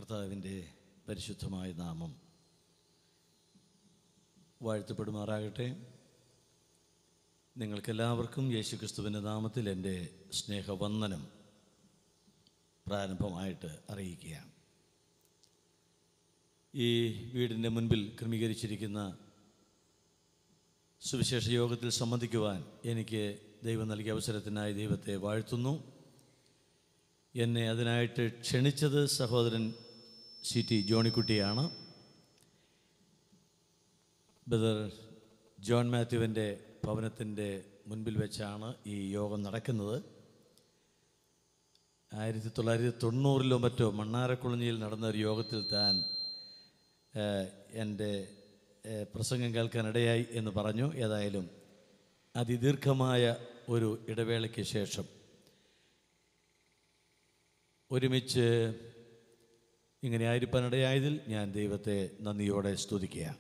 കർത്താവിൻ്റെ പരിശുദ്ധമായ നാമം വാഴ്ത്തപ്പെടുമാറാകട്ടെ നിങ്ങൾക്കെല്ലാവർക്കും യേശുക്രിസ്തുവിൻ്റെ നാമത്തിൽ എൻ്റെ സ്നേഹവന്ദനം പ്രാരംഭമായിട്ട് അറിയിക്കുകയാണ് ഈ വീടിൻ്റെ മുൻപിൽ ക്രമീകരിച്ചിരിക്കുന്ന സുവിശേഷ യോഗത്തിൽ സംബന്ധിക്കുവാൻ എനിക്ക് ദൈവം നൽകിയ അവസരത്തിനായി ദൈവത്തെ വാഴ്ത്തുന്നു എന്നെ അതിനായിട്ട് ക്ഷണിച്ചത് സഹോദരൻ സി ടി ജോണിക്കുട്ടിയാണ് ബ്രദർ ജോൺ മാത്യുവിൻ്റെ ഭവനത്തിൻ്റെ മുൻപിൽ വെച്ചാണ് ഈ യോഗം നടക്കുന്നത് ആയിരത്തി തൊള്ളായിരത്തി തൊണ്ണൂറിലോ മറ്റോ മണ്ണാരക്കുളഞ്ഞിയിൽ നടന്ന ഒരു യോഗത്തിൽ താൻ ഏഹ്, എൻ്റെ ഏഹ്, പ്രസംഗം കേൾക്കാനിടയായി എന്ന് പറഞ്ഞു ഏതായാലും അതിദീർഘമായ ഒരു ഇടവേളയ്ക്ക് ശേഷം ഒരുമിച്ച് ഇങ്ങനെ ആയിരിക്കാനിടയായതിൽ ഞാൻ ദൈവത്തെ നന്ദിയോടെ സ്തുതിക്കുകയാണ്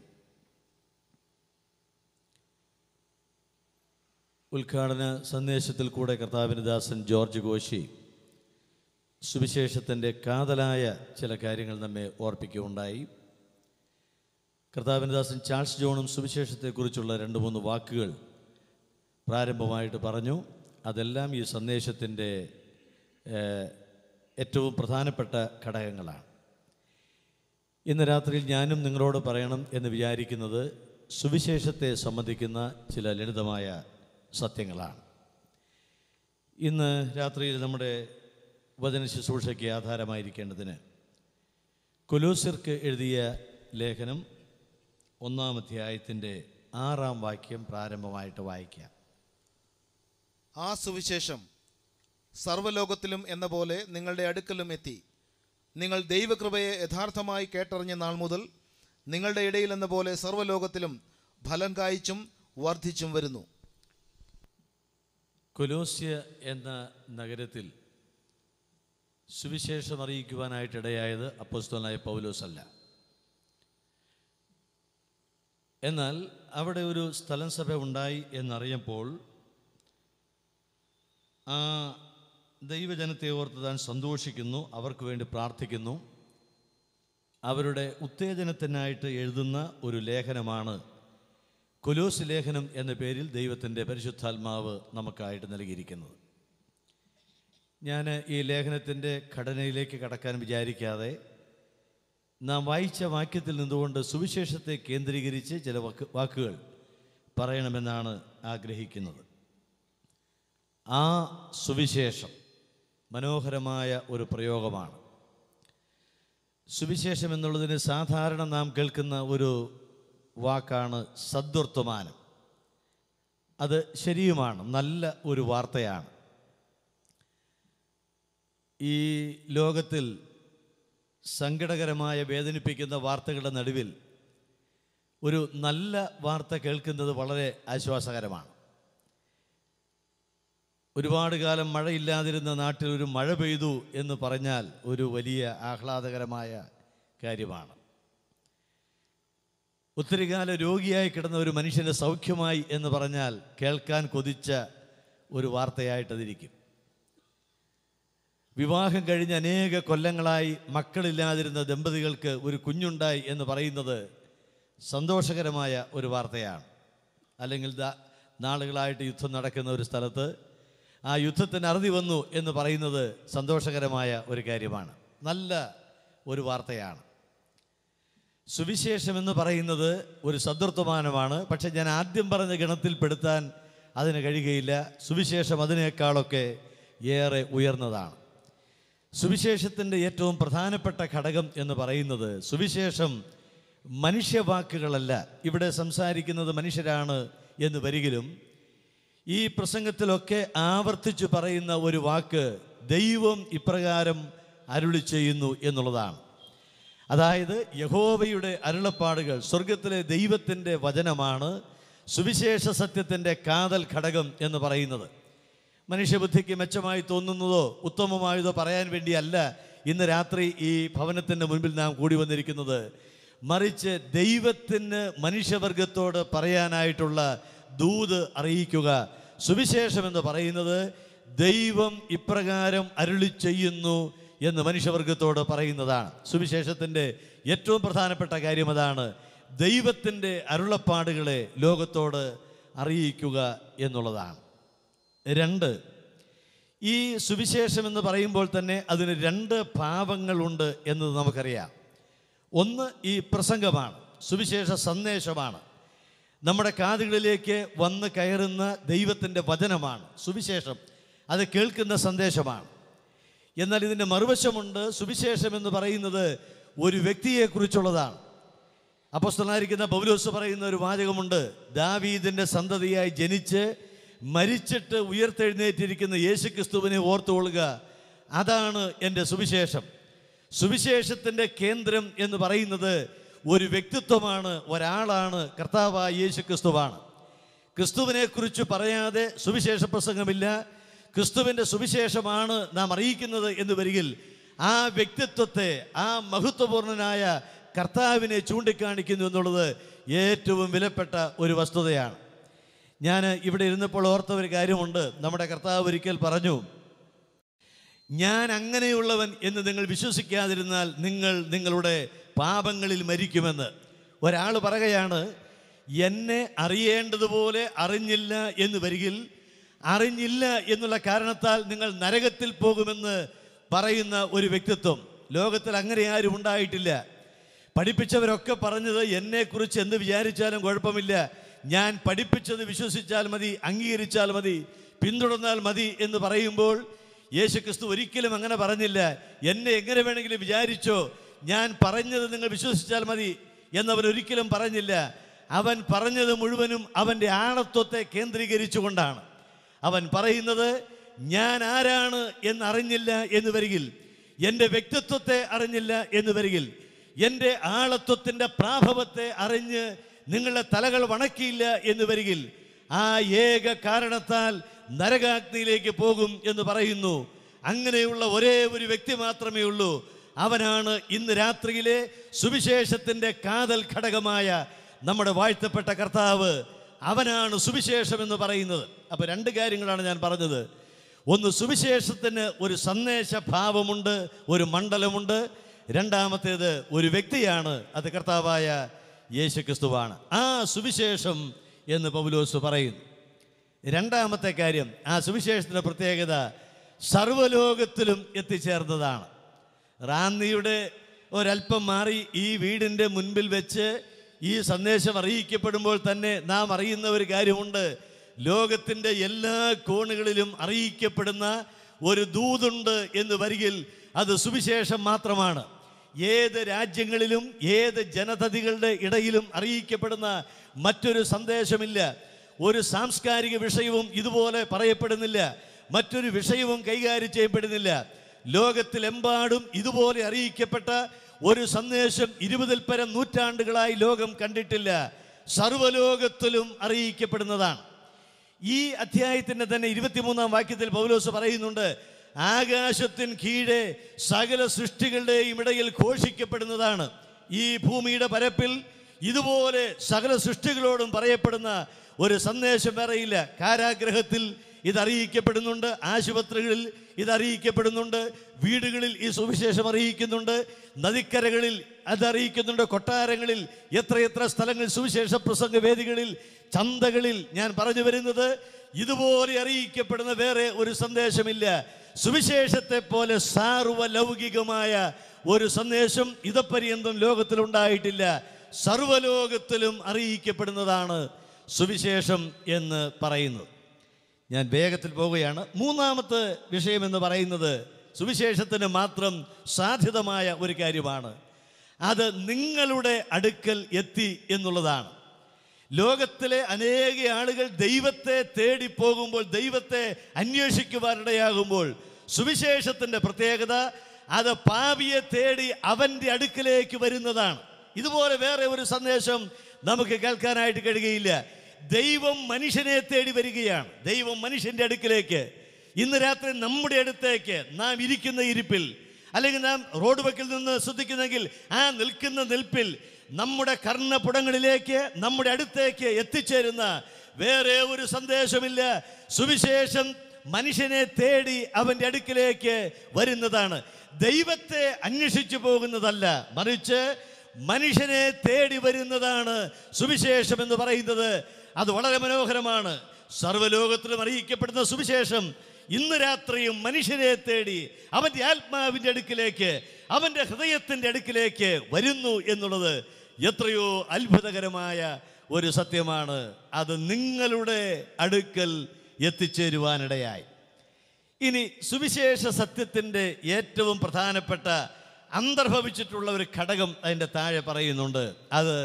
ഉദ്ഘാടന സന്ദേശത്തിൽ കൂടെ കർത്താവിന് ദാസൻ ജോർജ് കോശി സുവിശേഷത്തിൻ്റെ കാതലായ ചില കാര്യങ്ങൾ നമ്മെ ഓർപ്പിക്കുകയുണ്ടായി കർത്താവിന് ദാസൻ ചാൾസ് ജോണും സുവിശേഷത്തെക്കുറിച്ചുള്ള രണ്ട് മൂന്ന് വാക്കുകൾ പ്രാരംഭമായിട്ട് പറഞ്ഞു അതെല്ലാം ഈ സന്ദേശത്തിൻ്റെ ഏഹ്, ഏറ്റവും പ്രധാനപ്പെട്ട ഘടകങ്ങളാണ് ഇന്ന് രാത്രിയിൽ ഞാനും നിങ്ങളോട് പറയണം എന്ന് വിചാരിക്കുന്നത് സുവിശേഷത്തെ സംബന്ധിക്കുന്ന ചില ലളിതമായ സത്യങ്ങളാണ് ഇന്ന് രാത്രിയിൽ നമ്മുടെ വചന ശുശ്രൂഷയ്ക്ക് ആധാരമായിരിക്കേണ്ടതിന് കൊലൂസിർക്ക് എഴുതിയ ലേഖനം ഒന്നാം അധ്യായത്തിൻ്റെ ആറാം വാക്യം പ്രാരംഭമായിട്ട് വായിക്കാം ആ സുവിശേഷം സർവ്വലോകത്തിലും എന്ന പോലെ നിങ്ങളുടെ അടുക്കലും എത്തി നിങ്ങൾ ദൈവകൃപയെ യഥാർത്ഥമായി കേട്ടറിഞ്ഞ നാൾ മുതൽ നിങ്ങളുടെ ഇടയിൽ എന്ന പോലെ സർവ്വലോകത്തിലും ഫലം കായ്ച്ചും വർദ്ധിച്ചും വരുന്നു കൊലോസ്യ എന്ന നഗരത്തിൽ സുവിശേഷം അറിയിക്കുവാനായിട്ടിടയായത് അപ്പോസ്തലനായ പൗലോസ് അല്ല എന്നാൽ അവിടെ ഒരു സ്ഥലം സഭ ഉണ്ടായി എന്നറിയപ്പോൾ ആ ദൈവജനത്തെ ഓർത്ത് താൻ സന്തോഷിക്കുന്നു അവർക്ക് വേണ്ടി പ്രാർത്ഥിക്കുന്നു അവരുടെ ഉത്തേജനത്തിനായിട്ട് എഴുതുന്ന ഒരു ലേഖനമാണ് കൊലോസ് ലേഖനം എന്ന പേരിൽ ദൈവത്തിൻ്റെ പരിശുദ്ധാത്മാവ് നമുക്കായിട്ട് നൽകിയിരിക്കുന്നത് ഞാൻ ഈ ലേഖനത്തിൻ്റെ ഘടനയിലേക്ക് കടക്കാൻ വിചാരിക്കാതെ നാം വായിച്ച വാക്യത്തിൽ നിന്നുകൊണ്ട് സുവിശേഷത്തെ കേന്ദ്രീകരിച്ച് ചില വാക്ക് വാക്കുകൾ പറയണമെന്നാണ് ആഗ്രഹിക്കുന്നത് ആ സുവിശേഷം മനോഹരമായ ഒരു പ്രയോഗമാണ് സുവിശേഷം എന്നുള്ളതിന് സാധാരണ നാം കേൾക്കുന്ന ഒരു വാക്കാണ് സദ്വർത്തമാനം അത് ശരിയുമാണ് നല്ല ഒരു വാർത്തയാണ് ഈ ലോകത്തിൽ സങ്കടകരമായ വേദനിപ്പിക്കുന്ന വാർത്തകളുടെ നടുവിൽ ഒരു നല്ല വാർത്ത കേൾക്കുന്നത് വളരെ ആശ്വാസകരമാണ് ഒരുപാട് കാലം മഴയില്ലാതിരുന്ന നാട്ടിൽ ഒരു മഴ പെയ്തു എന്ന് പറഞ്ഞാൽ ഒരു വലിയ ആഹ്ലാദകരമായ കാര്യമാണ് ഒത്തിരി കാലം രോഗിയായി കിടന്ന ഒരു മനുഷ്യന് സൗഖ്യമായി എന്ന് പറഞ്ഞാൽ കേൾക്കാൻ കൊതിച്ച ഒരു വാർത്തയായിട്ടതിരിക്കും വിവാഹം കഴിഞ്ഞ് അനേക കൊല്ലങ്ങളായി മക്കളില്ലാതിരുന്ന ദമ്പതികൾക്ക് ഒരു കുഞ്ഞുണ്ടായി എന്ന് പറയുന്നത് സന്തോഷകരമായ ഒരു വാർത്തയാണ് അല്ലെങ്കിൽ ദാ- നാളുകളായിട്ട് യുദ്ധം നടക്കുന്ന ഒരു സ്ഥലത്ത് ആ യുദ്ധത്തിന് അറുതി വന്നു എന്ന് പറയുന്നത് സന്തോഷകരമായ ഒരു കാര്യമാണ് നല്ല ഒരു വാർത്തയാണ് സുവിശേഷം എന്ന് പറയുന്നത് ഒരു സദൃത്വമാനമാണ് പക്ഷെ ഞാൻ ആദ്യം പറഞ്ഞ ഗണത്തിൽപ്പെടുത്താൻ അതിന് കഴിയുകയില്ല സുവിശേഷം അതിനേക്കാളൊക്കെ ഏറെ ഉയർന്നതാണ് സുവിശേഷത്തിൻ്റെ ഏറ്റവും പ്രധാനപ്പെട്ട ഘടകം എന്ന് പറയുന്നത് സുവിശേഷം മനുഷ്യവാക്കുകളല്ല ഇവിടെ സംസാരിക്കുന്നത് മനുഷ്യരാണ് എന്ന് വരികിലും ഈ പ്രസംഗത്തിലൊക്കെ ആവർത്തിച്ചു പറയുന്ന ഒരു വാക്ക് ദൈവം ഇപ്രകാരം അരുളി ചെയ്യുന്നു എന്നുള്ളതാണ് അതായത് യഹോവയുടെ അരുളപ്പാടുകൾ സ്വർഗത്തിലെ ദൈവത്തിൻ്റെ വചനമാണ് സുവിശേഷ സത്യത്തിൻ്റെ കാതൽ ഘടകം എന്ന് പറയുന്നത് മനുഷ്യബുദ്ധിക്ക് മെച്ചമായി തോന്നുന്നതോ ഉത്തമമായതോ പറയാൻ വേണ്ടിയല്ല ഇന്ന് രാത്രി ഈ ഭവനത്തിൻ്റെ മുൻപിൽ നാം കൂടി വന്നിരിക്കുന്നത് മറിച്ച് ദൈവത്തിന് മനുഷ്യവർഗത്തോട് പറയാനായിട്ടുള്ള ദൂത് അറിയിക്കുക സുവിശേഷം എന്ന് പറയുന്നത് ദൈവം ഇപ്രകാരം അരുളി ചെയ്യുന്നു എന്ന് മനുഷ്യവർഗത്തോട് പറയുന്നതാണ് സുവിശേഷത്തിൻ്റെ ഏറ്റവും പ്രധാനപ്പെട്ട കാര്യം അതാണ് ദൈവത്തിൻ്റെ അരുളപ്പാടുകളെ ലോകത്തോട് അറിയിക്കുക എന്നുള്ളതാണ് രണ്ട് ഈ സുവിശേഷം എന്ന് പറയുമ്പോൾ തന്നെ അതിന് രണ്ട് ഭാവങ്ങളുണ്ട് എന്നത് നമുക്കറിയാം ഒന്ന് ഈ പ്രസംഗമാണ് സുവിശേഷ സന്ദേശമാണ് നമ്മുടെ കാതുകളിലേക്ക് വന്ന് കയറുന്ന ദൈവത്തിൻ്റെ വചനമാണ് സുവിശേഷം അത് കേൾക്കുന്ന സന്ദേശമാണ് എന്നാൽ ഇതിൻ്റെ മറുവശമുണ്ട് സുവിശേഷം എന്ന് പറയുന്നത് ഒരു വ്യക്തിയെക്കുറിച്ചുള്ളതാണ് അപ്പോസ്തലനായിരിക്കുന്ന പൗലോസ് പറയുന്ന ഒരു വാചകമുണ്ട് ദാവീദിൻ്റെ സന്തതിയായി ജനിച്ച് മരിച്ചിട്ട് ഉയർത്തെഴുന്നേറ്റിരിക്കുന്ന യേശുക്രിസ്തുവിനെ ഓർത്തുകൊള്ളുക അതാണ് എൻ്റെ സുവിശേഷം സുവിശേഷത്തിൻ്റെ കേന്ദ്രം എന്ന് പറയുന്നത് ഒരു വ്യക്തിത്വമാണ് ഒരാളാണ് കർത്താവായ യേശുക്രിസ്തുവാണ് ക്രിസ്തുവിനെ കുറിച്ച് പറയാതെ സുവിശേഷ പ്രസംഗമില്ല ക്രിസ്തുവിൻ്റെ സുവിശേഷമാണ് നാം അറിയിക്കുന്നത് എന്ന് വരികിൽ ആ വ്യക്തിത്വത്തെ ആ മഹത്വപൂർണനായ കർത്താവിനെ ചൂണ്ടിക്കാണിക്കുന്നു എന്നുള്ളത് ഏറ്റവും വിലപ്പെട്ട ഒരു വസ്തുതയാണ് ഞാൻ ഇവിടെ ഇരുന്നപ്പോൾ ഓർത്ത ഒരു കാര്യമുണ്ട് നമ്മുടെ കർത്താവ് ഒരിക്കൽ പറഞ്ഞു ഞാൻ അങ്ങനെയുള്ളവൻ എന്ന് നിങ്ങൾ വിശ്വസിക്കാതിരുന്നാൽ നിങ്ങൾ നിങ്ങളുടെ പാപങ്ങളിൽ മരിക്കുമെന്ന് ഒരാൾ പറയുകയാണ് എന്നെ അറിയേണ്ടതുപോലെ അറിഞ്ഞില്ല എന്ന് വരികിൽ അറിഞ്ഞില്ല എന്നുള്ള കാരണത്താൽ നിങ്ങൾ നരകത്തിൽ പോകുമെന്ന് പറയുന്ന ഒരു വ്യക്തിത്വം ലോകത്തിൽ അങ്ങനെ ആരും ഉണ്ടായിട്ടില്ല പഠിപ്പിച്ചവരൊക്കെ പറഞ്ഞത് എന്നെക്കുറിച്ച് എന്ത് വിചാരിച്ചാലും കുഴപ്പമില്ല ഞാൻ പഠിപ്പിച്ചത് വിശ്വസിച്ചാൽ മതി അംഗീകരിച്ചാൽ മതി പിന്തുടർന്നാൽ മതി എന്ന് പറയുമ്പോൾ യേശുക്രിസ്തു ഒരിക്കലും അങ്ങനെ പറഞ്ഞില്ല എന്നെ എങ്ങനെ വേണമെങ്കിലും വിചാരിച്ചോ ഞാൻ പറഞ്ഞത് നിങ്ങൾ വിശ്വസിച്ചാൽ മതി എന്നവൻ ഒരിക്കലും പറഞ്ഞില്ല അവൻ പറഞ്ഞത് മുഴുവനും അവൻ്റെ ആണത്വത്തെ കേന്ദ്രീകരിച്ചുകൊണ്ടാണ് അവൻ പറയുന്നത് ഞാൻ ആരാണ് എന്നറിഞ്ഞില്ല എന്ന് വരികിൽ എൻ്റെ വ്യക്തിത്വത്തെ അറിഞ്ഞില്ല എന്ന് വരികിൽ എൻ്റെ ആളത്വത്തിൻ്റെ പ്രാഭവത്തെ അറിഞ്ഞ് നിങ്ങളുടെ തലകൾ വണക്കിയില്ല എന്ന് വരികിൽ ആ ഏക കാരണത്താൽ നരകാഗ്നിയിലേക്ക് പോകും എന്ന് പറയുന്നു അങ്ങനെയുള്ള ഒരേ ഒരു വ്യക്തി മാത്രമേ ഉള്ളൂ അവനാണ് ഇന്ന് രാത്രിയിലെ സുവിശേഷത്തിൻ്റെ കാതൽ ഘടകമായ നമ്മുടെ വാഴ്ത്തപ്പെട്ട കർത്താവ് അവനാണ് സുവിശേഷം എന്ന് പറയുന്നത് അപ്പോൾ രണ്ട് കാര്യങ്ങളാണ് ഞാൻ പറഞ്ഞത് ഒന്ന് സുവിശേഷത്തിന് ഒരു സന്ദേശ ഭാവമുണ്ട് ഒരു മണ്ഡലമുണ്ട് രണ്ടാമത്തേത് ഒരു വ്യക്തിയാണ് അത് കർത്താവായ യേശുക്രിസ്തുവാണ് ആ സുവിശേഷം എന്ന് പൗലോസ് പറയുന്നു രണ്ടാമത്തെ കാര്യം ആ സുവിശേഷത്തിൻ്റെ പ്രത്യേകത സർവ്വലോകത്തിലും എത്തിച്ചേർന്നതാണ് റാന്നിയുടെ ഒരല്പം മാറി ഈ വീടിൻ്റെ മുൻപിൽ വെച്ച് ഈ സന്ദേശം അറിയിക്കപ്പെടുമ്പോൾ തന്നെ നാം അറിയുന്ന ഒരു കാര്യമുണ്ട് ലോകത്തിൻ്റെ എല്ലാ കോണുകളിലും അറിയിക്കപ്പെടുന്ന ഒരു ദൂതുണ്ട് എന്ന് വരികിൽ അത് സുവിശേഷം മാത്രമാണ് ഏത് രാജ്യങ്ങളിലും ഏത് ജനതതികളുടെ ഇടയിലും അറിയിക്കപ്പെടുന്ന മറ്റൊരു സന്ദേശമില്ല ഒരു സാംസ്കാരിക വിഷയവും ഇതുപോലെ പറയപ്പെടുന്നില്ല മറ്റൊരു വിഷയവും കൈകാര്യം ചെയ്യപ്പെടുന്നില്ല ലോകത്തിലെമ്പാടും ഇതുപോലെ അറിയിക്കപ്പെട്ട ഒരു സന്ദേശം ഇരുപതിൽ പരം നൂറ്റാണ്ടുകളായി ലോകം കണ്ടിട്ടില്ല സർവ്വലോകത്തിലും അറിയിക്കപ്പെടുന്നതാണ് ഈ അധ്യായത്തിൻ്റെ തന്നെ ഇരുപത്തിമൂന്നാം വാക്യത്തിൽ പൗലോസ് പറയുന്നുണ്ട് ആകാശത്തിന് കീഴെ സകല സൃഷ്ടികളുടെയും ഇടയിൽ ഘോഷിക്കപ്പെടുന്നതാണ് ഈ ഭൂമിയുടെ പരപ്പിൽ ഇതുപോലെ സകല സൃഷ്ടികളോടും പറയപ്പെടുന്ന ഒരു സന്ദേശം വേറെയില്ല കാരാഗ്രഹത്തിൽ ഇത് അറിയിക്കപ്പെടുന്നുണ്ട് ആശുപത്രികളിൽ ഇത് അറിയിക്കപ്പെടുന്നുണ്ട് വീടുകളിൽ ഈ സുവിശേഷം അറിയിക്കുന്നുണ്ട് നദിക്കരകളിൽ അത് അറിയിക്കുന്നുണ്ട് കൊട്ടാരങ്ങളിൽ എത്രയെത്ര സ്ഥലങ്ങൾ സുവിശേഷ പ്രസംഗ വേദികളിൽ ചന്തകളിൽ ഞാൻ പറഞ്ഞു വരുന്നത് ഇതുപോലെ അറിയിക്കപ്പെടുന്ന വേറെ ഒരു സന്ദേശമില്ല സുവിശേഷത്തെ പോലെ സാർവലൗകികമായ ഒരു സന്ദേശം ഇതപര്യന്തം ലോകത്തിലുണ്ടായിട്ടില്ല സർവലോകത്തിലും അറിയിക്കപ്പെടുന്നതാണ് സുവിശേഷം എന്ന് പറയുന്നത് ഞാൻ വേഗത്തിൽ പോവുകയാണ് മൂന്നാമത്തെ വിഷയം എന്ന് പറയുന്നത് സുവിശേഷത്തിന് മാത്രം സാധ്യതമായ ഒരു കാര്യമാണ് അത് നിങ്ങളുടെ അടുക്കൽ എത്തി എന്നുള്ളതാണ് ലോകത്തിലെ അനേക ആളുകൾ ദൈവത്തെ തേടി പോകുമ്പോൾ ദൈവത്തെ അന്വേഷിക്കുവാനിടയാകുമ്പോൾ സുവിശേഷത്തിൻ്റെ പ്രത്യേകത അത് പാപിയെ തേടി അവൻ്റെ അടുക്കിലേക്ക് വരുന്നതാണ് ഇതുപോലെ വേറെ ഒരു സന്ദേശം നമുക്ക് കേൾക്കാനായിട്ട് കഴിയുകയില്ല ദൈവം മനുഷ്യനെ തേടി വരികയാണ് ദൈവം മനുഷ്യൻ്റെ അടുക്കിലേക്ക് ഇന്ന് രാത്രി നമ്മുടെ അടുത്തേക്ക് നാം ഇരിക്കുന്ന ഇരിപ്പിൽ അല്ലെങ്കിൽ നാം റോഡ് വക്കിൽ നിന്ന് ശ്രദ്ധിക്കുന്നെങ്കിൽ ആ നിൽക്കുന്ന നിൽപ്പിൽ നമ്മുടെ കർണപുടങ്ങളിലേക്ക് നമ്മുടെ അടുത്തേക്ക് എത്തിച്ചേരുന്ന വേറെ ഒരു സന്ദേശമില്ല സുവിശേഷം മനുഷ്യനെ തേടി അവൻ്റെ അടുക്കിലേക്ക് വരുന്നതാണ് ദൈവത്തെ അന്വേഷിച്ചു പോകുന്നതല്ല മറിച്ച് മനുഷ്യനെ തേടി വരുന്നതാണ് സുവിശേഷം എന്ന് പറയുന്നത് അത് വളരെ മനോഹരമാണ് സർവ്വലോകത്തിലും അറിയിക്കപ്പെടുന്ന സുവിശേഷം ഇന്ന് രാത്രിയും മനുഷ്യനെ തേടി അവൻ്റെ ആത്മാവിൻ്റെ അടുക്കിലേക്ക് അവൻ്റെ ഹൃദയത്തിൻ്റെ അടുക്കിലേക്ക് വരുന്നു എന്നുള്ളത് എത്രയോ അത്ഭുതകരമായ ഒരു സത്യമാണ് അത് നിങ്ങളുടെ അടുക്കൽ എത്തിച്ചേരുവാനിടയായി ഇനി സുവിശേഷ സത്യത്തിൻ്റെ ഏറ്റവും പ്രധാനപ്പെട്ട അന്തർഭവിച്ചിട്ടുള്ള ഒരു ഘടകം അതിൻ്റെ താഴെ പറയുന്നുണ്ട് അത്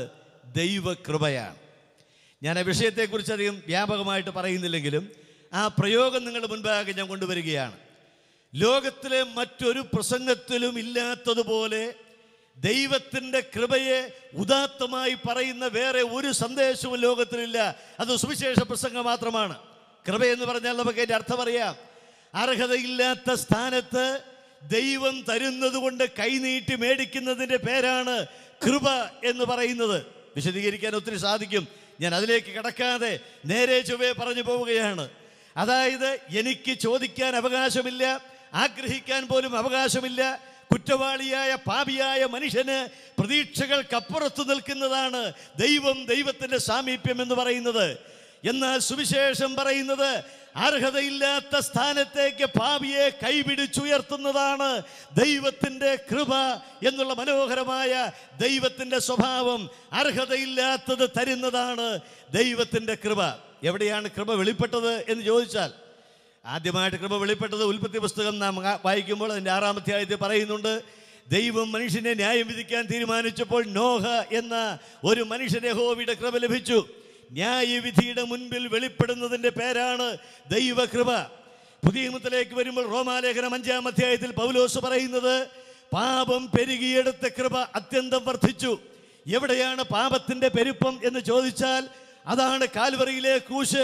ദൈവകൃപയാണ് ഞാൻ ആ വിഷയത്തെക്കുറിച്ച് അധികം വ്യാപകമായിട്ട് പറയുന്നില്ലെങ്കിലും ആ പ്രയോഗം നിങ്ങളുടെ മുൻപാകെ ഞാൻ കൊണ്ടുവരികയാണ് ലോകത്തിലെ മറ്റൊരു പ്രസംഗത്തിലും ഇല്ലാത്തതുപോലെ ദൈവത്തിൻ്റെ കൃപയെ ഉദാത്തമായി പറയുന്ന വേറെ ഒരു സന്ദേശവും ലോകത്തിലില്ല അത് സുവിശേഷ പ്രസംഗം മാത്രമാണ് കൃപ എന്ന് പറഞ്ഞാൽ നമുക്ക് അതിൻ്റെ അർത്ഥം അറിയാം അർഹതയില്ലാത്ത സ്ഥാനത്ത് ദൈവം തരുന്നത് കൊണ്ട് കൈനീട്ടി മേടിക്കുന്നതിൻ്റെ പേരാണ് കൃപ എന്ന് പറയുന്നത് വിശദീകരിക്കാൻ ഒത്തിരി സാധിക്കും ഞാൻ അതിലേക്ക് കടക്കാതെ നേരെ ചൊവ്വേ പറഞ്ഞു പോവുകയാണ് അതായത് എനിക്ക് ചോദിക്കാൻ അവകാശമില്ല ആഗ്രഹിക്കാൻ പോലും അവകാശമില്ല കുറ്റവാളിയായ പാപിയായ മനുഷ്യന് പ്രതീക്ഷകൾക്കപ്പുറത്ത് നിൽക്കുന്നതാണ് ദൈവം ദൈവത്തിൻ്റെ സാമീപ്യം എന്ന് പറയുന്നത് എന്നാൽ സുവിശേഷം പറയുന്നത് അർഹതയില്ലാത്ത സ്ഥാനത്തേക്ക് പാപിയെ കൈപിടിച്ചുയർത്തുന്നതാണ് ദൈവത്തിൻ്റെ കൃപ എന്നുള്ള മനോഹരമായ ദൈവത്തിൻ്റെ സ്വഭാവം അർഹതയില്ലാത്തത് തരുന്നതാണ് ദൈവത്തിൻ്റെ കൃപ എവിടെയാണ് കൃപ വെളിപ്പെട്ടത് എന്ന് ചോദിച്ചാൽ ആദ്യമായിട്ട് കൃപ വെളിപ്പെട്ടത് ഉൽപ്പത്തി പുസ്തകം നാം ആ- വായിക്കുമ്പോൾ അതിൻ്റെ ആറാം അധ്യായത്തിൽ പറയുന്നുണ്ട് ദൈവം മനുഷ്യനെ ന്യായം വിധിക്കാൻ തീരുമാനിച്ചപ്പോൾ നോഹ എന്ന ഒരു മനുഷ്യനെ ഹോവിയുടെ കൃപ ലഭിച്ചു ന്യായവിധിയുടെ മുൻപിൽ വെളിപ്പെടുന്നതിൻ്റെ പേരാണ് ദൈവകൃപ പുതിയ നിയമത്തിലേക്ക് വരുമ്പോൾ റോമാലേഖനം അഞ്ചാം അധ്യായത്തിൽ പൗലോസ് പറയുന്നത് പാപം പെരുകിയെടുത്ത കൃപ അത്യന്തം വർദ്ധിച്ചു എവിടെയാണ് പാപത്തിന്റെ പെരുപ്പം എന്ന് ചോദിച്ചാൽ അതാണ് കാൽവറിയിലെ കൂശ്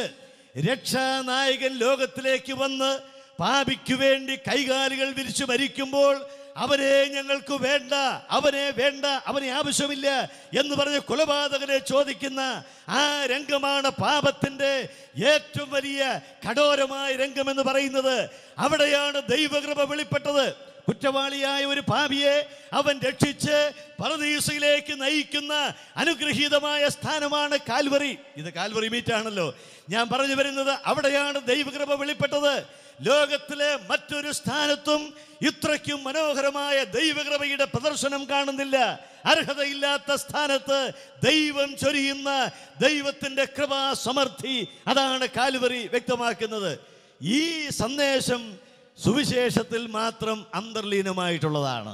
രക്ഷാനായകൻ ലോകത്തിലേക്ക് വന്ന് പാപിക്കു വേണ്ടി കൈകാലുകൾ വിരിച്ചു മരിക്കുമ്പോൾ അവനെ ഞങ്ങൾക്ക് വേണ്ട അവനെ വേണ്ട അവനെ ആവശ്യമില്ല എന്ന് പറഞ്ഞ് കൊലപാതകനെ ചോദിക്കുന്ന ആ രംഗമാണ് പാപത്തിന്റെ ഏറ്റവും വലിയ കഠോരമായ രംഗം എന്ന് പറയുന്നത് അവിടെയാണ് ദൈവകൃപ വെളിപ്പെട്ടത് കുറ്റവാളിയായ ഒരു പാപിയെ അവൻ രക്ഷിച്ച് പരദീസയിലേക്ക് നയിക്കുന്ന അനുഗ്രഹീതമായ സ്ഥാനമാണ് കാൽവറി ഇത് കാൽവറി മീറ്റാണല്ലോ ഞാൻ പറഞ്ഞു വരുന്നത് അവിടെയാണ് ദൈവകൃപ വെളിപ്പെട്ടത് ലോകത്തിലെ മറ്റൊരു സ്ഥാനത്തും ഇത്രയ്ക്കും മനോഹരമായ ദൈവകൃപയുടെ പ്രദർശനം കാണുന്നില്ല അർഹതയില്ലാത്ത സ്ഥാനത്ത് ദൈവം ചൊരിയുന്ന ദൈവത്തിന്റെ കൃപാ സമർത്ഥി അതാണ് കാൽവറി വ്യക്തമാക്കുന്നത് ഈ സന്ദേശം സുവിശേഷത്തിൽ മാത്രം അന്തർലീനമായിട്ടുള്ളതാണ്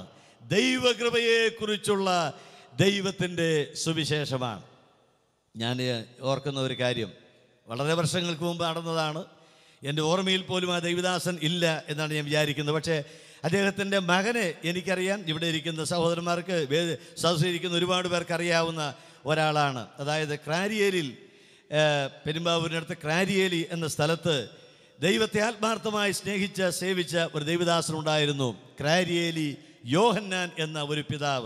ദൈവകൃപയെക്കുറിച്ചുള്ള ദൈവത്തിൻ്റെ സുവിശേഷമാണ് ഞാൻ ഓർക്കുന്ന ഒരു കാര്യം വളരെ വർഷങ്ങൾക്ക് മുമ്പ് നടന്നതാണ് എൻ്റെ ഓർമ്മയിൽ പോലും ആ ദൈവദാസൻ ഇല്ല എന്നാണ് ഞാൻ വിചാരിക്കുന്നത് പക്ഷേ അദ്ദേഹത്തിൻ്റെ മകനെ എനിക്കറിയാം ഇവിടെ ഇരിക്കുന്ന സഹോദരന്മാർക്ക് വേ- സദസ്സിലിരിക്കുന്ന ഒരുപാട് പേർക്ക് അറിയാവുന്ന ഒരാളാണ് അതായത് ക്രാരിയേലിൽ ഏഹ്, പെരുമ്പാവൂരിനടുത്ത് ക്രാരിയേലി എന്ന സ്ഥലത്ത് ദൈവത്തെ ആത്മാർത്ഥമായി സ്നേഹിച്ച സേവിച്ച ഒരു ദൈവദാസനുണ്ടായിരുന്നു ക്രാരിയേലി യോഹന്നാൻ എന്ന ഒരു പിതാവ്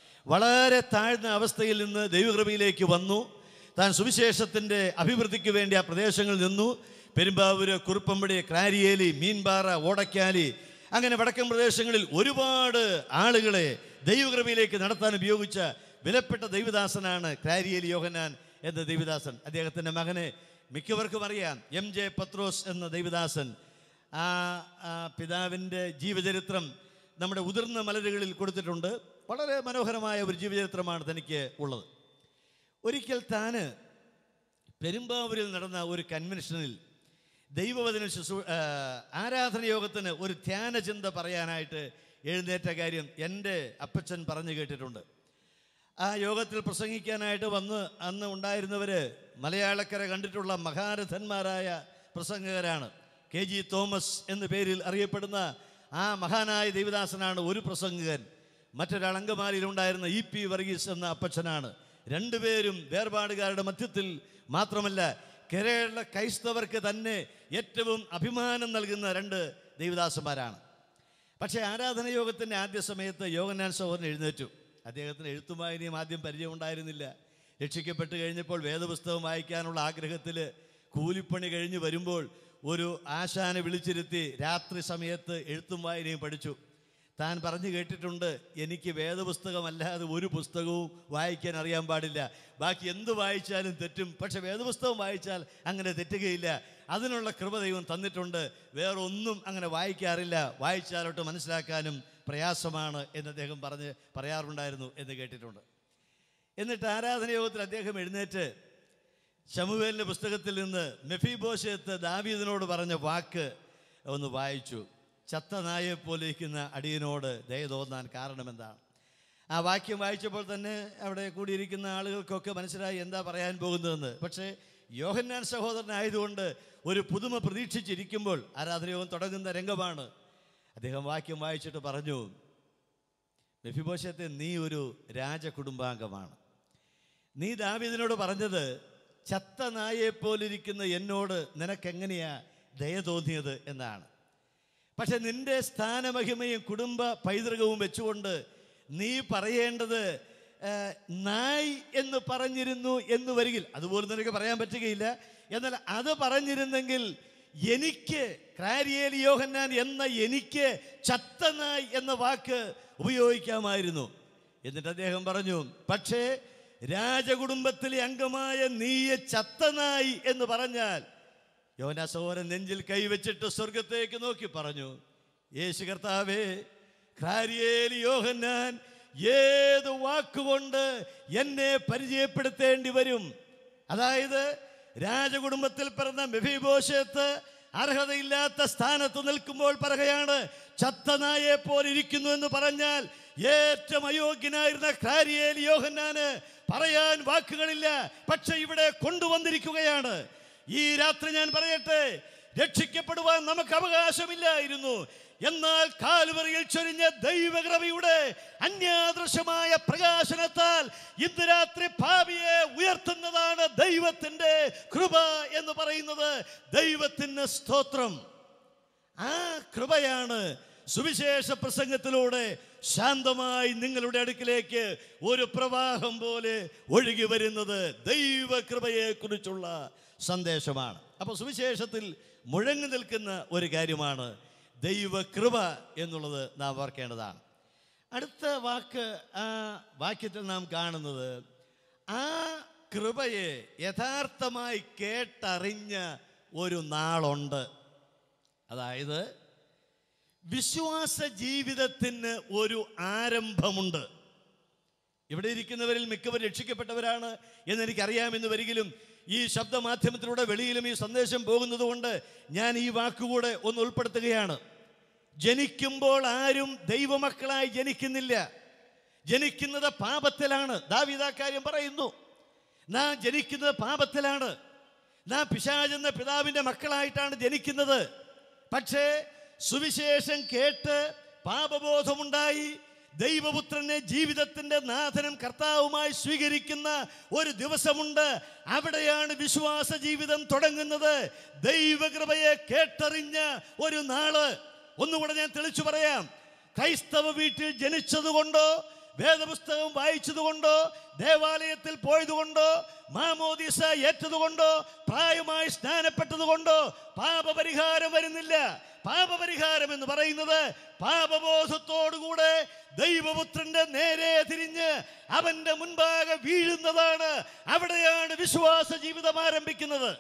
വളരെ താഴ്ന്ന അവസ്ഥയിൽ നിന്ന് ദൈവകൃപയിലേക്ക് വന്നു താൻ സുവിശേഷത്തിൻ്റെ അഭിവൃദ്ധിക്ക് വേണ്ടി ആ പ്രദേശങ്ങളിൽ നിന്നു പെരുമ്പാവൂര് കുറുപ്പമ്പടി ക്രാരിയേലി മീൻപാറ ഓടക്കാലി അങ്ങനെ വടക്കൻ പ്രദേശങ്ങളിൽ ഒരുപാട് ആളുകളെ ദൈവകൃപയിലേക്ക് നടത്താൻ ഉപയോഗിച്ച വിലപ്പെട്ട ദൈവദാസനാണ് ക്രാരിയേലി യോഹന്നാൻ എന്ന ദൈവദാസൻ അദ്ദേഹത്തിൻ്റെ മകനെ മിക്കവർക്കും അറിയാം എം ജെ പത്രോസ് എന്ന ദൈവദാസൻ ആ ആ പിതാവിൻ്റെ ജീവചരിത്രം നമ്മുടെ ഉതിർന്ന മലരുകളിൽ കൊടുത്തിട്ടുണ്ട് വളരെ മനോഹരമായ ഒരു ജീവചരിത്രമാണ് തനിക്ക് ഉള്ളത് ഒരിക്കൽ താന് പെരുമ്പാവൂരിൽ നടന്ന ഒരു കൺവെൻഷനിൽ ദൈവവചന ശുശ്രൂ ആ, ആരാധന യോഗത്തിന് ഒരു ധ്യാനചിന്ത പറയാനായിട്ട് എഴുന്നേറ്റ കാര്യം എൻ്റെ അപ്പച്ചൻ പറഞ്ഞു കേട്ടിട്ടുണ്ട് ആ യോഗത്തിൽ പ്രസംഗിക്കാനായിട്ട് വന്ന് അന്ന് ഉണ്ടായിരുന്നവർ മലയാളക്കര കണ്ടിട്ടുള്ള മഹാരഥന്മാരായ പ്രസംഗകരാണ് കെ ജി തോമസ് എന്ന പേരിൽ അറിയപ്പെടുന്ന ആ മഹാനായ ദേവദാസനാണ് ഒരു പ്രസംഗകൻ മറ്റൊരാൾ അങ്കമാലിയിലുണ്ടായിരുന്ന ഇ പി വർഗീസ് എന്ന അപ്പച്ചനാണ് രണ്ടുപേരും വേർപാടുകാരുടെ മധ്യത്തിൽ മാത്രമല്ല കേരള ക്രൈസ്തവർക്ക് തന്നെ ഏറ്റവും അഭിമാനം നൽകുന്ന രണ്ട് ദൈവദാസന്മാരാണ് പക്ഷേ ആരാധന യോഗത്തിൻ്റെ ആദ്യ സമയത്ത് യോഗനാൻ സഹോദരൻ എഴുന്നേറ്റു അദ്ദേഹത്തിന് എഴുത്തും വായനയും ആദ്യം പരിചയമുണ്ടായിരുന്നില്ല രക്ഷിക്കപ്പെട്ട് കഴിഞ്ഞപ്പോൾ വേദപുസ്തകം വായിക്കാനുള്ള ആഗ്രഹത്തിൽ കൂലിപ്പണി കഴിഞ്ഞ് വരുമ്പോൾ ഒരു ആശാനെ വിളിച്ചിരുത്തി രാത്രി സമയത്ത് എഴുത്തും വായനയും പഠിച്ചു താൻ പറഞ്ഞു കേട്ടിട്ടുണ്ട് എനിക്ക് വേദപുസ്തകമല്ലാതെ ഒരു പുസ്തകവും വായിക്കാൻ അറിയാൻ പാടില്ല ബാക്കി എന്ത് വായിച്ചാലും തെറ്റും പക്ഷെ വേദപുസ്തകം വായിച്ചാൽ അങ്ങനെ തെറ്റുകയില്ല അതിനുള്ള കൃപ ദൈവം തന്നിട്ടുണ്ട് വേറൊന്നും അങ്ങനെ വായിക്കാറില്ല വായിച്ചാലോട്ട് മനസ്സിലാക്കാനും പ്രയാസമാണ് എന്ന് അദ്ദേഹം പറഞ്ഞ് പറയാറുണ്ടായിരുന്നു എന്ന് കേട്ടിട്ടുണ്ട് എന്നിട്ട് ആരാധനയോഗത്തിൽ അദ്ദേഹം എഴുന്നേറ്റ് ശമുവേലിൻ്റെ പുസ്തകത്തിൽ നിന്ന് മെഫിബോഷത്ത് ദാവീദിനോട് പറഞ്ഞ വാക്ക് ഒന്ന് വായിച്ചു ചത്ത നായെ പോലെ ഇരിക്കുന്ന അടിയനോട് ദയ തോന്നാൻ കാരണമെന്താണ് ആ വാക്യം വായിച്ചപ്പോൾ തന്നെ അവിടെ കൂടിയിരിക്കുന്ന ആളുകൾക്കൊക്കെ മനസ്സിലായി എന്താ പറയാൻ പോകുന്നതെന്ന് പക്ഷേ യോഹന്നാൻ സഹോദരനായതുകൊണ്ട് ഒരു പുതുമ പ്രതീക്ഷിച്ചിരിക്കുമ്പോൾ ആരാധനയോഗം തുടങ്ങുന്ന രംഗമാണ് അദ്ദേഹം വാക്യം വായിച്ചിട്ട് പറഞ്ഞു മെഫിബോഷത്തെ നീ ഒരു രാജകുടുംബാംഗമാണ് നീ ദാവീദിനോട് പറഞ്ഞത് ചത്ത നായെപ്പോലിരിക്കുന്ന എന്നോട് നിനക്കെങ്ങനെയാ ദയ തോന്നിയത് എന്നാണ് പക്ഷെ നിന്റെ സ്ഥാനമഹിമയും കുടുംബ പൈതൃകവും വെച്ചുകൊണ്ട് നീ പറയേണ്ടത് ആ, നായ് എന്ന് പറഞ്ഞിരുന്നു എന്ന് വരികിൽ അതുപോലും നിനക്ക് പറയാൻ പറ്റുകയില്ല എന്നാൽ അത് പറഞ്ഞിരുന്നെങ്കിൽ എനിക്ക് ക്രാരിയേൽ യോഹന്നാൻ എന്ന എനിക്ക് ചത്ത നായ് എന്ന വാക്ക് ഉപയോഗിക്കാമായിരുന്നു എന്നിട്ട് അദ്ദേഹം പറഞ്ഞു പക്ഷേ രാജകുടുംബത്തിലെ അംഗമായ നീയെ ചത്തനായി എന്ന് പറഞ്ഞാൽ യോന സഹോദരൻ നെഞ്ചിൽ കൈവച്ചിട്ട് സ്വർഗത്തേക്ക് നോക്കി പറഞ്ഞു യേശു കർത്താവേ ഖാരിയേൽ യോഹന്നാൻ ഏത് വാക്കുകൊണ്ട് എന്നെ പരിചയപ്പെടുത്തേണ്ടി വരും അതായത് രാജകുടുംബത്തിൽ പിറന്ന മെഫിബോഷത്ത് അർഹതയില്ലാത്ത സ്ഥാനത്ത് നിൽക്കുമ്പോൾ പറയുകയാണ് ചത്തനായെ പോലെ ഇരിക്കുന്നു എന്ന് പറഞ്ഞാൽ ഏറ്റവും അയോഗ്യനായിരുന്ന ക്രാരിയേൽ യോഹന്നാന് പറയാൻ വാക്കുകളില്ല പക്ഷെ ഇവിടെ കൊണ്ടുവന്നിരിക്കുകയാണ് ഈ രാത്രി ഞാൻ പറയട്ടെ രക്ഷിക്കപ്പെടുവാൻ നമുക്ക് അവകാശമില്ലായിരുന്നു എന്നാൽ കാലുവറിയിൽ ചൊരിഞ്ഞ ദൈവകൃപയുടെ അന്യാദൃശമായ പ്രകാശനത്താൽ ഇന്ന് രാത്രി ഭാവിയെ ഉയർത്തുന്നതാണ് ദൈവത്തിന്റെ കൃപ എന്ന് പറയുന്നത് ദൈവത്തിന് സ്തോത്രം ആ കൃപയാണ് സുവിശേഷ പ്രസംഗത്തിലൂടെ ശാന്തമായി നിങ്ങളുടെ അടുക്കിലേക്ക് ഒരു പ്രവാഹം പോലെ ഒഴുകി വരുന്നത് ദൈവകൃപയെ കുറിച്ചുള്ള സന്ദേശമാണ് അപ്പോൾ സുവിശേഷത്തിൽ മുഴങ്ങി നിൽക്കുന്ന ഒരു കാര്യമാണ് ദൈവകൃപ എന്നുള്ളത് നാം ഓർക്കേണ്ടതാണ് അടുത്ത വാക്ക് ആ വാക്യത്തിൽ നാം കാണുന്നത് ആ കൃപയെ യഥാർത്ഥമായി കേട്ടറിഞ്ഞ ഒരു നാളുണ്ട് അതായത് വിശ്വാസ ജീവിതത്തിന് ഒരു ആരംഭമുണ്ട് ഇവിടെ ഇരിക്കുന്നവരിൽ മിക്കവർ രക്ഷിക്കപ്പെട്ടവരാണ് എന്ന് എനിക്കറിയാമെന്ന് വരികിലും ഈ ശബ്ദമാധ്യമത്തിലൂടെ വെളിയിലും ഈ സന്ദേശം പോകുന്നത് കൊണ്ട് ഞാൻ ഈ വാക്കുകൂടെ ഒന്ന് ഉൾപ്പെടുത്തുകയാണ് ജനിക്കുമ്പോൾ ആരും ദൈവമക്കളായി ജനിക്കുന്നില്ല ജനിക്കുന്നത് പാപത്തിലാണ് ദാവീദ് ആ കാര്യം പറയുന്നു നാം ജനിക്കുന്നത് പാപത്തിലാണ് നാം പിശാചെന്ന പിതാവിൻ്റെ മക്കളായിട്ടാണ് ജനിക്കുന്നത് പക്ഷേ സുവിശേഷം കേട്ട് പാപബോധമുണ്ടായി ദൈവപുത്രനെ ജീവിതത്തിന്റെ നാഥനും കർത്താവുമായി സ്വീകരിക്കുന്ന ഒരു ദിവസമുണ്ട് അവിടെയാണ് വിശ്വാസ ജീവിതം തുടങ്ങുന്നത് ദൈവകൃപയെ കേട്ടറിഞ്ഞ ഒരു നാള് ഒന്നുകൂടെ ഞാൻ തെളിച്ചു പറയാം ക്രൈസ്തവ വീട്ടിൽ ജനിച്ചതുകൊണ്ടോ വേദപുസ്തകം വായിച്ചതുകൊണ്ടോ ദേവാലയത്തിൽ പോയതുകൊണ്ടോ മാമോദിസ ഏറ്റതുകൊണ്ടോ പ്രായമായി സ്നാനപ്പെട്ടതുകൊണ്ടോ പാപപരിഹാരം വരുന്നില്ല പാപപരിഹാരം എന്ന് പറയുന്നത് പാപബോധത്തോടുകൂടെ ദൈവപുത്രന്റെ നേരെ തിരിഞ്ഞ് അവന്റെ മുൻപാകെ വീഴുന്നതാണ് അവിടെയാണ് വിശ്വാസ ജീവിതം ആരംഭിക്കുന്നത്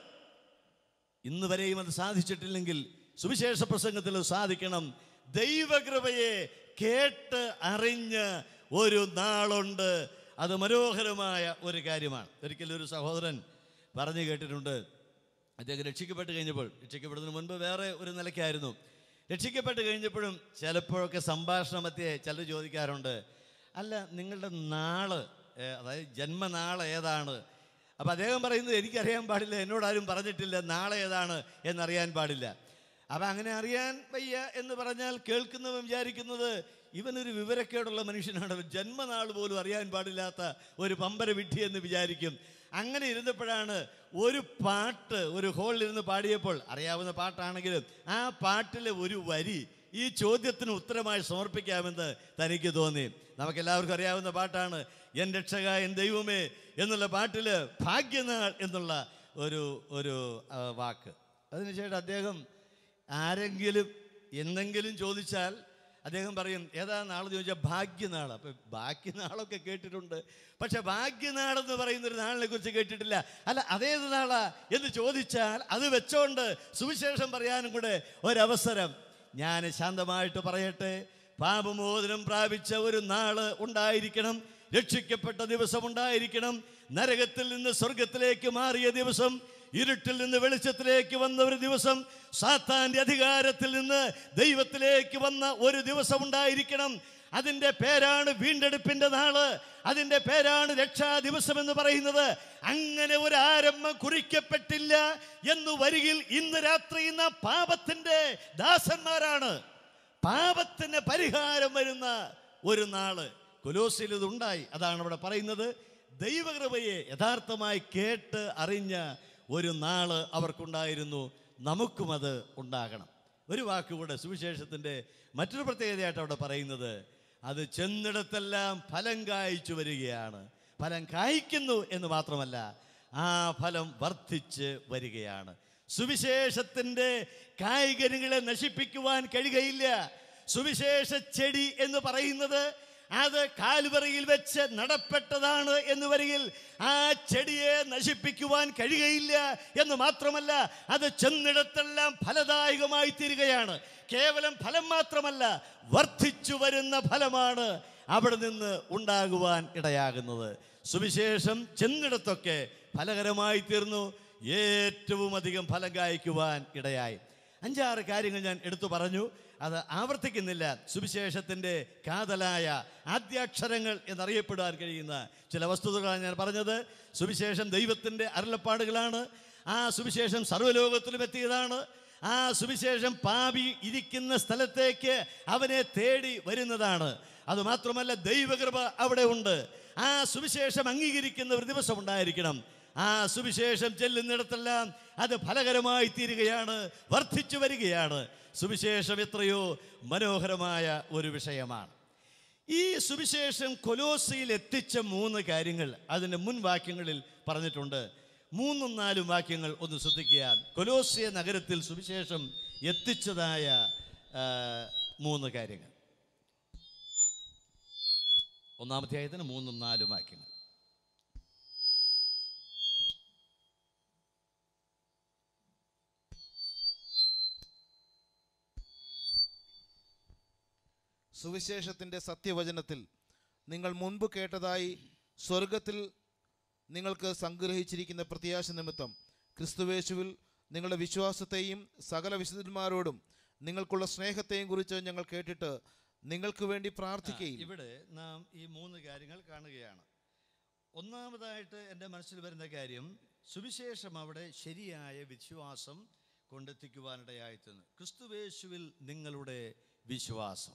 ഇന്ന് വരെയും അത് സാധിച്ചിട്ടില്ലെങ്കിൽ സുവിശേഷ പ്രസംഗത്തിൽ അത് സാധിക്കണം ദൈവകൃപയെ കേട്ട് അറിഞ്ഞ് ഒരു നാളുണ്ട് അത് മനോഹരമായ ഒരു കാര്യമാണ് ഒരിക്കലും ഒരു സഹോദരൻ പറഞ്ഞു കേട്ടിട്ടുണ്ട് അദ്ദേഹം രക്ഷിക്കപ്പെട്ട് കഴിഞ്ഞപ്പോൾ രക്ഷിക്കപ്പെടുന്നതിന് മുൻപ് വേറെ ഒരു നിലയ്ക്കായിരുന്നു രക്ഷിക്കപ്പെട്ട് കഴിഞ്ഞപ്പോഴും ചിലപ്പോഴൊക്കെ സംഭാഷണ മധ്യേ ചിലർ ചോദിക്കാറുണ്ട് അല്ല നിങ്ങളുടെ നാള് ഏ, അതായത് ജന്മനാള് ഏതാണ് അപ്പം അദ്ദേഹം പറയുന്നത് എനിക്കറിയാൻ പാടില്ല എന്നോടാരും പറഞ്ഞിട്ടില്ല നാളെ ഏതാണ് എന്നറിയാൻ പാടില്ല അപ്പം അങ്ങനെ അറിയാൻ വയ്യ എന്ന് പറഞ്ഞാൽ കേൾക്കുന്നവൻ വിചാരിക്കുന്നത് ഇവനൊരു വിവരക്കേടുള്ള മനുഷ്യനാണ് ജന്മനാൾ പോലും അറിയാൻ പാടില്ലാത്ത ഒരു പമ്പര വിഡ്ഢി എന്ന് വിചാരിക്കും അങ്ങനെ ഇരുന്നപ്പോഴാണ് ഒരു പാട്ട് ഒരു ഹോളിൽ ഇരുന്ന് പാടിയപ്പോൾ അറിയാവുന്ന പാട്ടാണെങ്കിലും ആ പാട്ടിലെ ഒരു വരി ഈ ചോദ്യത്തിന് ഉത്തരമായി സമർപ്പിക്കാമെന്ന് തനിക്ക് തോന്നി നമുക്കെല്ലാവർക്കും അറിയാവുന്ന പാട്ടാണ് എൻ രക്ഷക എൻ ദൈവമേ എന്നുള്ള പാട്ടിൽ ഭാഗ്യനാൾ എന്നുള്ള ഒരു ഒരു ആ, വാക്ക് അതിനുശേഷം അദ്ദേഹം ആരെങ്കിലും എന്തെങ്കിലും ചോദിച്ചാൽ അദ്ദേഹം പറയും ഏതാ നാളെ ചോദിച്ചാൽ ഭാഗ്യനാൾ അപ്പം ഭാഗ്യനാളൊക്കെ കേട്ടിട്ടുണ്ട് പക്ഷെ ഭാഗ്യനാളെന്ന് പറയുന്ന ഒരു നാളിനെ കുറിച്ച് കേട്ടിട്ടില്ല അല്ല അതേത് നാളാ എന്ന് ചോദിച്ചാൽ അത് വെച്ചോണ്ട് സുവിശേഷം പറയാനും കൂടെ ഒരവസരം ഞാൻ ശാന്തമായിട്ട് പറയട്ടെ പാപമോചനം പ്രാപിച്ച ഒരു നാള് ഉണ്ടായിരിക്കണം രക്ഷിക്കപ്പെട്ട ദിവസം ഉണ്ടായിരിക്കണം നരകത്തിൽ നിന്ന് സ്വർഗത്തിലേക്ക് മാറിയ ദിവസം ഇരുട്ടിൽ നിന്ന് വെളിച്ചത്തിലേക്ക് വന്ന ഒരു ദിവസം സാത്താന്റെ അധികാരത്തിൽ നിന്ന് ദൈവത്തിലേക്ക് വന്ന ഒരു ദിവസം ഉണ്ടായിരിക്കണം അതിൻ്റെ പേരാണ് വീണ്ടെടുപ്പിന്റെ നാള് അതിൻ്റെ പേരാണ് രക്ഷാ ദിവസം എന്ന് പറയുന്നത് അങ്ങനെ ഒരു ആരംഭം കുറിക്കപ്പെട്ടില്ല എന്ന് വരികിൽ ഇന്ന് രാത്രി ഇന്ന് പാപത്തിന്റെ ദാസന്മാരാണ് പാപത്തിന് പരിഹാരം വരുന്ന ഒരു നാള് കൊലോസിൽ ഇതുണ്ടായി അതാണ് ഇവിടെ പറയുന്നത് ദൈവകൃപയെ യഥാർത്ഥമായി കേട്ട് അറിഞ്ഞ ഒരു നാള് അവർക്കുണ്ടായിരുന്നു നമുക്കും അത് ഉണ്ടാകണം ഒരു വാക്കുകൂടെ സുവിശേഷത്തിൻ്റെ മറ്റൊരു പ്രത്യേകതയായിട്ട് അവിടെ പറയുന്നത് അത് ചെന്നിടത്തെല്ലാം ഫലം കായ്ച്ചു വരികയാണ് ഫലം കായ്ക്കുന്നു എന്ന് മാത്രമല്ല ആ ഫലം വർദ്ധിച്ച് വരികയാണ് സുവിശേഷത്തിൻ്റെ കായികനികളെ നശിപ്പിക്കുവാൻ കഴിയുകയില്ല സുവിശേഷ ചെടി എന്ന് പറയുന്നത് അത് കാൽവറിയിൽ വെച്ച് നടപ്പെട്ടതാണ് എന്ന് വരികിൽ ആ ചെടിയെ നശിപ്പിക്കുവാൻ കഴിയുകയില്ല എന്ന് മാത്രമല്ല അത് ചെന്നിടത്തെല്ലാം ഫലദായകമായി തീരുകയാണ് കേവലം ഫലം മാത്രമല്ല വർദ്ധിച്ചു വരുന്ന ഫലമാണ് അവിടെ നിന്ന് ഉണ്ടാകുവാൻ ഇടയാകുന്നത് സുവിശേഷം ചെന്നിടത്തൊക്കെ ഫലകരമായി തീർന്നു ഏറ്റവും അധികം ഫലം കായ്ക്കുവാൻ ഇടയായി അഞ്ചാറ് കാര്യങ്ങൾ ഞാൻ എടുത്തു പറഞ്ഞു അത് ആവർത്തിക്കുന്നില്ല സുവിശേഷത്തിൻ്റെ കാതലായ ആദ്യാക്ഷരങ്ങൾ എന്നറിയപ്പെടാൻ കഴിയുന്ന ചില വസ്തുതകളാണ് ഞാൻ പറഞ്ഞത് സുവിശേഷം ദൈവത്തിൻ്റെ അരുളപ്പാടുകളാണ് ആ സുവിശേഷം സർവ്വലോകത്തിലും എത്തിയതാണ് ആ സുവിശേഷം പാപി ഇരിക്കുന്ന സ്ഥലത്തേക്ക് അവനെ തേടി വരുന്നതാണ് അതുമാത്രമല്ല ദൈവകൃപ അവിടെ ഉണ്ട് ആ സുവിശേഷം അംഗീകരിക്കുന്ന ഒരു ദിവസം ഉണ്ടായിരിക്കണം ആ സുവിശേഷം ചെല്ലുന്നിടത്തെല്ലാം അത് ഫലകരമായി തീരുകയാണ് വർദ്ധിച്ചു വരികയാണ് സുവിശേഷം എത്രയോ മനോഹരമായ ഒരു വിഷയമാണ് ഈ സുവിശേഷം കൊലോസിയിൽ എത്തിച്ച മൂന്ന് കാര്യങ്ങൾ അതിൻ്റെ മുൻ വാക്യങ്ങളിൽ പറഞ്ഞിട്ടുണ്ട് മൂന്നും നാലും വാക്യങ്ങൾ ഒന്ന് ശ്രദ്ധിക്കുക കൊലോസിയ നഗരത്തിൽ സുവിശേഷം എത്തിച്ചതായ ആ, മൂന്ന് കാര്യങ്ങൾ ഒന്നാമധ്യായത്തിന് മൂന്നും നാലും വാക്യങ്ങൾ സുവിശേഷത്തിൻ്റെ സത്യവചനത്തിൽ നിങ്ങൾ മുൻപ് കേട്ടതായി സ്വർഗത്തിൽ നിങ്ങൾക്ക് സംഗ്രഹിച്ചിരിക്കുന്ന പ്രത്യാശ നിമിത്തം ക്രിസ്തുവേശുവിൽ നിങ്ങളുടെ വിശ്വാസത്തെയും സകല വിശുദ്ധന്മാരോടും നിങ്ങൾക്കുള്ള സ്നേഹത്തെയും കുറിച്ച് ഞങ്ങൾ കേട്ടിട്ട് നിങ്ങൾക്ക് വേണ്ടി പ്രാർത്ഥിക്കുകയും ഇവിടെ നാം ഈ മൂന്ന് കാര്യങ്ങൾ കാണുകയാണ് ഒന്നാമതായിട്ട് എൻ്റെ മനസ്സിൽ വരുന്ന കാര്യം സുവിശേഷം അവിടെ ശരിയായ വിശ്വാസം കൊണ്ടെത്തിക്കുവാനിടയായിത്തീർന്നു ക്രിസ്തുവേശുവിൽ നിങ്ങളുടെ വിശ്വാസം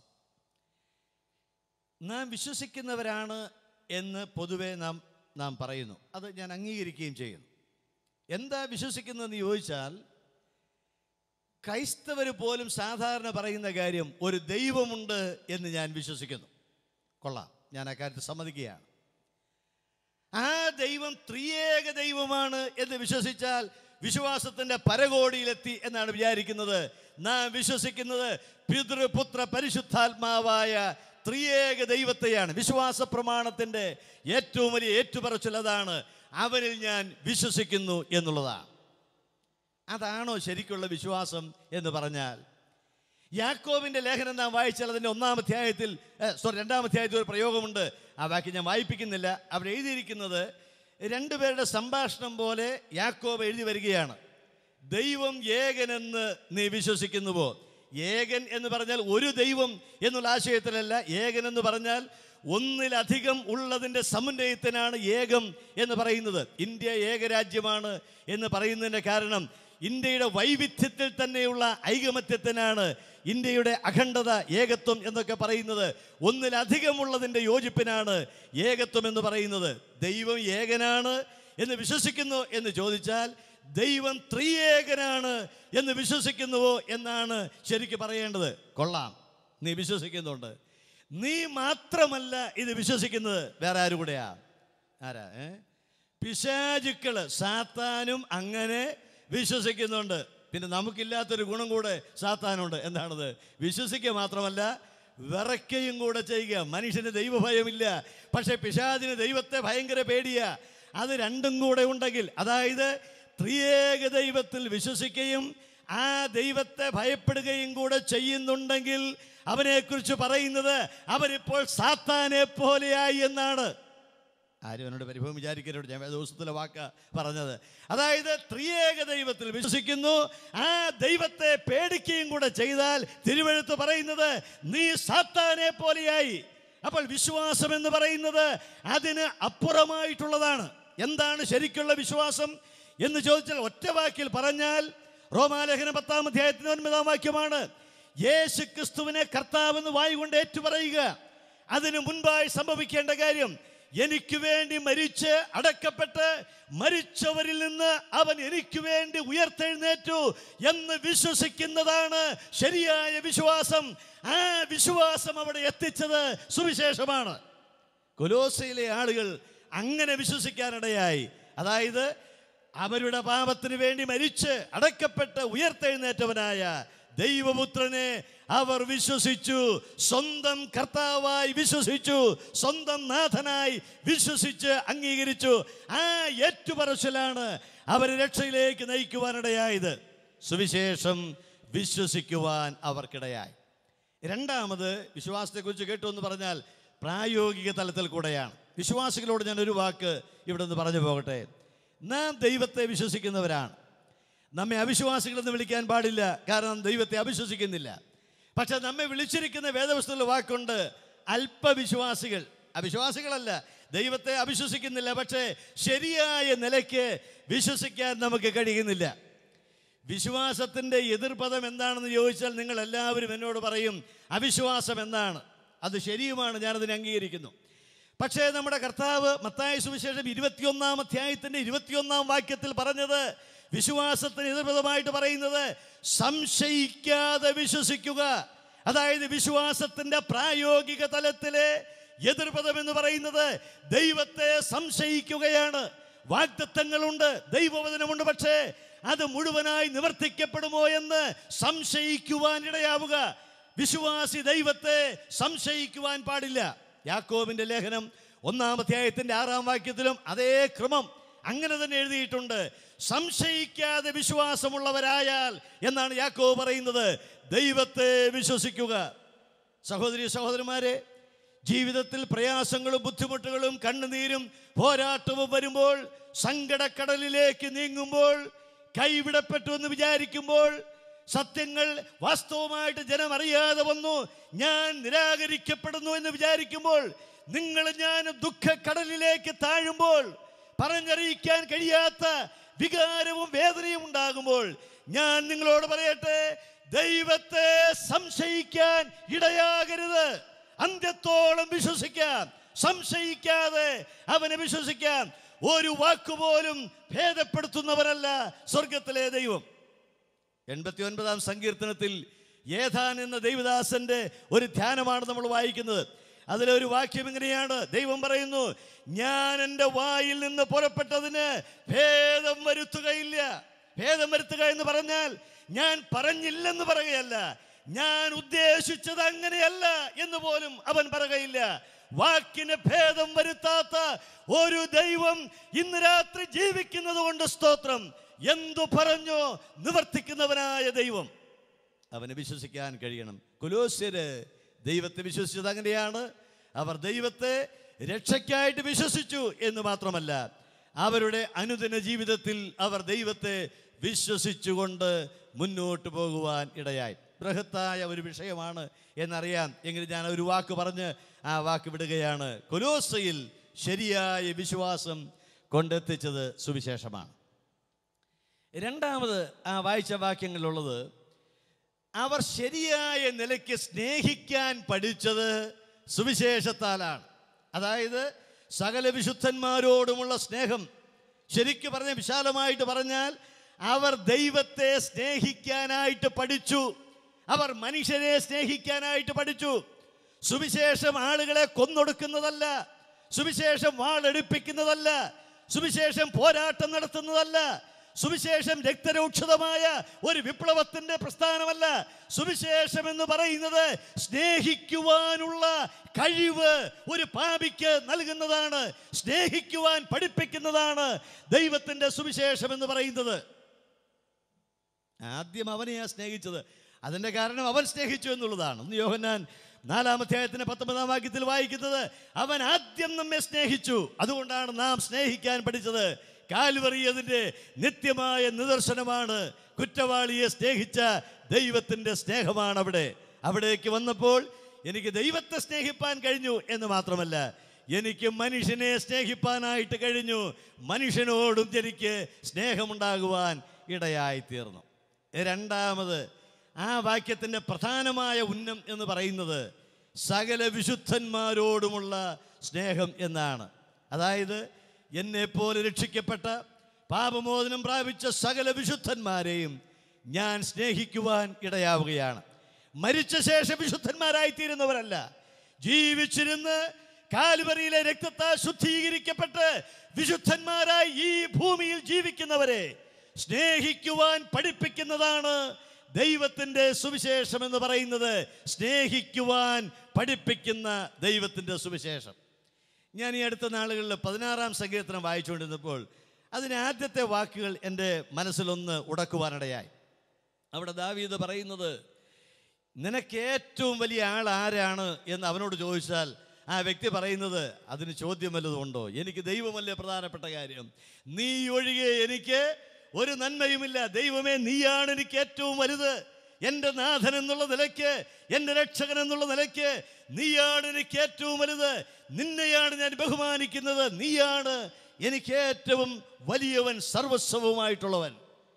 നാം വിശ്വസിക്കുന്നവരാണ് എന്ന് പൊതുവെ നാം നാം പറയുന്നു അത് ഞാൻ അംഗീകരിക്കുകയും ചെയ്യുന്നു എന്താ വിശ്വസിക്കുന്നതെന്ന് ചോദിച്ചാൽ ക്രൈസ്തവർ പോലും സാധാരണ പറയുന്ന കാര്യം ഒരു ദൈവമുണ്ട് എന്ന് ഞാൻ വിശ്വസിക്കുന്നു കൊള്ളാം ഞാൻ അക്കാര്യത്തിൽ സമ്മതിക്കുകയാണ് ആ ദൈവം ത്രിയേക ദൈവമാണ് എന്ന് വിശ്വസിച്ചാൽ വിശ്വാസത്തിന്റെ പരകോടിയിലെത്തി എന്നാണ് വിചാരിക്കുന്നത് നാം വിശ്വസിക്കുന്നത് പിതൃപുത്ര പരിശുദ്ധാത്മാവായ ത്രിയേക ദൈവത്തെയാണ് വിശ്വാസ പ്രമാണത്തിന്റെ ഏറ്റവും വലിയ ഏറ്റുപറച്ചിൽ അതാണ് അവനിൽ ഞാൻ വിശ്വസിക്കുന്നു എന്നുള്ളതാണ് അതാണോ ശരിക്കുള്ള വിശ്വാസം എന്ന് പറഞ്ഞാൽ യാക്കോബിന്റെ ലേഖനം നാം വായിച്ചാൽ അതിൻ്റെ ഒന്നാം അധ്യായത്തിൽ സോറി രണ്ടാം അധ്യായത്തിൽ ഒരു പ്രയോഗമുണ്ട് ആ വാക്യം ഞാൻ വായിപ്പിക്കുന്നില്ല അവിടെ എഴുതിയിരിക്കുന്നത് രണ്ടുപേരുടെ സംഭാഷണം പോലെ യാക്കോബ് എഴുതി വരികയാണ് ദൈവം ഏകനെന്ന് നീ വിശ്വസിക്കുന്നുവോ ഏകൻ എന്ന് പറഞ്ഞാൽ ഒരു ദൈവം എന്നുള്ള ആശയത്തിലല്ല ഏകൻ എന്ന് പറഞ്ഞാൽ ഒന്നിലധികം ഉള്ളതിൻ്റെ സമുന്നയത്തിനാണ് ഏകം എന്ന് പറയുന്നത് ഇന്ത്യ ഏകരാജ്യമാണ് എന്ന് പറയുന്നതിൻ്റെ കാരണം ഇന്ത്യയുടെ വൈവിധ്യത്തിൽ തന്നെയുള്ള ഐകമത്യത്തിനാണ് ഇന്ത്യയുടെ അഖണ്ഡത ഏകത്വം എന്നൊക്കെ പറയുന്നത് ഒന്നിലധികമുള്ളതിൻ്റെ യോജിപ്പിനാണ് ഏകത്വം എന്ന് പറയുന്നത് ദൈവം ഏകനാണ് എന്ന് വിശ്വസിക്കുന്നു എന്ന് ചോദിച്ചാൽ ദൈവം ത്രിയേകനാണ് എന്ന് വിശ്വസിക്കുന്നുവോ എന്നാണ് ശരിക്ക് പറയേണ്ടത് കൊള്ളാം നീ വിശ്വസിക്കുന്നുണ്ട് നീ മാത്രമല്ല ഇത് വിശ്വസിക്കുന്നത് വേറെ ആരും കൂടെയാ ആരാ ഏ പിശാചുക്കള് സാത്താനും അങ്ങനെ വിശ്വസിക്കുന്നുണ്ട് പിന്നെ നമുക്കില്ലാത്തൊരു ഗുണം കൂടെ സാത്താനുണ്ട് എന്താണത് വിശ്വസിക്കുക മാത്രമല്ല വിറയ്ക്കുകയും കൂടെ ചെയ്യുക മനുഷ്യന് ദൈവഭയമില്ല പക്ഷേ പിശാദിന് ദൈവത്തെ ഭയങ്കര പേടിയാ അത് രണ്ടും കൂടെ ഉണ്ടെങ്കിൽ അതായത് ത്രിയേക ദൈവത്തിൽ വിശ്വസിക്കുകയും ആ ദൈവത്തെ ഭയപ്പെടുകയും കൂടെ ചെയ്യുന്നുണ്ടെങ്കിൽ അവനെക്കുറിച്ച് പറയുന്നത് അവനിപ്പോൾ സാത്താനെ പോലെയായി എന്നാണ് ആരും എന്നോട് പരിഭവം വിചാരിക്കരുത് ഞാൻ ദിവസത്തിലെ വാക്ക പറഞ്ഞത് അതായത് ത്രിയേക ദൈവത്തിൽ വിശ്വസിക്കുന്നു ആ ദൈവത്തെ പേടിക്കുകയും കൂടെ ചെയ്താൽ തിരുവഴുത്ത് പറയുന്നത് നീ സാത്താനെ പോലെയായി അപ്പോൾ വിശ്വാസം എന്ന് പറയുന്നത് അതിന് അപ്പുറമായിട്ടുള്ളതാണ് എന്താണ് ശരിക്കുള്ള വിശ്വാസം എന്ന് ചോദിച്ചാൽ ഒറ്റ വാക്കിൽ പറഞ്ഞാൽ റോമാലേഖന പത്താം അധ്യായത്തിന് ഒൻപതാം വാക്യമാണ് യേശു ക്രിസ്തുവിനെ കർത്താവെന്ന് വായുകൊണ്ട് ഏറ്റുപറയുക അതിനു മുൻപായി സംഭവിക്കേണ്ട കാര്യം എനിക്ക് വേണ്ടി മരിച്ച് അടക്കപ്പെട്ട് മരിച്ചവരിൽ നിന്ന് അവൻ എനിക്ക് വേണ്ടി ഉയർത്തെഴുന്നേറ്റു എന്ന് വിശ്വസിക്കുന്നതാണ് ശരിയായ വിശ്വാസം ആ വിശ്വാസം അവിടെ എത്തിച്ചത് സുവിശേഷമാണ് കൊലോസയിലെ ആളുകൾ അങ്ങനെ വിശ്വസിക്കാനിടയായി അതായത് അവരുടെ പാപത്തിന് വേണ്ടി മരിച്ച് അടക്കപ്പെട്ട് ഉയർത്തെഴുന്നേറ്റവനായ ദൈവപുത്രനെ അവർ വിശ്വസിച്ചു സ്വന്തം കർത്താവായി വിശ്വസിച്ചു സ്വന്തം നാഥനായി വിശ്വസിച്ച് അംഗീകരിച്ചു ആ ഏറ്റുപറച്ചിലാണ് അവർ രക്ഷയിലേക്ക് നയിക്കുവാനിടയായത് സുവിശേഷം വിശ്വസിക്കുവാൻ അവർക്കിടയായി രണ്ടാമത് വിശ്വാസത്തെക്കുറിച്ച് കേട്ടു എന്ന് പറഞ്ഞാൽ പ്രായോഗിക തലത്തിൽ കൂടെയാണ് വിശ്വാസികളോട് ഞാൻ ഒരു വാക്ക് ഇവിടെ നിന്ന് പറഞ്ഞു പോകട്ടെ നാം ദൈവത്തെ വിശ്വസിക്കുന്നവരാണ് നമ്മെ അവിശ്വാസികളെന്ന് വിളിക്കാൻ പാടില്ല കാരണം ദൈവത്തെ അവിശ്വസിക്കുന്നില്ല പക്ഷെ നമ്മെ വിളിച്ചിരിക്കുന്ന വേദവസ്തുള്ള വാക്കുണ്ട് അല്പവിശ്വാസികൾ അവിശ്വാസികളല്ല ദൈവത്തെ അവിശ്വസിക്കുന്നില്ല പക്ഷേ ശരിയായ നിലയ്ക്ക് വിശ്വസിക്കാൻ നമുക്ക് കഴിയുന്നില്ല വിശ്വാസത്തിൻ്റെ എതിർപദം എന്താണെന്ന് ചോദിച്ചാൽ നിങ്ങൾ എല്ലാവരും എന്നോട് പറയും അവിശ്വാസം എന്നാണ് അത് ശരിയുമാണ് ഞാനതിനെ അംഗീകരിക്കുന്നു പക്ഷേ നമ്മുടെ കർത്താവ് മത്തായ സുവിശേഷം ഇരുപത്തിയൊന്നാം അധ്യായത്തിൻ്റെ ഇരുപത്തിയൊന്നാം വാക്യത്തിൽ പറഞ്ഞത് വിശ്വാസത്തിന് എതിർപദമായിട്ട് പറയുന്നത് സംശയിക്കാതെ വിശ്വസിക്കുക അതായത് വിശ്വാസത്തിൻ്റെ പ്രായോഗിക തലത്തിലെ എതിർപദം എന്ന് പറയുന്നത് ദൈവത്തെ സംശയിക്കുകയാണ് വാഗ്ദത്തങ്ങളുണ്ട് ദൈവവചനമുണ്ട് പക്ഷേ അത് മുഴുവനായി നിവർത്തിക്കപ്പെടുമോ എന്ന് സംശയിക്കുവാൻ ഇടയാവുക വിശ്വാസി ദൈവത്തെ സംശയിക്കുവാൻ പാടില്ല യാക്കോബിന്റെ ലേഖനം ഒന്നാം അധ്യായത്തിന്റെ ആറാം വാക്യത്തിലും അതേ ക്രമം അങ്ങനെ തന്നെ എഴുതിയിട്ടുണ്ട് സംശയിക്കാതെ വിശ്വാസമുള്ളവരായാൽ എന്നാണ് യാക്കോബ് പറയുന്നത് ദൈവത്തെ വിശ്വസിക്കുക സഹോദരി സഹോദരന്മാരെ ജീവിതത്തിൽ പ്രയാസങ്ങളും ബുദ്ധിമുട്ടുകളും കണ്ണുനീരും പോരാട്ടവും വരുമ്പോൾ സങ്കടക്കടലിലേക്ക് നീങ്ങുമ്പോൾ കൈവിടപ്പെട്ടു എന്ന് വിചാരിക്കുമ്പോൾ സത്യങ്ങൾ വാസ്തവമായിട്ട് ജനം അറിയാതെ വന്നു ഞാൻ നിരാകരിക്കപ്പെടുന്നു എന്ന് വിചാരിക്കുമ്പോൾ നിങ്ങൾ ഞാൻ ദുഃഖക്കടലിലേക്ക് താഴുമ്പോൾ പറഞ്ഞറിയിക്കാൻ കഴിയാത്ത വികാരവും വേദനയും ഉണ്ടാകുമ്പോൾ ഞാൻ നിങ്ങളോട് പറയട്ടെ ദൈവത്തെ സംശയിക്കാൻ ഇടയാകരുത് അന്ത്യത്തോളം വിശ്വസിക്കാം സംശയിക്കാതെ അവനെ വിശ്വസിക്കാം ഒരു വാക്കുപോലും ഭേദപ്പെടുത്തുന്നവരല്ല സ്വർഗത്തിലെ ദൈവം എൺപത്തി ഒൻപതാം സങ്കീർത്തനത്തിൽ ഏതാൻ എന്ന ദൈവദാസന്റെ ഒരു ധ്യാനമാണ് നമ്മൾ വായിക്കുന്നത് അതിലൊരു വാക്യം ഇങ്ങനെയാണ് ദൈവം പറയുന്നു ഞാൻ എൻ്റെ വായിൽ നിന്ന് പുറപ്പെട്ടതിന് ഭേദം വരുത്തുകയില്ല ഭേദം വരുത്തുക എന്ന് പറഞ്ഞാൽ ഞാൻ പറഞ്ഞില്ലെന്ന് പറയുകയല്ല ഞാൻ ഉദ്ദേശിച്ചത് അങ്ങനെയല്ല എന്ന് പോലും അവൻ പറയുകയില്ല വാക്കിന് ഭേദം വരുത്താത്ത ഒരു ദൈവം ഇന്ന് രാത്രി ജീവിക്കുന്നത് കൊണ്ട് സ്തോത്രം എന്തു പറഞ്ഞോ നിവർത്തിക്കുന്നവനായ ദൈവം അവനെ വിശ്വസിക്കാൻ കഴിയണം കുലോസ്യര് ദൈവത്തെ വിശ്വസിച്ചത് അങ്ങനെയാണ് അവർ ദൈവത്തെ രക്ഷയ്ക്കായിട്ട് വിശ്വസിച്ചു എന്ന് മാത്രമല്ല അവരുടെ അനുദിന ജീവിതത്തിൽ അവർ ദൈവത്തെ വിശ്വസിച്ചുകൊണ്ട് മുന്നോട്ട് പോകുവാൻ ഇടയായി ബൃഹത്തായ ഒരു വിഷയമാണ് എന്നറിയാം എങ്കിലും ഞാൻ ഒരു വാക്ക് പറഞ്ഞ് ആ വാക്ക് വിടുകയാണ് കൊലോസയിൽ ശരിയായ വിശ്വാസം കൊണ്ടെത്തിച്ചത് സുവിശേഷമാണ് രണ്ടാമത് ആ വായിച്ച വാക്യങ്ങളിലുള്ളത് അവർ ശരിയായ നിലയ്ക്ക് സ്നേഹിക്കാൻ പഠിച്ചത് സുവിശേഷത്താലാണ് അതായത് സകല വിശുദ്ധന്മാരോടുമുള്ള സ്നേഹം ശരിക്കു പറഞ്ഞ വിശാലമായിട്ട് പറഞ്ഞാൽ അവർ ദൈവത്തെ സ്നേഹിക്കാനായിട്ട് പഠിച്ചു അവർ മനുഷ്യരെ സ്നേഹിക്കാനായിട്ട് പഠിച്ചു സുവിശേഷം ആളുകളെ കൊന്നൊടുക്കുന്നതല്ല സുവിശേഷം വാളെടുപ്പിക്കുന്നതല്ല സുവിശേഷം പോരാട്ടം നടത്തുന്നതല്ല സുവിശേഷം രക്തരൂക്ഷിതമായ ഒരു വിപ്ലവത്തിന്റെ പ്രസ്ഥാനമല്ല സുവിശേഷം എന്ന് പറയുന്നത് സ്നേഹിക്കുവാനുള്ള കഴിവ് ഒരു പാപിക്ക് നൽകുന്നതാണ് സ്നേഹിക്കുവാൻ പഠിപ്പിക്കുന്നതാണ് ദൈവത്തിന്റെ സുവിശേഷം എന്ന് പറയുന്നത് ആദ്യം അവനെയാ സ്നേഹിച്ചത് അതിന്റെ കാരണം അവൻ സ്നേഹിച്ചു എന്നുള്ളതാണ് ഒന്ന് യോഹന്നാൻ നാലാം അധ്യായത്തിന്റെ പത്തൊമ്പതാം വാക്യത്തിൽ വായിക്കുന്നത് അവൻ ആദ്യം നമ്മെ സ്നേഹിച്ചു അതുകൊണ്ടാണ് നാം സ്നേഹിക്കാൻ പഠിച്ചത് കാൽവറി അതിൻ്റെ നിത്യമായ നിദർശനമാണ് കുറ്റവാളിയെ സ്നേഹിച്ച ദൈവത്തിൻ്റെ സ്നേഹമാണ് അവിടെ അവിടേക്ക് വന്നപ്പോൾ എനിക്ക് ദൈവത്തെ സ്നേഹിപ്പാൻ കഴിഞ്ഞു എന്ന് മാത്രമല്ല എനിക്ക് മനുഷ്യനെ സ്നേഹിപ്പാനായിട്ട് കഴിഞ്ഞു മനുഷ്യനോടും എനിക്ക് സ്നേഹമുണ്ടാകുവാൻ ഇടയായി തീർന്നു രണ്ടാമത് ആ വാക്യത്തിൻ്റെ പ്രധാനമായ ഉന്നം എന്ന് പറയുന്നത് സകല വിശുദ്ധന്മാരോടുമുള്ള സ്നേഹം എന്നാണ് അതായത് എന്നെപ്പോലെ രക്ഷിക്കപ്പെട്ട പാപമോചനം പ്രാപിച്ച സകല വിശുദ്ധന്മാരെയും ഞാൻ സ്നേഹിക്കുവാൻ ഇടയാവുകയാണ് മരിച്ച ശേഷം വിശുദ്ധന്മാരായി തീരുന്നവരല്ല ജീവിച്ചിരുന്ന് കാൽവറിയിലെ രക്തത്താൽ ശുദ്ധീകരിക്കപ്പെട്ട് വിശുദ്ധന്മാരായി ഈ ഭൂമിയിൽ ജീവിക്കുന്നവരെ സ്നേഹിക്കുവാൻ പഠിപ്പിക്കുന്നതാണ് ദൈവത്തിൻ്റെ സുവിശേഷം എന്ന് പറയുന്നത് സ്നേഹിക്കുവാൻ പഠിപ്പിക്കുന്ന ദൈവത്തിൻ്റെ സുവിശേഷം ഞാൻ ഈ അടുത്ത നാളുകളിൽ പതിനാറാം സങ്കീർത്തനം വായിച്ചുകൊണ്ടിരുന്നപ്പോൾ അതിന് ആദ്യത്തെ വാക്കുകൾ എൻ്റെ മനസ്സിലൊന്ന് ഉടക്കുവാനിടയായി അവിടെ ദാവീദ് പറയുന്നത് നിനക്ക് ഏറ്റവും വലിയ ആൾ ആരാണ് എന്ന് അവനോട് ചോദിച്ചാൽ ആ വ്യക്തി പറയുന്നത് അതിന് ചോദ്യം വല്ലതും ഉണ്ടോ എനിക്ക് ദൈവമല്ലേ പ്രധാനപ്പെട്ട കാര്യം നീ ഒഴികെ എനിക്ക് ഒരു നന്മയുമില്ല ദൈവമേ നീയാണ് എനിക്ക് ഏറ്റവും വലുത് എൻ്റെ നാഥൻ എന്നുള്ള നിലയ്ക്ക് എൻ്റെ രക്ഷകൻ എന്നുള്ള നിലയ്ക്ക് നീയാണ് എനിക്ക് ഏറ്റവും വലുത് നിന്നെയാണ് ഞാൻ ബഹുമാനിക്കുന്നത് നീയാണ് എനിക്ക് ഏറ്റവും വലിയവൻ സർവസ്വവുമായിട്ടുള്ളവൻ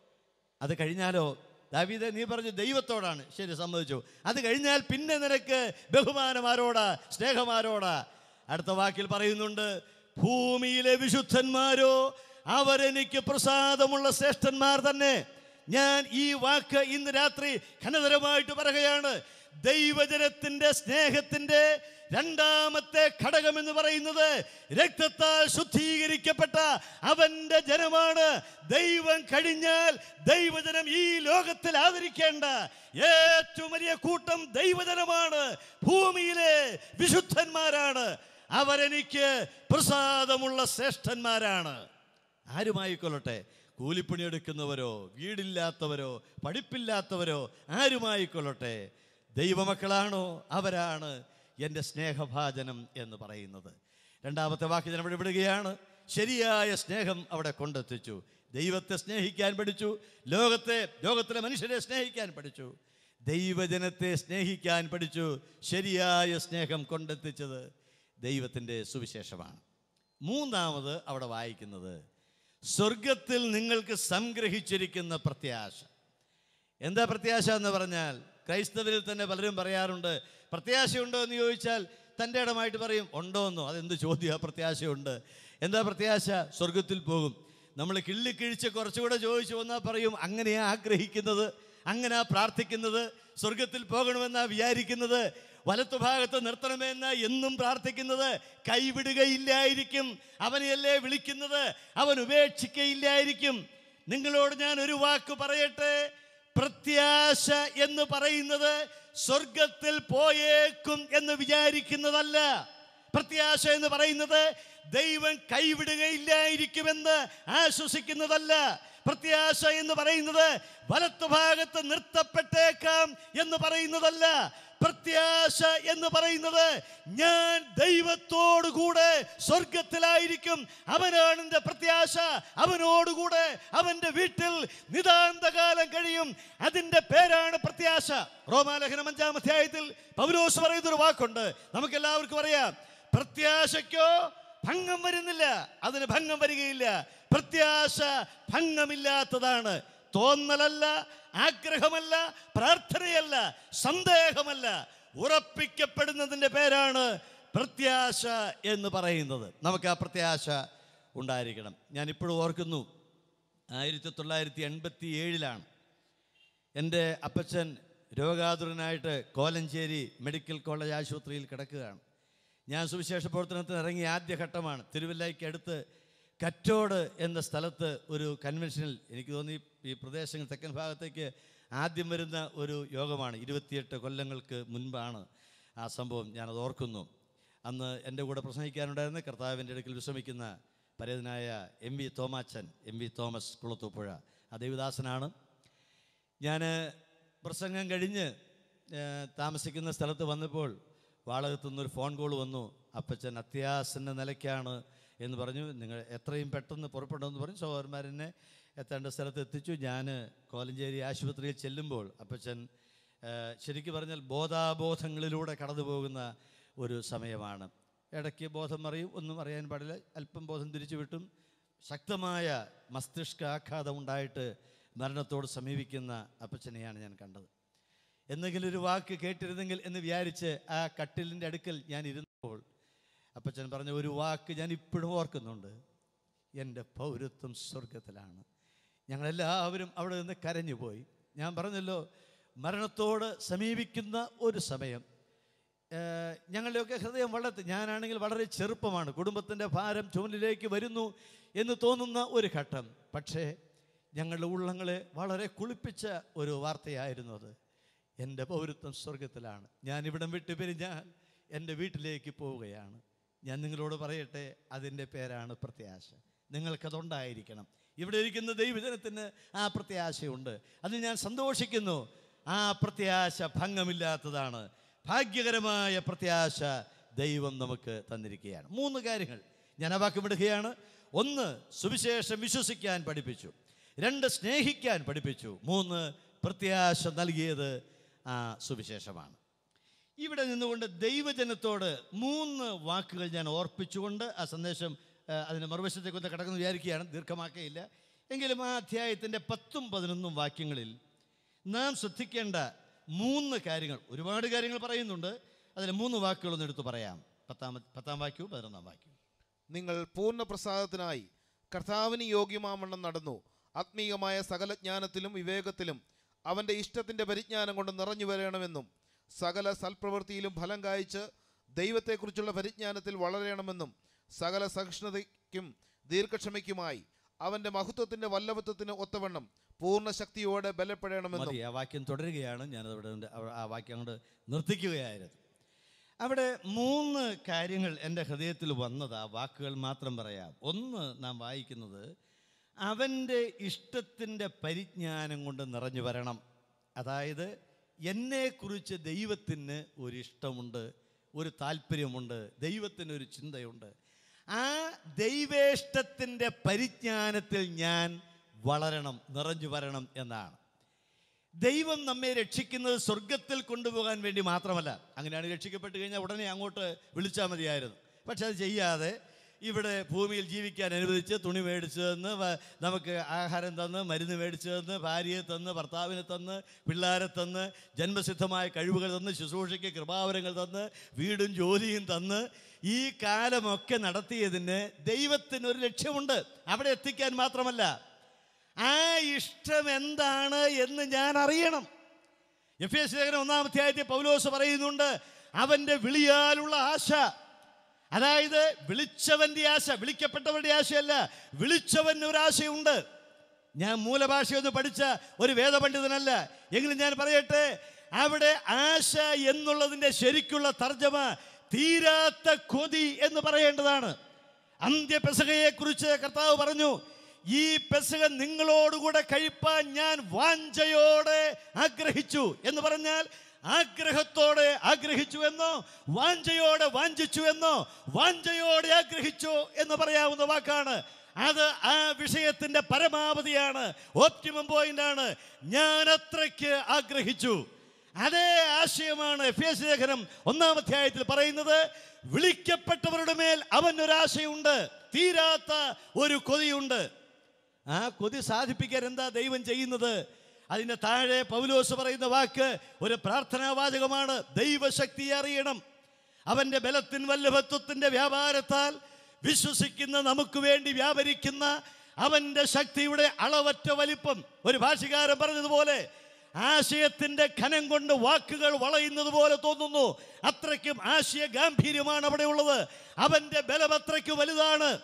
അത് കഴിഞ്ഞാലോ ദാവീദെ നീ പറഞ്ഞു ദൈവത്തോടാണ് ശരി സമ്മതിച്ചു അത് കഴിഞ്ഞാൽ പിന്നെ നിനക്ക് ബഹുമാനം ആരോടാ സ്നേഹം ആരോടാ അടുത്ത വാക്കിൽ പറയുന്നുണ്ട് ഭൂമിയിലെ വിശുദ്ധന്മാരോ അവരെനിക്ക് പ്രസാദമുള്ള ശ്രേഷ്ഠന്മാർ തന്നെ ഞാൻ ഈ വാക്ക് ഇന്ന് രാത്രി ഘനതരമായിട്ട് പറയുകയാണ് ദൈവജനത്തിന്റെ സ്നേഹത്തിന്റെ രണ്ടാമത്തെ ഘടകം എന്ന് പറയുന്നത് രക്തത്താൽ ശുദ്ധീകരിക്കപ്പെട്ട അവന്റെ ജനമാണ് ദൈവം കഴിഞ്ഞാൽ ദൈവജനം ഈ ലോകത്തിൽ ആദരിക്കേണ്ട ഏറ്റവും വലിയ കൂട്ടം ദൈവജനമാണ് ഭൂമിയിലെ വിശുദ്ധന്മാരാണ് അവരെനിക്ക് പ്രസാദമുള്ള ശ്രേഷ്ഠന്മാരാണ് ആരുമായിക്കൊള്ളട്ടെ കൂലിപ്പണിയെടുക്കുന്നവരോ വീടില്ലാത്തവരോ പഠിപ്പില്ലാത്തവരോ ആരുമായിക്കൊള്ളട്ടെ ദൈവമക്കളാണോ അവരാണ് എൻ്റെ സ്നേഹഭാജനം എന്ന് പറയുന്നത് രണ്ടാമത്തെ വാക്ക് ഞാൻ ഇവിടെ വിടുകയാണ് ശരിയായ സ്നേഹം അവിടെ കൊണ്ടെത്തിച്ചു ദൈവത്തെ സ്നേഹിക്കാൻ പഠിച്ചു ലോകത്തെ ലോകത്തിലെ മനുഷ്യരെ സ്നേഹിക്കാൻ പഠിച്ചു ദൈവജനത്തെ സ്നേഹിക്കാൻ പഠിച്ചു ശരിയായ സ്നേഹം കൊണ്ടെത്തിച്ചത് ദൈവത്തിൻ്റെ സുവിശേഷമാണ് മൂന്നാമത് അവിടെ വായിക്കുന്നത് സ്വർഗത്തിൽ നിങ്ങൾക്ക് സംഗ്രഹിച്ചിരിക്കുന്ന പ്രത്യാശ എന്താ പ്രത്യാശ എന്ന് പറഞ്ഞാൽ ക്രൈസ്തവരിൽ തന്നെ പലരും പറയാറുണ്ട് പ്രത്യാശയുണ്ടോ എന്ന് ചോദിച്ചാൽ തൻ്റെ ഇടമായിട്ട് പറയും ഉണ്ടോ എന്നോ അതെന്ത് ചോദ്യം പ്രത്യാശയുണ്ട് എന്താ പ്രത്യാശ സ്വർഗത്തിൽ പോകും നമ്മൾ കിള്ളിക്കിഴിച്ച് കുറച്ചുകൂടെ ചോദിച്ചു വന്നാൽ പറയും അങ്ങനെയാ ആഗ്രഹിക്കുന്നത് അങ്ങനെയാ പ്രാർത്ഥിക്കുന്നത് സ്വർഗത്തിൽ പോകണമെന്നാ വിചാരിക്കുന്നത് വലത്തുഭാഗത്ത് നിർത്തണമെന്ന് എന്നും പ്രാർത്ഥിക്കുന്നത് കൈവിടുകയില്ലായിരിക്കും അവനെയല്ലേ വിളിക്കുന്നത് അവൻ ഉപേക്ഷിക്കയില്ലായിരിക്കും നിങ്ങളോട് ഞാൻ ഒരു വാക്ക് പറയട്ടെ പ്രത്യാശ എന്ന് പറയുന്നത് സ്വർഗത്തിൽ പോയേക്കും എന്ന് വിചാരിക്കുന്നതല്ല പ്രത്യാശ എന്ന് പറയുന്നത് ദൈവം കൈവിടുകയില്ലായിരിക്കുമെന്ന് ആശ്വസിക്കുന്നതല്ല പ്രത്യാശ എന്ന് പറയുന്നത് വലത്തുഭാഗത്ത് നിർത്തപ്പെട്ടേക്കാം എന്ന് പറയുന്നതല്ല പ്രത്യാശ എന്ന് പറയുന്നത് ഞാൻ ദൈവത്തോടുകൂടെ സ്വർഗത്തിലായിരിക്കും അവനാണ് എൻ്റെ പ്രത്യാശ അവനോടുകൂടെ അവൻ്റെ വീട്ടിൽ നിതാന്തകാലം കഴിയും അതിൻ്റെ പേരാണ് പ്രത്യാശ റോമാലേഖനം അഞ്ചാം അധ്യായത്തിൽ പൗലോസ് പറയുന്നൊരു വാക്കുണ്ട് നമുക്കെല്ലാവർക്കും അറിയാം പ്രത്യാശയ്ക്കോ ഭംഗം വരുന്നില്ല അതിന് ഭംഗം വരികയില്ല പ്രത്യാശ ഭംഗമില്ലാത്തതാണ് തോന്നലല്ല ആഗ്രഹമല്ല പ്രാർത്ഥനയല്ല സന്ദേഹമല്ല ഉറപ്പിക്കപ്പെടുന്നതിൻ്റെ പേരാണ് പ്രത്യാശ എന്ന് പറയുന്നത് നമുക്ക് ആ പ്രത്യാശ ഉണ്ടായിരിക്കണം ഞാൻ ഇപ്പോഴും ഓർക്കുന്നു ആയിരത്തി തൊള്ളായിരത്തി എൺപത്തി ഏഴിലാണ് എൻ്റെ അപ്പച്ചൻ രോഗാതുരനായിട്ട് കോലഞ്ചേരി മെഡിക്കൽ കോളേജ് ആശുപത്രിയിൽ കിടക്കുകയാണ് ഞാൻ സുവിശേഷ പ്രവർത്തനത്തിന് ഇറങ്ങിയ ആദ്യ ഘട്ടമാണ് തിരുവല്ലയ്ക്ക് അടുത്ത് കറ്റോട് എന്ന സ്ഥലത്ത് ഒരു കൺവെൻഷനിൽ എനിക്ക് തോന്നി ഈ പ്രദേശങ്ങൾ തെക്കൻ ഭാഗത്തേക്ക് ആദ്യം വരുന്ന ഒരു യോഗമാണ് ഇരുപത്തിയെട്ട് കൊല്ലങ്ങൾക്ക് മുൻപാണ് ആ സംഭവം ഞാനത് ഓർക്കുന്നു അന്ന് എൻ്റെ കൂടെ പ്രസംഗിക്കാനുണ്ടായിരുന്ന കർത്താവിൻ്റെ അടുക്കൽ വിശ്രമിക്കുന്ന പരേതനായ M V Thomachan M V Thomas Kulathupuzha ആ ദേവദാസനാണ് ഞാൻ പ്രസംഗം കഴിഞ്ഞ് ഏ, താമസിക്കുന്ന സ്ഥലത്ത് വന്നപ്പോൾ വാളകത്തുനിന്നൊരു ഫോൺ കോൾ വന്നു അപ്പച്ചൻ അത്യാസന്ന നിലയ്ക്കാണ് എന്ന് പറഞ്ഞു നിങ്ങൾ എത്രയും പെട്ടെന്ന് പുറപ്പെടണമെന്ന് പറഞ്ഞു സഹോദരന്മാരെന്നെ എത്തേണ്ട സ്ഥലത്ത് എത്തിച്ചു ഞാൻ കോലഞ്ചേരി ആശുപത്രിയിൽ ചെല്ലുമ്പോൾ അപ്പച്ചൻ ഏ, ശരിക്കും പറഞ്ഞാൽ ബോധാബോധങ്ങളിലൂടെ കടന്നു പോകുന്ന ഒരു സമയമാണ് ഇടയ്ക്ക് ബോധം അറിയും ഒന്നും അറിയാൻ പാടില്ല അല്പം ബോധം തിരിച്ചു വിട്ടും ശക്തമായ മസ്തിഷ്കാഘാതം ഉണ്ടായിട്ട് മരണത്തോട് സമീപിക്കുന്ന അപ്പച്ചനെയാണ് ഞാൻ കണ്ടത് എന്തെങ്കിലും ഒരു വാക്ക് കേട്ടിരുന്നെങ്കിൽ എന്ന് വിചാരിച്ച് ആ കട്ടിലിൻ്റെ അടുക്കൽ ഞാൻ ഇരുന്നപ്പോൾ അപ്പച്ചൻ പറഞ്ഞ ഒരു വാക്ക് ഞാൻ ഇപ്പോഴും ഓർക്കുന്നുണ്ട് എൻ്റെ പൗരത്വം സ്വർഗത്തിലാണ് ഞങ്ങളെല്ലാവരും അവിടെ നിന്ന് കരഞ്ഞുപോയി ഞാൻ പറഞ്ഞല്ലോ മരണത്തോട് സമീപിക്കുന്ന ഒരു സമയം ഏഹ് ഞങ്ങളുടെയൊക്കെ ഹൃദയം വളരെ ഞാനാണെങ്കിൽ വളരെ ചെറുപ്പമാണ് കുടുംബത്തിൻ്റെ ഭാരം ചുമലിലേക്ക് വരുന്നു എന്ന് തോന്നുന്ന ഒരു ഘട്ടം പക്ഷേ ഞങ്ങളുടെ ഉള്ളങ്ങളെ വളരെ കുളിപ്പിച്ച ഒരു വാർത്തയായിരുന്നു അത് എൻ്റെ പൗരത്വം സ്വർഗത്തിലാണ് ഞാൻ ഇവിടം വിട്ട് പിരിഞ്ഞാൽ എൻ്റെ വീട്ടിലേക്ക് പോവുകയാണ് ഞാൻ നിങ്ങളോട് പറയട്ടെ അതിൻ്റെ പേരാണ് പ്രത്യാശ നിങ്ങൾക്കതുണ്ടായിരിക്കണം ഇവിടെ ഇരിക്കുന്ന ദൈവജനത്തിന് ആ പ്രത്യാശയുണ്ട് അതിൽ ഞാൻ സന്തോഷിക്കുന്നു ആ പ്രത്യാശ ഭംഗമില്ലാത്തതാണ് ഭാഗ്യകരമായ പ്രത്യാശ ദൈവം നമുക്ക് തന്നിരിക്കുകയാണ് മൂന്ന് കാര്യങ്ങൾ ഞാൻ ആ വാക്ക് വിടുകയാണ് ഒന്ന് സുവിശേഷം വിശ്വസിക്കാൻ പഠിപ്പിച്ചു രണ്ട് സ്നേഹിക്കാൻ പഠിപ്പിച്ചു മൂന്ന് പ്രത്യാശ നൽകിയത് ആ സുവിശേഷമാണ് ഇവിടെ നിന്നുകൊണ്ട് ദൈവജനത്തോട് മൂന്ന് വാക്കുകൾ ഞാൻ ഓർപ്പിച്ചുകൊണ്ട് ആ സന്ദേശം ആ, അതിൻ്റെ മറുവശത്തേക്ക് ഒന്ന് കിടക്കുന്നു വിചാരിക്കുകയാണ് ദീർഘമാക്കയില്ല എങ്കിലും ആ അധ്യായത്തിൻ്റെ പത്തും പതിനൊന്നും വാക്യങ്ങളിൽ നാം ശ്രദ്ധിക്കേണ്ട മൂന്ന് കാര്യങ്ങൾ ഒരുപാട് കാര്യങ്ങൾ പറയുന്നുണ്ട് അതിൽ മൂന്ന് വാക്കുകളൊന്ന് എടുത്ത് പറയാം പത്താം പത്താം വാക്യവും പതിനൊന്നാം വാക്യവും നിങ്ങൾ പൂർണ്ണ പ്രസാദത്തിനായി കർത്താവിന് യോഗ്യമാവണ്ണം നടന്നു ആത്മീയമായ സകല ജ്ഞാനത്തിലും വിവേകത്തിലും അവൻ്റെ ഇഷ്ടത്തിൻ്റെ പരിജ്ഞാനം കൊണ്ട് നിറഞ്ഞു വരണമെന്നും സകല സൽപ്രവൃത്തിയിലും ഫലം കായ്ച്ച് ദൈവത്തെക്കുറിച്ചുള്ള പരിജ്ഞാനത്തിൽ വളരണമെന്നും സകല സഹിഷ്ണുതയ്ക്കും ദീർഘക്ഷമയ്ക്കുമായി അവൻ്റെ മഹത്വത്തിൻ്റെ വല്ലഭത്വത്തിന് ഒത്തവണ്ണം പൂർണ്ണ ശക്തിയോടെ ബലപ്പെടണമെന്നും മതി ആ വാക്യം തുടരുകയാണ് ഞാനത് അവിടെ ഉണ്ട് അവ- ആ വാക്യം അങ്ങോട്ട് നിർത്തിക്കുകയായിരുന്നു അവിടെ മൂന്ന് കാര്യങ്ങൾ എൻ്റെ ഹൃദയത്തിൽ വന്നത് ആ വാക്കുകൾ മാത്രം പറയാം ഒന്ന് നാം വായിക്കുന്നത് അവൻ്റെ ഇഷ്ടത്തിൻ്റെ പരിജ്ഞാനം കൊണ്ട് നിറഞ്ഞു വരണം അതായത് എന്നെക്കുറിച്ച് ദൈവത്തിന് ഒരു ഇഷ്ടമുണ്ട് ഒരു താല്പര്യമുണ്ട് ദൈവത്തിന് ഒരു ചിന്തയുണ്ട് ആ ദൈവേഷ്ടത്തിൻ്റെ പരിജ്ഞാനത്തിൽ ഞാൻ വളരണം നിറഞ്ഞു വരണം എന്നാണ് ദൈവം നമ്മെ രക്ഷിക്കുന്നത് സ്വർഗത്തിൽ കൊണ്ടുപോകാൻ വേണ്ടി മാത്രമല്ല അങ്ങനെയാണ് രക്ഷിക്കപ്പെട്ട് കഴിഞ്ഞാൽ ഉടനെ അങ്ങോട്ട് വിളിച്ചാൽ മതിയായിരുന്നു പക്ഷെ അത് ചെയ്യാതെ ഇവിടെ ഭൂമിയിൽ ജീവിക്കാൻ അനുവദിച്ച് തുണി മേടിച്ചു തന്ന് വ- നമുക്ക് ആഹാരം തന്ന് മരുന്ന് മേടിച്ചു തന്ന് ഭാര്യയെ തന്ന് ഭർത്താവിനെ തന്ന് പിള്ളേരെ തന്ന് ജന്മസിദ്ധമായ കഴിവുകൾ തന്ന് ശുശ്രൂഷയ്ക്ക് കൃപാവരങ്ങൾ തന്ന് വീടും ജോലിയും തന്ന് ഈ കാലമൊക്കെ നടത്തിയതിന് ദൈവത്തിന് ഒരു ലക്ഷ്യമുണ്ട് അവിടെ എത്തിക്കാൻ മാത്രമല്ല ആ ഇഷ്ടം എന്താണ് എന്ന് ഞാൻ അറിയണം എഫ് എസ് ലേഖനം ഒന്നാം അധ്യായത്തിൽ പൗലോസ് പറയുന്നുണ്ട് അവൻ്റെ വിളിയാലുള്ള ആശ അതായത് വിളിച്ചവൻ്റെ ആശ വിളിക്കപ്പെട്ടവരുടെ ആശയല്ല വിളിച്ചവന് ഒരു ആശയുണ്ട് ഞാൻ മൂലഭാഷയൊന്നും പഠിച്ച ഒരു വേദപണ്ഡിതനല്ല എങ്കിലും ഞാൻ പറയട്ടെ അവിടെ ആശ എന്നുള്ളതിൻ്റെ ശരിക്കുള്ള തർജ്ജമ തീരാത്ത കൊതി എന്ന് പറയേണ്ടതാണ് അന്ത്യപെസകയെക്കുറിച്ച് കർത്താവ് പറഞ്ഞു ഈ പെസക നിങ്ങളോടുകൂടെ കഴിപ്പാൻ ഞാൻ വാഞ്ചയോടെ ആഗ്രഹിച്ചു എന്ന് പറഞ്ഞാൽ ആഗ്രഹത്തോടെ ആഗ്രഹിച്ചു എന്നോ വാഞ്ചയോടെ വാഞ്ചിച്ചു എന്നോ വാഞ്ചയോടെ ആഗ്രഹിച്ചു എന്ന് പറയാവുന്ന വാക്കാണ് അത് ആ വിഷയത്തിന്റെ പരമാവധിയാണ് ഓപ്റ്റിമം പോയിന്റ് ആണ് ഞാൻ അത്രയ്ക്ക് ആഗ്രഹിച്ചു അതേ ആശയമാണ് എഫ് എസ് ലേഖനം ഒന്നാം അധ്യായത്തിൽ പറയുന്നത് വിളിക്കപ്പെട്ടവരുടെ മേൽ അവനൊരാശയുണ്ട് തീരാത്ത ഒരു കൊതിയുണ്ട് ആ കൊതി സാധിപ്പിക്കാൻ എന്താ ദൈവം ചെയ്യുന്നത് അതിൻ്റെ താഴെ പൗലോസ് പറയുന്ന വാക്ക് ഒരു പ്രാർത്ഥനാവാചകമാണ് ദൈവശക്തിയെ അറിയണം അവൻ്റെ ബലത്തിൻ വല്ലഭത്വത്തിൻ്റെ വ്യാപാരത്താൽ വിശ്വസിക്കുന്ന നമുക്ക് വേണ്ടി വ്യാപരിക്കുന്ന അവൻ്റെ ശക്തിയുടെ അളവറ്റ വലിപ്പം ഒരു ഭാഷകാരൻ പറഞ്ഞതുപോലെ ആശയത്തിന്റെ ഖനം കൊണ്ട് വാക്കുകൾ വളയുന്നത് പോലെ തോന്നുന്നു അത്രയ്ക്കും ആശയ ഗാംഭീര്യമാണ് അവിടെ ഉള്ളത് അവന്റെ ബലം അത്രയ്ക്ക് വലുതാണ്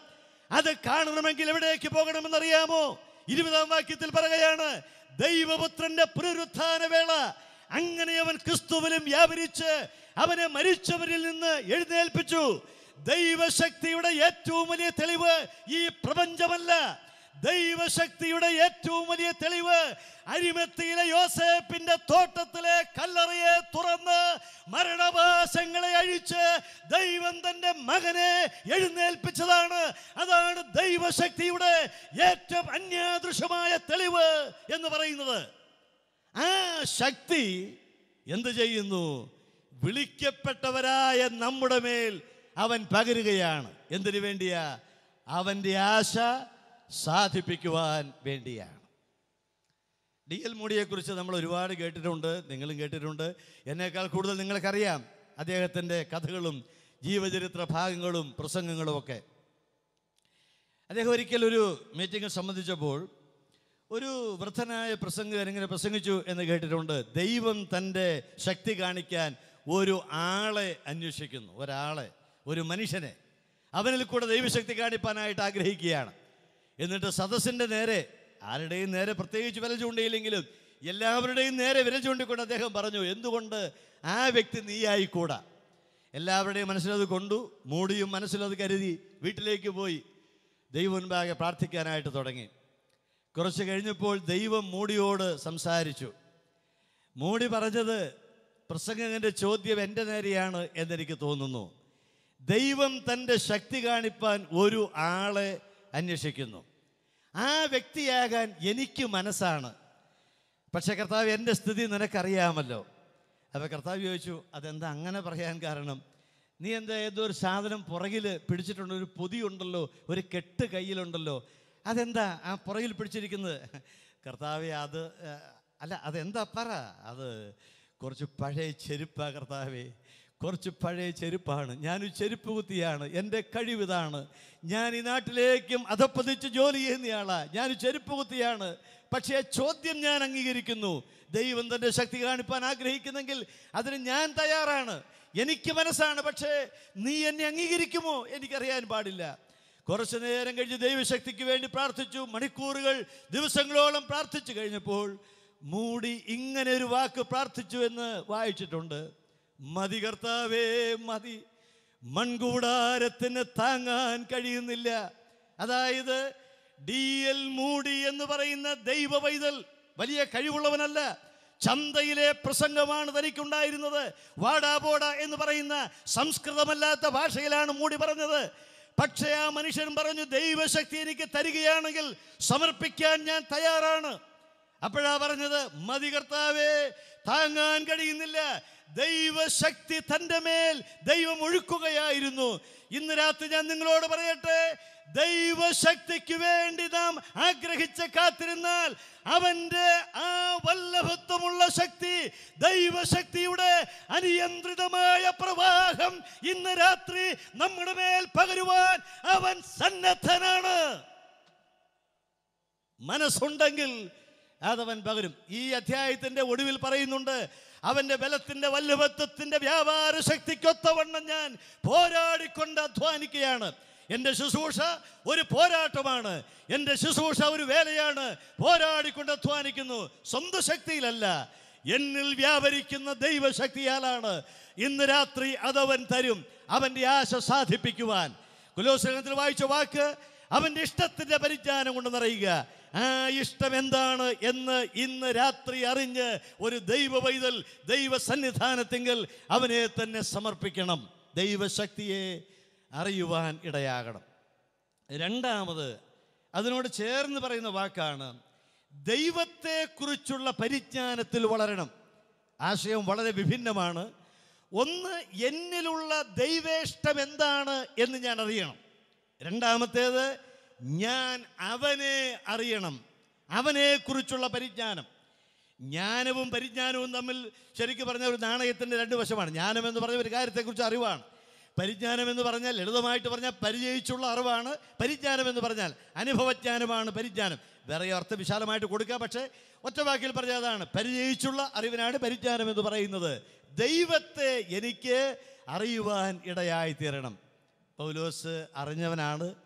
അത് കാണണമെങ്കിൽ എവിടേക്ക് പോകണമെന്നറിയാമോ ഇരുപതാം വാക്യത്തിൽ പറയുകയാണ് ദൈവപുത്രന്റെ പുനരുത്ഥാന വേള അങ്ങനെ അവൻ ക്രിസ്തുവിലും വ്യാപരിച്ച് അവനെ മരിച്ചവരിൽ നിന്ന് എഴുന്നേൽപ്പിച്ചു ദൈവശക്തിയുടെ ഏറ്റവും വലിയ തെളിവ് ഈ പ്രപഞ്ചമല്ല ദൈവശക്തിയുടെ ഏറ്റവും വലിയ തെളിവ് അരിമത്തിയിലെ യോസേപ്പിന്റെ തോട്ടത്തിലെ കല്ലറയെ തുറന്ന് മരണവാസങ്ങളെ അഴിച്ച് ദൈവം തന്റെ മകനെ എഴുന്നേൽപ്പിച്ചതാണ് അതാണ് ദൈവശക്തിയുടെ ഏറ്റവും അന്യാദൃശമായ തെളിവ് എന്ന് പറയുന്നത് ആ ശക്തി എന്ത് ചെയ്യുന്നു വിളിക്കപ്പെട്ടവരായ നമ്മുടെ മേൽ അവൻ പകരുകയാണ് എന്തിനു വേണ്ടിയാ അവൻ്റെ ആശ സാധിപ്പിക്കുവാൻ വേണ്ടിയാണ് ഡി എൽ മോഡിയെക്കുറിച്ച് നമ്മൾ ഒരുപാട് കേട്ടിട്ടുണ്ട് നിങ്ങളും കേട്ടിട്ടുണ്ട് എന്നേക്കാൾ കൂടുതൽ നിങ്ങൾക്കറിയാം അദ്ദേഹത്തിൻ്റെ കഥകളും ജീവചരിത്ര ഭാഗങ്ങളും പ്രസംഗങ്ങളും ഒക്കെ അദ്ദേഹം ഒരിക്കൽ ഒരു മീറ്റിംഗ് സംബന്ധിച്ചപ്പോൾ ഒരു വൃദ്ധനായ പ്രസംഗകൻ ഇങ്ങനെ പ്രസംഗിച്ചു എന്ന് കേട്ടിട്ടുണ്ട് ദൈവം തൻ്റെ ശക്തി കാണിക്കാൻ ഒരു ആളെ അന്വേഷിക്കുന്നു ഒരാളെ ഒരു മനുഷ്യനെ അവനിൽ കൂടെ ദൈവശക്തി കാണിപ്പാനായിട്ട് ആഗ്രഹിക്കുകയാണ് എന്നിട്ട് സദസ്സിൻ്റെ നേരെ ആരുടെയും നേരെ പ്രത്യേകിച്ച് വില ചൂണ്ടിയില്ലെങ്കിലും എല്ലാവരുടെയും നേരെ വിരൽ ചൂണ്ടിക്കൊണ്ട് അദ്ദേഹം പറഞ്ഞു എന്തുകൊണ്ട് ആ വ്യക്തി നീയായിക്കൂടാ എല്ലാവരുടെയും മനസ്സിലത് കൊണ്ടു മൂടിയും മനസ്സിലത് കരുതി വീട്ടിലേക്ക് പോയി ദൈവം മുൻപാകെ പ്രാർത്ഥിക്കാനായിട്ട് തുടങ്ങി കുറച്ച് കഴിഞ്ഞപ്പോൾ ദൈവം മൂടിയോട് സംസാരിച്ചു മൂടി പറഞ്ഞത് പ്രസംഗകന്റെ ചോദ്യം എൻ്റെ നേരെയാണ് എന്നെനിക്ക് തോന്നുന്നു ദൈവം തൻ്റെ ശക്തി കാണിപ്പാൻ ഒരു ആളെ അന്വേഷിക്കുന്നു ആ വ്യക്തിയാകാൻ എനിക്ക് മനസ്സാണ് പക്ഷേ കർത്താവ് എൻ്റെ സ്ഥിതി നിനക്കറിയാമല്ലോ അപ്പോൾ കർത്താവ് ചോദിച്ചു അതെന്താ അങ്ങനെ പറയാൻ കാരണം നീ എന്താ ഏതോ ഒരു സാധനം പുറകിൽ പിടിച്ചിട്ടുണ്ട് ഒരു പൊതിയുണ്ടല്ലോ ഒരു കെട്ട് കയ്യിലുണ്ടല്ലോ അതെന്താ ആ പുറകിൽ പിടിച്ചിരിക്കുന്നത് കർത്താവെ അത് ആ, അല്ല അതെന്താ പറ അത് കുറച്ച് പഴയ ചെരുപ്പാ കർത്താവേ കുറച്ച് പഴയ ചെരുപ്പാണ് ഞാനൊരു ചെരുപ്പ് കുത്തിയാണ് എൻ്റെ കഴിവിതാണ് ഞാൻ ഈ നാട്ടിലേക്കും അധപ്പതിച്ച് ജോലി ചെയ്യുന്നയാളാ ഞാൻ ചെരുപ്പ് കുത്തിയാണ് പക്ഷേ ചോദ്യം ഞാൻ അംഗീകരിക്കുന്നു ദൈവം തൻ്റെ ശക്തി കാണിപ്പാൻ ആഗ്രഹിക്കുന്നെങ്കിൽ അതിന് ഞാൻ തയ്യാറാണ് എനിക്ക് മനസ്സാണ് പക്ഷേ നീ എന്നെ അംഗീകരിക്കുമോ എനിക്കറിയാൻ പാടില്ല കുറച്ചു നേരം കഴിഞ്ഞ് ദൈവശക്തിക്ക് വേണ്ടി പ്രാർത്ഥിച്ചു മണിക്കൂറുകൾ ദിവസങ്ങളോളം പ്രാർത്ഥിച്ചു കഴിഞ്ഞപ്പോൾ മൂടി ഇങ്ങനെ ഒരു വാക്ക് പ്രാർത്ഥിച്ചു എന്ന് വായിച്ചിട്ടുണ്ട് മതി കർത്താവേ മതി മൺകൂടാരത്തിന് താങ്ങാൻ കഴിയുന്നില്ല അതായത് ഡി എൽ മൂടി എന്ന് പറയുന്ന ദൈവ പൈതൽ വലിയ കഴിവുള്ളവനല്ല ചന്തയിലെ പ്രസംഗമാണ് തനിക്കുണ്ടായിരുന്നത് വാടാപോട എന്ന് പറയുന്ന സംസ്കൃതമല്ലാത്ത ഭാഷയിലാണ് മൂടി പറഞ്ഞത് പക്ഷേ ആ മനുഷ്യൻ പറഞ്ഞു ദൈവശക്തി എനിക്ക് തരികയാണെങ്കിൽ സമർപ്പിക്കാൻ ഞാൻ തയ്യാറാണ് അപ്പോഴാ പറഞ്ഞത് മതി കർത്താവേ താങ്ങാൻ കഴിയുന്നില്ല ദൈവശക്തി തൻ്റെ മേൽ ദൈവം ഒഴുക്കുകയായിരുന്നു ഇന്ന് രാത്രി ഞാൻ നിങ്ങളോട് പറയട്ടെ ദൈവശക്തിക്ക് വേണ്ടി നാം ആഗ്രഹിച്ച് കാത്തിരുന്നാൽ അവന്റെ ആ വല്ലഭത്വമുള്ള ശക്തി ദൈവശക്തിയുടെ അനിയന്ത്രിതമായ പ്രവാഹം ഇന്ന് രാത്രി നമ്മുടെ മേൽ പകരുവാൻ അവൻ സന്നദ്ധനാണ് മനസ്സുണ്ടെങ്കിൽ അതവൻ പകരും ഈ അധ്യായത്തിന്റെ ഒടുവിൽ പറയുന്നുണ്ട് അവന്റെ ബലത്തിന്റെ വല്ലഭത്വത്തിന്റെ വ്യാപാര ശക്തിക്കൊത്തവണ്ണം ഞാൻ പോരാടിക്കൊണ്ട് അധ്വാനിക്കുകയാണ് എൻ്റെ ശുശ്രൂഷ ഒരു പോരാട്ടമാണ് എൻ്റെ ശുശ്രൂഷ ഒരു വേലയാണ് പോരാടിക്കൊണ്ട് അധ്വാനിക്കുന്നു സ്വന്തം ശക്തിയിലല്ല എന്നിൽ വ്യാപരിക്കുന്ന ദൈവശക്തിയാലാണ് ഇന്ന് രാത്രി അതവൻ തരും അവൻ്റെ ആശ സാധിപ്പിക്കുവാൻ കുലോസനത്തിൽ വായിച്ച വാക്ക് അവൻ്റെ ഇഷ്ടത്തിൻ്റെ പരിജ്ഞാനം കൊണ്ട് നിറയുക ആ ഇഷ്ടം എന്താണ് എന്ന് ഇന്ന് രാത്രി അറിഞ്ഞ് ഒരു ദൈവ പൈതൽ ദൈവ സന്നിധാനത്തെങ്കിൽ അവനെ തന്നെ സമർപ്പിക്കണം ദൈവശക്തിയെ അറിയുവാൻ ഇടയാകണം രണ്ടാമത് അതിനോട് ചേർന്ന് പറയുന്ന വാക്കാണ് ദൈവത്തെക്കുറിച്ചുള്ള പരിജ്ഞാനത്തിൽ വളരണം ആശയം വളരെ വിഭിന്നമാണ് ഒന്ന് എന്നിലുള്ള ദൈവേഷ്ടം എന്താണ് എന്ന് ഞാൻ അറിയണം രണ്ടാമത്തേത് ഞാൻ അവനെ അറിയണം അവനെക്കുറിച്ചുള്ള പരിജ്ഞാനം ജ്ഞാനവും പരിജ്ഞാനവും തമ്മിൽ ശരിക്കും പറഞ്ഞ ഒരു നാണയത്തിൻ്റെ രണ്ട് വശമാണ് ജ്ഞാനം എന്ന് പറഞ്ഞ ഒരു കാര്യത്തെക്കുറിച്ച് അറിവാണ് പരിജ്ഞാനം എന്ന് പറഞ്ഞാൽ ലളിതമായിട്ട് പറഞ്ഞാൽ പരിചയിച്ചുള്ള അറിവാണ് പരിജ്ഞാനം എന്ന് പറഞ്ഞാൽ അനുഭവജ്ഞാനമാണ് പരിജ്ഞാനം വേറെ അർത്ഥം വിശാലമായിട്ട് കൊടുക്കാം പക്ഷേ ഒറ്റ വാക്കിൽ പറഞ്ഞാൽ അതാണ് പരിചയിച്ചുള്ള അറിവിനാണ് പരിജ്ഞാനം എന്ന് പറയുന്നത് ദൈവത്തെ എനിക്ക് അറിയുവാൻ ഇടയായി തീരണം പൗലോസ് അറിഞ്ഞവനാണ്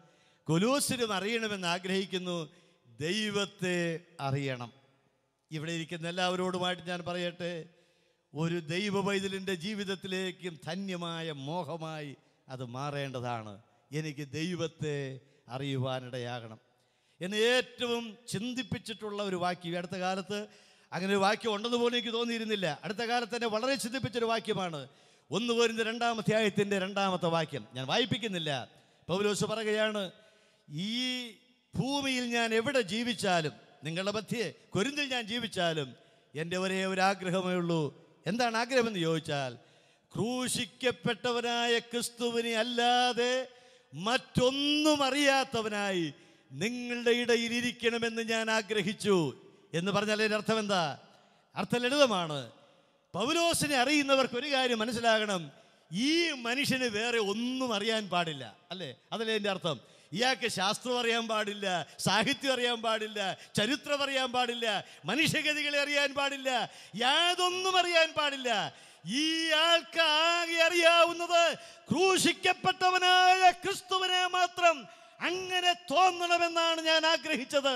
കൊലൂസിനും അറിയണമെന്ന് ആഗ്രഹിക്കുന്നു ദൈവത്തെ അറിയണം ഇവിടെ ഇരിക്കുന്ന എല്ലാവരോടുമായിട്ട് ഞാൻ പറയട്ടെ ഒരു ദൈവ പൈതലിൻ്റെ ജീവിതത്തിലേക്കും ധന്യമായ മോഹമായി അത് മാറേണ്ടതാണ് എനിക്ക് ദൈവത്തെ അറിയുവാനിടയാകണം എന്നെ ഏറ്റവും ചിന്തിപ്പിച്ചിട്ടുള്ള ഒരു വാക്യം ഈ അടുത്ത കാലത്ത് അങ്ങനെ ഒരു വാക്യം ഉണ്ടെന്ന് പോലും എനിക്ക് തോന്നിയിരുന്നില്ല അടുത്ത കാലത്ത് എന്നെ വളരെ ചിന്തിപ്പിച്ചൊരു വാക്യമാണ് ഒന്ന് വരുന്ന രണ്ടാമത്തെ ആയത്തിൻ്റെ രണ്ടാമത്തെ വാക്യം ഞാൻ വായിപ്പിക്കുന്നില്ല പൗലോസ് പറയുകയാണ് ഈ ഭൂമിയിൽ ഞാൻ എവിടെ ജീവിച്ചാലും നിങ്ങളുടെ മധ്യേ കൊരിന്തിൽ ഞാൻ ജീവിച്ചാലും എൻ്റെ ഒരേ ഒരു ആഗ്രഹമേ ഉള്ളൂ എന്താണ് ആഗ്രഹമെന്ന് ചോദിച്ചാൽ ക്രൂശിക്കപ്പെട്ടവനായ ക്രിസ്തുവിനെ അല്ലാതെ മറ്റൊന്നും അറിയാത്തവനായി നിങ്ങളുടെ ഇടയിൽ ഇരിക്കണമെന്ന് ഞാൻ ആഗ്രഹിച്ചു എന്ന് പറഞ്ഞാൽ അതിൻ്റെ അർത്ഥം എന്താ അർത്ഥം ലളിതമാണ് പൗലോസിനെ അറിയുന്നവർക്ക് ഒരു കാര്യം മനസ്സിലാകണം ഈ മനുഷ്യന് വേറെ ഒന്നും അറിയാൻ പാടില്ല അല്ലേ അതല്ലേ എൻ്റെ അർത്ഥം ഇയാൾക്ക് ശാസ്ത്രം അറിയാൻ പാടില്ല സാഹിത്യം അറിയാൻ പാടില്ല ചരിത്രം അറിയാൻ പാടില്ല മനുഷ്യഗതികളെ അറിയാൻ പാടില്ല യാതൊന്നും അറിയാൻ പാടില്ല ഈ ആൾക്ക് ആകെ അറിയാവുന്നത് ക്രൂശിക്കപ്പെട്ടവനായ ക്രിസ്തുവിനെ മാത്രം അങ്ങനെ തോന്നണമെന്നാണ് ഞാൻ ആഗ്രഹിച്ചത്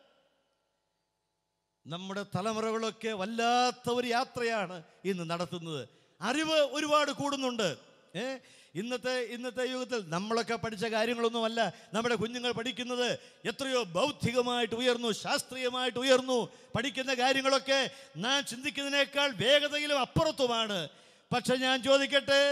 നമ്മുടെ തലമുറകളൊക്കെ വല്ലാത്ത ഒരു യാത്രയാണ് ഇന്ന് നടത്തുന്നത് അറിവ് ഒരുപാട് കൂടുന്നുണ്ട് ഏ ഇന്നത്തെ ഇന്നത്തെ യുഗത്തിൽ നമ്മളൊക്കെ പഠിച്ച കാര്യങ്ങളൊന്നുമല്ല നമ്മുടെ കുഞ്ഞുങ്ങൾ പഠിക്കുന്നത് എത്രയോ ബൗദ്ധികമായിട്ട് ഉയർന്നു ശാസ്ത്രീയമായിട്ട് ഉയർന്നു പഠിക്കുന്ന കാര്യങ്ങളൊക്കെ നാം ചിന്തിക്കുന്നതിനേക്കാൾ വേഗതയിലും അപ്പുറത്തുമാണ് പക്ഷെ ഞാൻ ചോദിക്കട്ടെ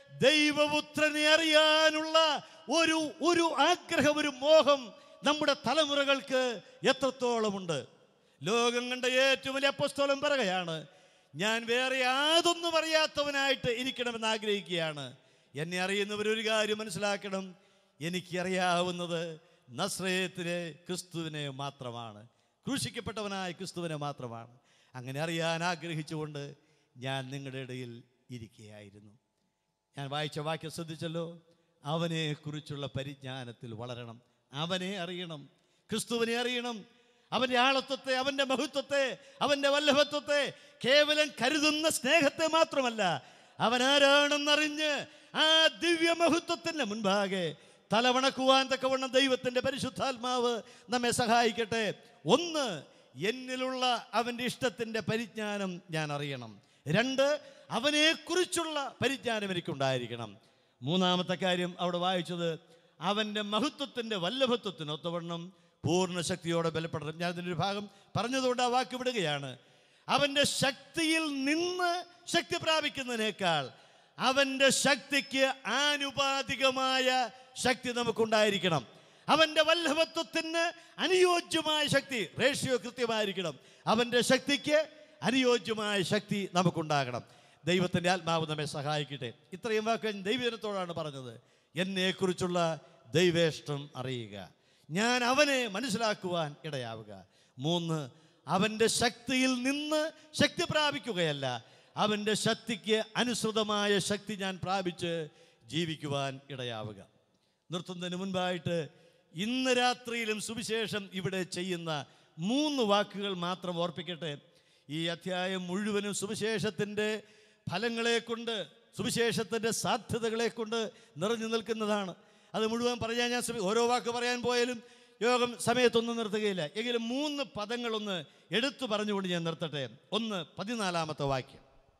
ദൈവപുത്രനെ അറിയാനുള്ള ഒരു ഒരു ആഗ്രഹം ഒരു മോഹം നമ്മുടെ തലമുറകൾക്ക് എത്രത്തോളമുണ്ട് ലോകം കണ്ട ഏറ്റവും വലിയ അപ്പസ്തോലം പറയുകയാണ് ഞാൻ വേറെ യാതൊന്നും അറിയാത്തവനായിട്ട് ഇരിക്കണമെന്ന് ആഗ്രഹിക്കുകയാണ് എന്നെ അറിയുന്നവർ ഒരു കാര്യം മനസ്സിലാക്കണം എനിക്കറിയാവുന്നത് നസ്രയത്തിലെ ക്രിസ്തുവിനെ മാത്രമാണ് ക്രൂശിക്കപ്പെട്ടവനായ ക്രിസ്തുവിനെ മാത്രമാണ് അങ്ങനെ അറിയാൻ ആഗ്രഹിച്ചുകൊണ്ട് ഞാൻ നിങ്ങളുടെ ഇടയിൽ ഇരിക്കുകയായിരുന്നു ഞാൻ വായിച്ച വാക്യം ശ്രദ്ധിച്ചല്ലോ അവനെ കുറിച്ചുള്ള പരിജ്ഞാനത്തിൽ വളരണം അവനെ അറിയണം ക്രിസ്തുവിനെ അറിയണം അവൻ്റെ ആളത്വത്തെ അവൻ്റെ മഹത്വത്തെ അവൻ്റെ വല്ലഭത്വത്തെ കേവലം കരുതുന്ന സ്നേഹത്തെ മാത്രമല്ല അവൻ ആരാണെന്നറിഞ്ഞ് ആ ദിവ്യമഹത്വത്തിൻ്റെ മുൻപാകെ തലവണക്കുവാൻ തക്കവണ്ണം ദൈവത്തിൻ്റെ പരിശുദ്ധാത്മാവ് നമ്മെ സഹായിക്കട്ടെ ഒന്ന് എന്നിലുള്ള അവൻ്റെ ഇഷ്ടത്തിൻ്റെ പരിജ്ഞാനം ഞാൻ അറിയണം രണ്ട് അവനെക്കുറിച്ചുള്ള പരിജ്ഞാനം എനിക്കുണ്ടായിരിക്കണം മൂന്നാമത്തെ കാര്യം അവിടെ വായിച്ചത് അവൻ്റെ മഹത്വത്തിൻ്റെ വല്ലഭത്വത്തിനൊത്തവണ്ണം പൂർണ്ണ ശക്തിയോടെ ബലപ്പെടണം ഞാൻ ഇതിൻ്റെ ഒരു ഭാഗം പറഞ്ഞതുകൊണ്ട് ആ വാക്ക് വിടുകയാണ് അവൻ്റെ ശക്തിയിൽ നിന്ന് ശക്തി പ്രാപിക്കുന്നതിനേക്കാൾ അവൻ്റെ ശക്തിക്ക് ആനുപാതികമായ ശക്തി നമുക്കുണ്ടായിരിക്കണം അവൻ്റെ വല്ലഭത്വത്തിന് അനുയോജ്യമായ ശക്തി റേഷ്യോ കൃത്യമായിരിക്കണം അവൻ്റെ ശക്തിക്ക് അനുയോജ്യമായ ശക്തി നമുക്കുണ്ടാകണം ദൈവത്തിൻ്റെ ആത്മാവ് നമ്മെ സഹായിക്കട്ടെ ഇത്രയും വാക്ക് ഞാൻ ദൈവജനത്തോടാണ് പറഞ്ഞത് എന്നെക്കുറിച്ചുള്ള ദൈവേഷ്ടം അറിയുക ഞാൻ അവനെ മനസ്സിലാക്കുവാൻ ഇടയാവുക മൂന്ന് അവൻ്റെ ശക്തിയിൽ നിന്ന് ശക്തി പ്രാപിക്കുകയല്ല അവൻ്റെ ശക്തിക്ക് അനുസൃതമായ ശക്തി ഞാൻ പ്രാപിച്ച് ജീവിക്കുവാൻ ഇടയാവുക നിർത്തുന്നതിന് മുൻപായിട്ട് ഇന്ന് രാത്രിയിലും സുവിശേഷം ഇവിടെ ചെയ്യുന്ന മൂന്ന് വാക്കുകൾ മാത്രം ഓർപ്പിക്കട്ടെ ഈ അധ്യായം മുഴുവനും സുവിശേഷത്തിൻ്റെ ഫലങ്ങളെ കൊണ്ട് സുവിശേഷത്തിൻ്റെ സാധ്യതകളെ കൊണ്ട് നിറഞ്ഞു നിൽക്കുന്നതാണ് അത് മുഴുവൻ പറയാൻ ഞാൻ ശ്രമി ഓരോ വാക്ക് പറയാൻ പോയാലും യോഗം സമയത്തൊന്നും നിർത്തുകയില്ല എങ്കിലും മൂന്ന് പദങ്ങളൊന്ന് എടുത്തു പറഞ്ഞുകൊണ്ട് ഞാൻ നിർത്തട്ടെ ഒന്ന് പതിനാലാമത്തെ വാക്യം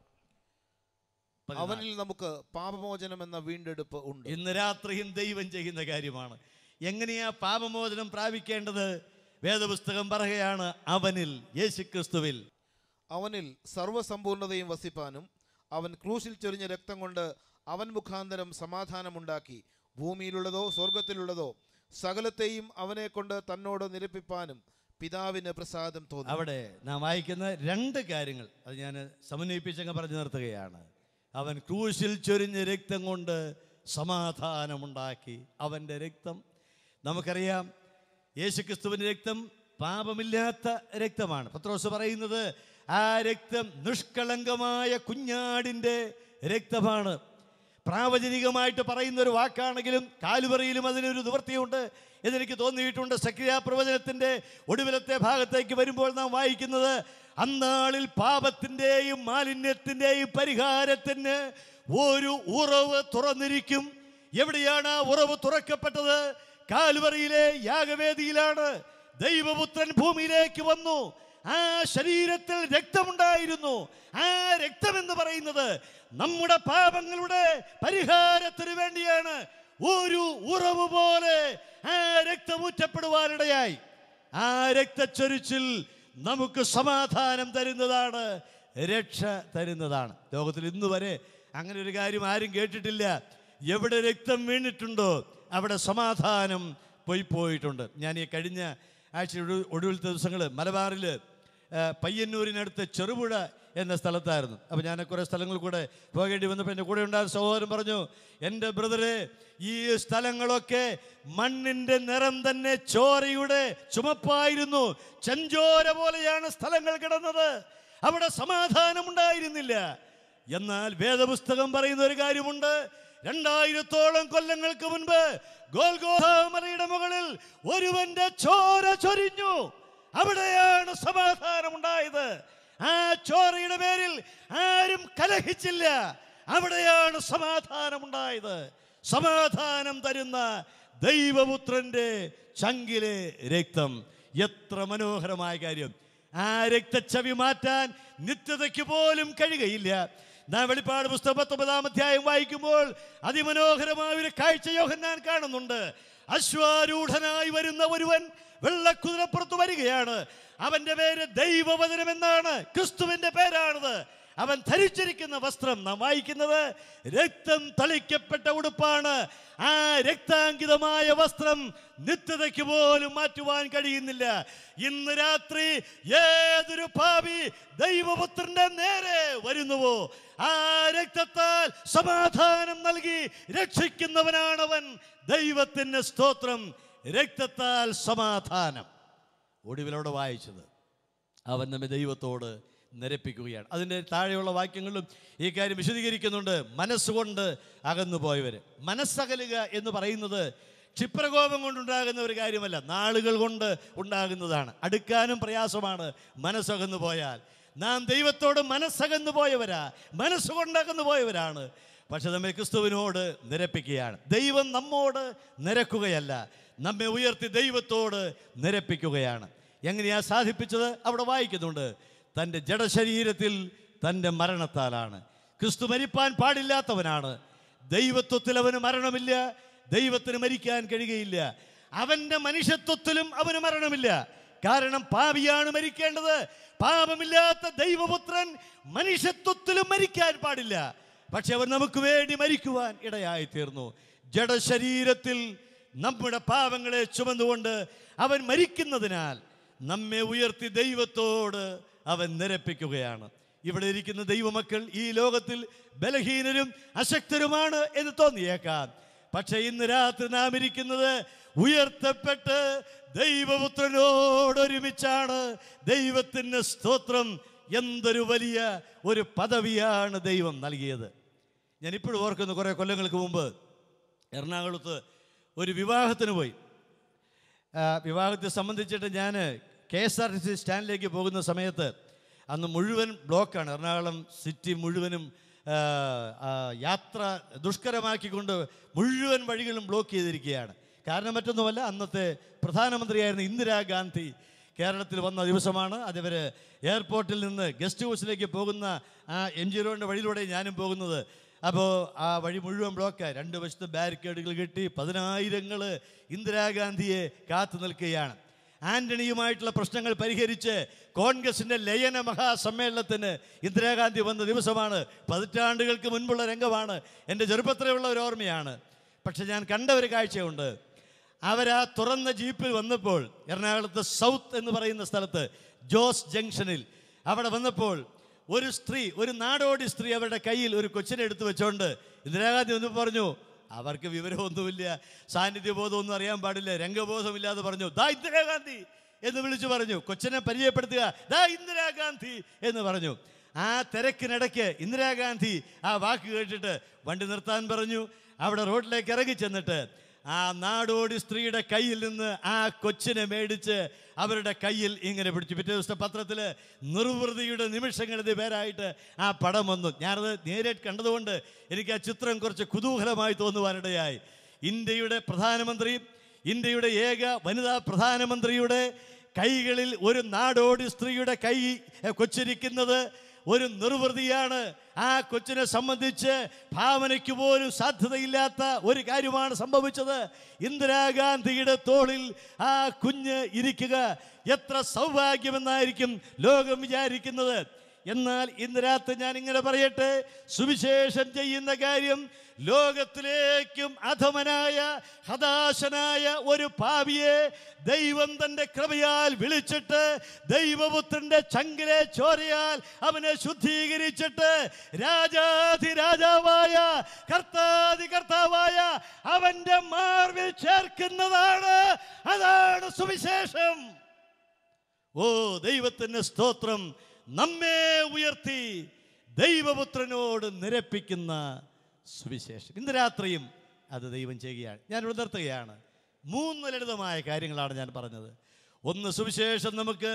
പതിനാല്. അവനിൽ നമുക്ക് പാപമോചനം എന്ന വീണ്ടെടുപ്പ് ഉണ്ട് ഇന്ന് രാത്രിയും ദൈവം ചെയ്യുന്ന കാര്യമാണ് എങ്ങനെയാ പാപമോചനം പ്രാപിക്കേണ്ടത് വേദപുസ്തകം പറയുകയാണ് അവനിൽ യേശുക്രിസ്തുവിൽ അവനിൽ സർവ്വസമ്പൂർണതയും വസിപ്പാനും അവൻ ക്രൂശിൽ ചൊരിഞ്ഞ രക്തം കൊണ്ട് അവൻ മുഖാന്തരം സമാധാനമുണ്ടാക്കി ഭൂമിയിലുള്ളതോ സ്വർഗത്തിലുള്ളതോ സകലത്തെയും അവനെ കൊണ്ട് തന്നോട് നിരപ്പിപ്പാനും പിതാവിന് പ്രസാദം തോന്നി അവിടെ നാം വായിക്കുന്ന രണ്ട് കാര്യങ്ങൾ അത് ഞാൻ സമന്വയിപ്പിച്ചങ്ങ് പറഞ്ഞു നിർത്തുകയാണ് അവൻ ക്രൂശിൽ ചൊരിഞ്ഞ രക്തം കൊണ്ട് സമാധാനമുണ്ടാക്കി അവൻ്റെ രക്തം നമുക്കറിയാം യേശുക്രിസ്തുവിൻ്റെ രക്തം പാപമില്ലാത്ത രക്തമാണ് പത്രോസ് പറയുന്നത് ആ രക്തം നിഷ്കളങ്കമായ കുഞ്ഞാടിൻ്റെ രക്തമാണ് പ്രാവചനികമായിട്ട് പറയുന്ന ഒരു വാക്കാണെങ്കിലും കാലുപറിയിലും അതിനൊരു നിവൃത്തിയുണ്ട് എന്നെനിക്ക് തോന്നിയിട്ടുണ്ട് സക്രിയ പ്രവചനത്തിൻ്റെ ഒടുവിലത്തെ ഭാഗത്തേക്ക് വരുമ്പോൾ നാം വായിക്കുന്നത് അന്നാളിൽ പാപത്തിൻ്റെയും മാലിന്യത്തിൻ്റെയും പരിഹാരത്തിന് ഒരു ഉറവ് തുറന്നിരിക്കും എവിടെയാണ് ആ ഉറവ് തുറക്കപ്പെട്ടത് കാൽവറിയിലെ യാഗവേദിയിലാണ് ദൈവപുത്രൻ ഭൂമിയിലേക്ക് വന്നു ആ ശരീരത്തിൽ രക്തമുണ്ടായിരുന്നു ആ രക്തം എന്ന് പറയുന്നത് നമ്മുടെ പാപങ്ങളുടെ പരിഹാരത്തിന് വേണ്ടിയാണ് ഒരു ഉറവ് പോലെ ആ രക്തമൂറ്റപ്പെടുവാനിടയായി ആ രക്തച്ചൊരിച്ചിൽ നമുക്ക് സമാധാനം തരുന്നതാണ് രക്ഷ തരുന്നതാണ് ലോകത്തിൽ ഇന്ന് വരെ അങ്ങനെ ഒരു കാര്യം ആരും കേട്ടിട്ടില്ല എവിടെ രക്തം വീണിട്ടുണ്ടോ അവിടെ സമാധാനം പോയി പോയിട്ടുണ്ട് ഞാൻ ഈ കഴിഞ്ഞ ആഴ്ച ഒടു- ഒടുവിലത്തെ ദിവസങ്ങൾ മലബാറിൽ ആ, പയ്യന്നൂരിനടുത്ത് ചെറുപുഴ എന്ന സ്ഥലത്തായിരുന്നു അപ്പോൾ ഞാൻ കുറേ സ്ഥലങ്ങളിൽ കൂടെ പോകേണ്ടി വന്നപ്പോൾ എൻ്റെ കൂടെ ഉണ്ടായ സഹോദരൻ പറഞ്ഞു എൻ്റെ ബ്രദറെ ഈ സ്ഥലങ്ങളൊക്കെ മണ്ണിൻ്റെ നിറം തന്നെ ചോരയുടെ ചുമപ്പായിരുന്നു ചെഞ്ചോര പോലെയാണ് സ്ഥലങ്ങൾ കിടന്നത് അവിടെ സമാധാനമുണ്ടായിരുന്നില്ല എന്നാൽ വേദപുസ്തകം പറയുന്ന ഒരു കാര്യമുണ്ട് രണ്ടായിരത്തോളം കൊല്ലങ്ങൾക്ക് മുൻപ് ഗോൽഗോധാമലയുടെ മുകളിൽ ഒരുവന്റെ ചോര ചൊരിഞ്ഞു അവിടെയാണ് സമാധാനമുണ്ടായത് ആ ചോരയുടെ പേരിൽ ആരും കലഹിച്ചില്ല അവിടെയാണ് സമാധാനമുണ്ടായത് സമാധാനം തരുന്ന ദൈവപുത്രന്റെ ചങ്കിലെ രക്തം എത്ര മനോഹരമായ കാര്യം ആ രക്തച്ചവി മാറ്റാൻ നിത്യതയ്ക്ക് പോലും കഴിയുകയില്ല നാം വെളിപ്പാട് പുസ്തകം പത്തൊമ്പതാം അധ്യായം വായിക്കുമ്പോൾ അതിമനോഹരമായ ഒരു കാഴ്ച യോഹന്നാൻ കാണുന്നുണ്ട് അശ്വാരൂഢനായി വരുന്ന ഒരുവൻ വെള്ളക്കുതിരപ്പുറത്ത് വരികയാണ് അവന്റെ പേര് ദൈവവചനം എന്നാണ് ക്രിസ്തുവിന്റെ പേരാണത് അവൻ ധരിച്ചിരിക്കുന്ന വസ്ത്രം നാം വായിക്കുന്നത് രക്തം തളിക്കപ്പെട്ട ഉടുപ്പാണ് ആ രക്താങ്കിതമായ വസ്ത്രം നിത്യതയ്ക്ക് പോലും മാറ്റുവാൻ കഴിയുന്നില്ല ഇന്ന് രാത്രി ഏതൊരു ഭാവി ദൈവപുത്രന്റെ നേരെ വരുന്നുവോ ആ രക്തത്താൽ സമാധാനം നൽകി രക്ഷിക്കുന്നവനാണവൻ ദൈവത്തിന് സ്തോത്രം രക്തത്താൽ സമാധാനം ഒടുവിലവിടെ വായിച്ചത് അവൻ നമ്മെ ദൈവത്തോട് നിരപ്പിക്കുകയാണ് അതിൻ്റെ താഴെയുള്ള വാക്യങ്ങളിലും ഈ കാര്യം വിശദീകരിക്കുന്നുണ്ട് മനസ്സുകൊണ്ട് അകന്നു പോയവർ മനസ്സകലുക എന്ന് പറയുന്നത് ക്ഷിപ്രകോപം കൊണ്ടുണ്ടാകുന്ന ഒരു കാര്യമല്ല നാളുകൾ കൊണ്ട് ഉണ്ടാകുന്നതാണ് അടുക്കാനും പ്രയാസമാണ് മനസ്സകന്നു പോയാൽ നാം ദൈവത്തോട് മനസ്സകന്നു പോയവരാ മനസ്സുകൊണ്ടകന്നു പോയവരാണ് പക്ഷെ നമ്മെ ക്രിസ്തുവിനോട് നിരപ്പിക്കുകയാണ് ദൈവം നമ്മോട് നിരക്കുകയല്ല നമ്മെ ഉയർത്തി ദൈവത്തോട് നിരപ്പിക്കുകയാണ് എങ്ങനെയാ സാധിപ്പിച്ചത് അവിടെ വായിക്കുന്നുണ്ട് തൻ്റെ ജഡശരീരത്തിൽ തൻ്റെ മരണത്താലാണ് ക്രിസ്തു മരിപ്പാൻ പാടില്ലാത്തവനാണ് ദൈവത്വത്തിൽ അവന് മരണമില്ല ദൈവത്തിന് മരിക്കാൻ കഴിയുകയില്ല അവൻ്റെ മനുഷ്യത്വത്തിലും അവന് മരണമില്ല കാരണം പാപിയാണ് മരിക്കേണ്ടത് പാപമില്ലാത്ത ദൈവപുത്രൻ മനുഷ്യത്വത്തിലും മരിക്കാൻ പാടില്ല പക്ഷെ അവൻ നമുക്ക് വേണ്ടി മരിക്കുവാൻ ഇടയായി തീർന്നു ജഡശരീരത്തിൽ നമ്മുടെ പാപങ്ങളെ ചുമന്നുകൊണ്ട് അവൻ മരിക്കുന്നതിനാൽ നമ്മെ ഉയർത്തി ദൈവത്തോട് അവൻ നിരപ്പിക്കുകയാണ് ഇവിടെ ഇരിക്കുന്ന ദൈവമക്കൾ ഈ ലോകത്തിൽ ബലഹീനരും അശക്തരുമാണ് എന്ന് തോന്നിയേക്കാം പക്ഷെ ഇന്ന് രാത്രി നാം ഇരിക്കുന്നത് ഉയർത്തപ്പെട്ട് ദൈവപുത്രനോടൊരുമിച്ചാണ് ദൈവത്തിന് സ്തോത്രം എന്തൊരു വലിയ ഒരു പദവിയാണ് ദൈവം നൽകിയത് ഞാൻ ഇപ്പോഴും ഓർക്കുന്നു കുറേ കൊല്ലങ്ങൾക്ക് മുമ്പ് എറണാകുളത്ത് ഒരു വിവാഹത്തിന് പോയി ആ, വിവാഹത്തെ സംബന്ധിച്ചിട്ട് ഞാൻ K S R T C സ്റ്റാൻഡിലേക്ക് പോകുന്ന സമയത്ത് അന്ന് മുഴുവൻ ബ്ലോക്കാണ് എറണാകുളം സിറ്റി മുഴുവനും ആ, ആ, യാത്ര ദുഷ്കരമാക്കിക്കൊണ്ട് മുഴുവൻ വഴികളും ബ്ലോക്ക് ചെയ്തിരിക്കുകയാണ് കാരണം മറ്റൊന്നുമല്ല അന്നത്തെ പ്രധാനമന്ത്രിയായിരുന്ന ഇന്ദിരാഗാന്ധി കേരളത്തിൽ വന്ന ദിവസമാണ് അതവർ എയർപോർട്ടിൽ നിന്ന് ഗസ്റ്റ് ഹൗസിലേക്ക് പോകുന്ന ആ എം ജി റോഡിൻ്റെ വഴിയിലൂടെ ഞാനും പോകുന്നത് അപ്പോൾ ആ വഴി മുഴുവൻ ബ്ലോക്ക് രണ്ട് വശത്ത് ബാരിക്കേഡുകൾ കെട്ടി പതിനായിരങ്ങൾ ഇന്ദിരാഗാന്ധിയെ കാത്തു നിൽക്കുകയാണ് ആന്റണിയുമായിട്ടുള്ള പ്രശ്നങ്ങൾ പരിഹരിച്ച് കോൺഗ്രസിന്റെ ലയന മഹാസമ്മേളനത്തിന് ഇന്ദിരാഗാന്ധി വന്ന ദിവസമാണ് പതിറ്റാണ്ടുകൾക്ക് മുൻപുള്ള രംഗമാണ് എൻ്റെ ചെറുപ്പത്തിലുള്ള ഒരു ഓർമ്മയാണ് പക്ഷെ ഞാൻ കണ്ട ഒരു കാഴ്ചയുണ്ട് അവരാ തുറന്ന ജീപ്പിൽ വന്നപ്പോൾ എറണാകുളത്ത് സൗത്ത് എന്ന് പറയുന്ന സ്ഥലത്ത് ജോസ് ജംഗ്ഷനിൽ അവിടെ വന്നപ്പോൾ ഒരു സ്ത്രീ ഒരു നാടോടി സ്ത്രീ അവരുടെ കയ്യിൽ ഒരു കൊച്ചിനെ എടുത്തു വെച്ചോണ്ട് ഇന്ദിരാഗാന്ധി ഒന്ന് പറഞ്ഞു അവർക്ക് വിവരമൊന്നുമില്ല സാന്നിധ്യബോധമൊന്നും അറിയാൻ പാടില്ല രംഗബോധമില്ലാതെ പറഞ്ഞു ദാ ഇന്ദിരാഗാന്ധി എന്ന് വിളിച്ചു പറഞ്ഞു കൊച്ചിനെ പരിചയപ്പെടുത്തുക ദാ ഇന്ദിരാഗാന്ധി എന്ന് പറഞ്ഞു ആ തിരക്കിനിടയ്ക്ക് ഇന്ദിരാഗാന്ധി ആ വാക്ക് കേട്ടിട്ട് വണ്ടി നിർത്താൻ പറഞ്ഞു അവിടെ റോഡിലേക്ക് ഇറങ്ങി ചെന്നിട്ട് ആ നാടോടി സ്ത്രീയുടെ കയ്യിൽ നിന്ന് ആ കൊച്ചിനെ മേടിച്ച് അവരുടെ കയ്യിൽ ഇങ്ങനെ പിടിച്ചു പിറ്റേ ദിവസത്തെ പത്രത്തിൽ നിർവൃതിയുടെ നിമിഷങ്ങൾ ഇത് പേരായിട്ട് ആ പടം വന്നു ഞാനത് നേരിട്ട് കണ്ടതുകൊണ്ട് എനിക്ക് ആ ചിത്രം കുറച്ച് കുതൂഹലമായി തോന്നുവാനിടയായി ഇന്ത്യയുടെ പ്രധാനമന്ത്രി ഇന്ത്യയുടെ ഏക വനിതാ പ്രധാനമന്ത്രിയുടെ കൈകളിൽ ഒരു നാടോടി സ്ത്രീയുടെ കൈ എ, കൊച്ചിരിക്കുന്നത് ഒരു നിർവൃതിയാണ് ആ കൊച്ചിനെ സംബന്ധിച്ച് ഭാവനയ്ക്ക് പോലും സാധ്യതയില്ലാത്ത ഒരു കാര്യമാണ് സംഭവിച്ചത് ഇന്ദിരാഗാന്ധിയുടെ തോളിൽ ആ കുഞ്ഞ് ഇരിക്കുക എത്ര സൗഭാഗ്യമെന്നായിരിക്കും ലോകം വിചാരിക്കുന്നത് എന്നാൽ ഇന്ന് രാത്രി ഞാൻ ഇങ്ങനെ പറയട്ടെ സുവിശേഷം ചെയ്യുന്ന കാര്യം ലോകത്തിലേക്കും അധമനായ ഹതാശനായ ഒരു പാവിയെ ദൈവം തൻ്റെ കൃപയാൽ വിളിച്ചിട്ട് ദൈവപുത്രന്റെ ചങ്കിലെ ചോരയാൽ അവനെ ശുദ്ധീകരിച്ചിട്ട് രാജാധി രാജാവായ കർത്താധി കർത്താവായ അവന്റെ മാർവിൽ ചേർക്കുന്നതാണ് അതാണ് സുവിശേഷം ഓ ദൈവത്തിന് സ്തോത്രം നമ്മെ ഉയർത്തി ദൈവപുത്രനോട് നിരപ്പിക്കുന്ന സുവിശേഷം ഇന്ന് രാത്രിയും അത് ദൈവം ചെയ്യുകയാണ് ഞാനിവിടെ നിർത്തുകയാണ് മൂന്ന് ലളിതമായ കാര്യങ്ങളാണ് ഞാൻ പറഞ്ഞത് ഒന്ന് സുവിശേഷം നമുക്ക്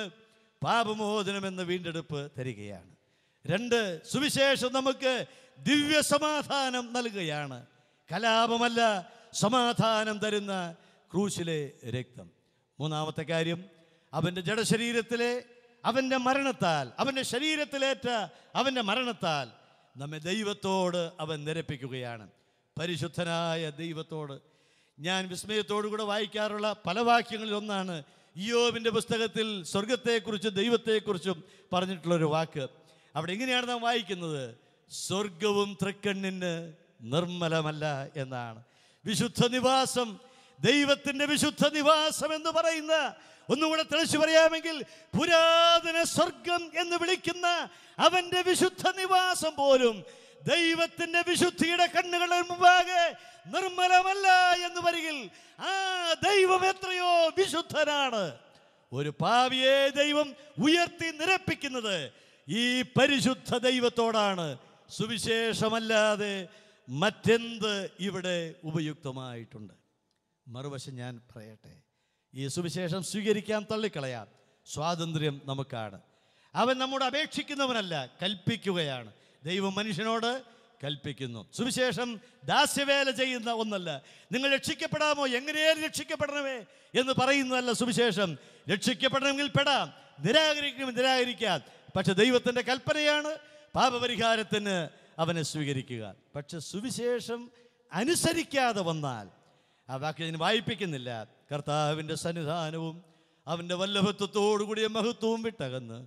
പാപമോചനം എന്ന വീണ്ടെടുപ്പ് തരികയാണ് രണ്ട് സുവിശേഷം നമുക്ക് ദിവ്യ സമാധാനം നൽകുകയാണ് കലാപമല്ല സമാധാനം തരുന്ന ക്രൂശിലെ രക്തം മൂന്നാമത്തെ കാര്യം അവൻ്റെ ജഡശരീരത്തിലെ അവൻ്റെ മരണത്താൽ അവൻ്റെ ശരീരത്തിലേറ്റ അവൻ്റെ മരണത്താൽ നമ്മെ ദൈവത്തോട് അവൻ നിരപ്പിക്കുകയാണ് പരിശുദ്ധനായ ദൈവത്തോട് ഞാൻ വിസ്മയത്തോടു കൂടെ വായിക്കാറുള്ള പല വാക്യങ്ങളിൽ ഒന്നാണ് ഇയോബിൻ്റെ പുസ്തകത്തിൽ സ്വർഗത്തെക്കുറിച്ചും ദൈവത്തെക്കുറിച്ചും പറഞ്ഞിട്ടുള്ളൊരു വാക്ക് അവിടെ എങ്ങനെയാണ് നാം വായിക്കുന്നത് സ്വർഗവും തൃക്കണ്ണിന് നിർമ്മലമല്ല എന്നാണ് വിശുദ്ധ നിവാസം ദൈവത്തിന്റെ വിശുദ്ധ നിവാസം എന്ന് പറയുന്ന ഒന്നുകൂടെ തെളിച്ചു പറയാമെങ്കിൽ പുരാതന സ്വർഗം എന്ന് വിളിക്കുന്ന അവന്റെ വിശുദ്ധ നിവാസം പോലും ദൈവത്തിന്റെ വിശുദ്ധിയുടെ കണ്ണുകളുടെ മുമ്പാകെ നിർമ്മലമല്ല എന്ന് വരികിൽ ആ ദൈവം എത്രയോ വിശുദ്ധനാണ് ഒരു പാവിയെ ദൈവം ഉയർത്തി നിരപ്പിക്കുന്നത് ഈ പരിശുദ്ധ ദൈവത്തോടാണ് സുവിശേഷമല്ലാതെ മറ്റെന്ത് ഇവിടെ ഉപയുക്തമായിട്ടുണ്ട് മറുവശം ഞാൻ പറയട്ടെ ഈ സുവിശേഷം സ്വീകരിക്കാൻ തള്ളിക്കളയാം സ്വാതന്ത്ര്യം നമുക്കാണ് അവൻ നമ്മോട് അപേക്ഷിക്കുന്നവനല്ല കൽപ്പിക്കുകയാണ് ദൈവം മനുഷ്യനോട് കൽപ്പിക്കുന്നു സുവിശേഷം ദാസ്യവേല ചെയ്യുന്ന ഒന്നല്ല നിങ്ങൾ രക്ഷിക്കപ്പെടാമോ എങ്ങനെയാലും രക്ഷിക്കപ്പെടണമേ എന്ന് പറയുന്നതല്ല സുവിശേഷം രക്ഷിക്കപ്പെടണമെങ്കിൽ പെടാം നിരാകരിക്കണം നിരാകരിക്കാം പക്ഷെ ദൈവത്തിൻ്റെ കൽപ്പനയാണ് പാപപരിഹാരത്തിന് അവനെ സ്വീകരിക്കുക പക്ഷെ സുവിശേഷം അനുസരിക്കാതെ വന്നാൽ ആ വാക്യം ഞാൻ വായിപ്പിക്കുന്നില്ല കർത്താവിൻ്റെ സന്നിധാനവും അവൻ്റെ വല്ലഭത്വത്തോടുകൂടിയ മഹത്വവും വിട്ടകന്ന്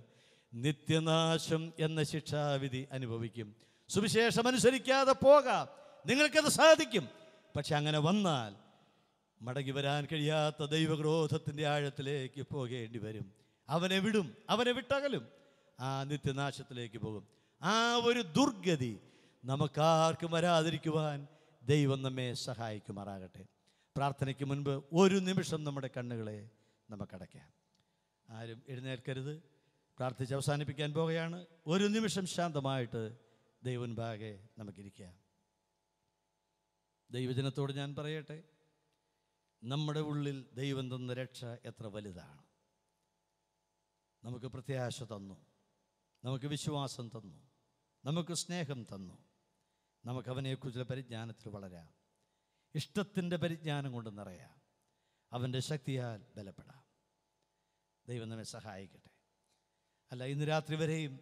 നിത്യനാശം എന്ന ശിക്ഷാവിധി അനുഭവിക്കും സുവിശേഷം അനുസരിക്കാതെ പോകാം നിങ്ങൾക്കത് സാധിക്കും പക്ഷെ അങ്ങനെ വന്നാൽ മടങ്ങി വരാൻ കഴിയാത്ത ദൈവക്രോധത്തിൻ്റെ ആഴത്തിലേക്ക് പോകേണ്ടി വരും അവനെ വിടും അവനെ വിട്ടകലും ആ നിത്യനാശത്തിലേക്ക് പോകും ആ ഒരു ദുർഗതി നമുക്കാർക്കും വരാതിരിക്കുവാൻ ദൈവം നമ്മെ സഹായിക്കുമാറാകട്ടെ പ്രാർത്ഥനയ്ക്ക് മുൻപ് ഒരു നിമിഷം നമ്മുടെ കണ്ണുകളെ നമുക്കടയ്ക്കാം ആരും എഴുന്നേൽക്കരുത് പ്രാർത്ഥിച്ച് അവസാനിപ്പിക്കാൻ പോകുകയാണ് ഒരു നിമിഷം ശാന്തമായിട്ട് ദൈവൻപാകെ നമുക്കിരിക്കാം ദൈവജനത്തോട് ഞാൻ പറയട്ടെ നമ്മുടെ ഉള്ളിൽ ദൈവം തന്ന രക്ഷ എത്ര വലുതാണ് നമുക്ക് പ്രത്യാശ തന്നു നമുക്ക് വിശ്വാസം തന്നു നമുക്ക് സ്നേഹം തന്നു നമുക്ക് അവനെക്കുറിച്ചുള്ള പരിജ്ഞാനത്തിൽ വളരാം ഇഷ്ടത്തിൻ്റെ പരിജ്ഞാനം കൊണ്ട് നിറയാം അവൻ്റെ ശക്തിയാൽ ബലപ്പെടാം ദൈവം നമ്മെ സഹായിക്കട്ടെ അല്ല ഇന്ന് രാത്രി വരെയും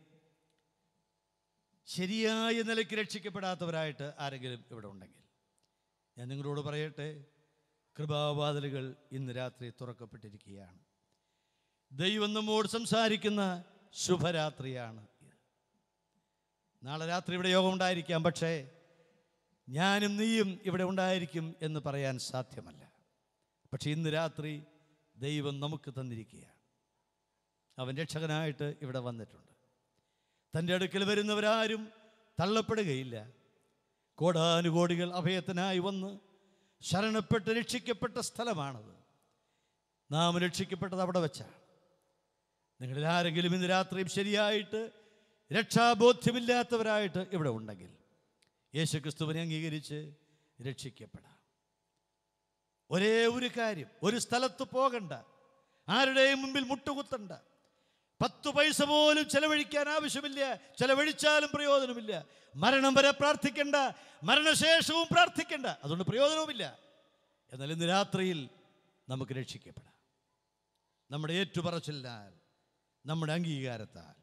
ശരിയായ നിലയ്ക്ക് രക്ഷിക്കപ്പെടാത്തവരായിട്ട് ആരെങ്കിലും ഇവിടെ ഉണ്ടെങ്കിൽ ഞാൻ നിങ്ങളോട് പറയട്ടെ കൃപാവാതിലുകൾ ഇന്ന് രാത്രി തുറക്കപ്പെട്ടിരിക്കുകയാണ് ദൈവം നമ്മോട് സംസാരിക്കുന്ന ശുഭരാത്രിയാണ് ഇത് നാളെ രാത്രി ഇവിടെ യോഗം ഉണ്ടായിരിക്കാം പക്ഷേ ഞാനും നീയും ഇവിടെ ഉണ്ടായിരിക്കും എന്ന് പറയാൻ സാധ്യമല്ല പക്ഷെ ഇന്ന് രാത്രി ദൈവം നമുക്ക് തന്നിരിക്കുകയാണ് അവൻ രക്ഷകനായിട്ട് ഇവിടെ വന്നിട്ടുണ്ട് തൻ്റെ അടുക്കൽ വരുന്നവരാരും തള്ളപ്പെടുകയില്ല കോടാനുകോടികൾ അഭയത്തിനായി വന്ന് ശരണപ്പെട്ട് രക്ഷിക്കപ്പെട്ട സ്ഥലമാണത് നാം രക്ഷിക്കപ്പെട്ടത് അവിടെ വെച്ചാണ് നിങ്ങളിൽ ആരെങ്കിലും ഇന്ന് രാത്രിയും ശരിയായിട്ട് രക്ഷാബോധ്യമില്ലാത്തവരായിട്ട് ഇവിടെ ഉണ്ടെങ്കിൽ യേശു ക്രിസ്തുവിനെ അംഗീകരിച്ച് രക്ഷിക്കപ്പെടാം ഒരേ ഒരു കാര്യം ഒരു സ്ഥലത്ത് പോകണ്ട ആരുടെയും മുമ്പിൽ മുട്ടുകുത്തണ്ട പത്ത് പൈസ പോലും ചെലവഴിക്കാൻ ആവശ്യമില്ല ചെലവഴിച്ചാലും പ്രയോജനമില്ല മരണം വരെ പ്രാർത്ഥിക്കണ്ട മരണശേഷവും പ്രാർത്ഥിക്കണ്ട അതുകൊണ്ട് പ്രയോജനവുമില്ല എന്നാൽ ഇന്ന് രാത്രിയിൽ നമുക്ക് രക്ഷിക്കപ്പെടാം നമ്മുടെ ഏറ്റുപറച്ചില്ലാൽ നമ്മുടെ അംഗീകാരത്താൽ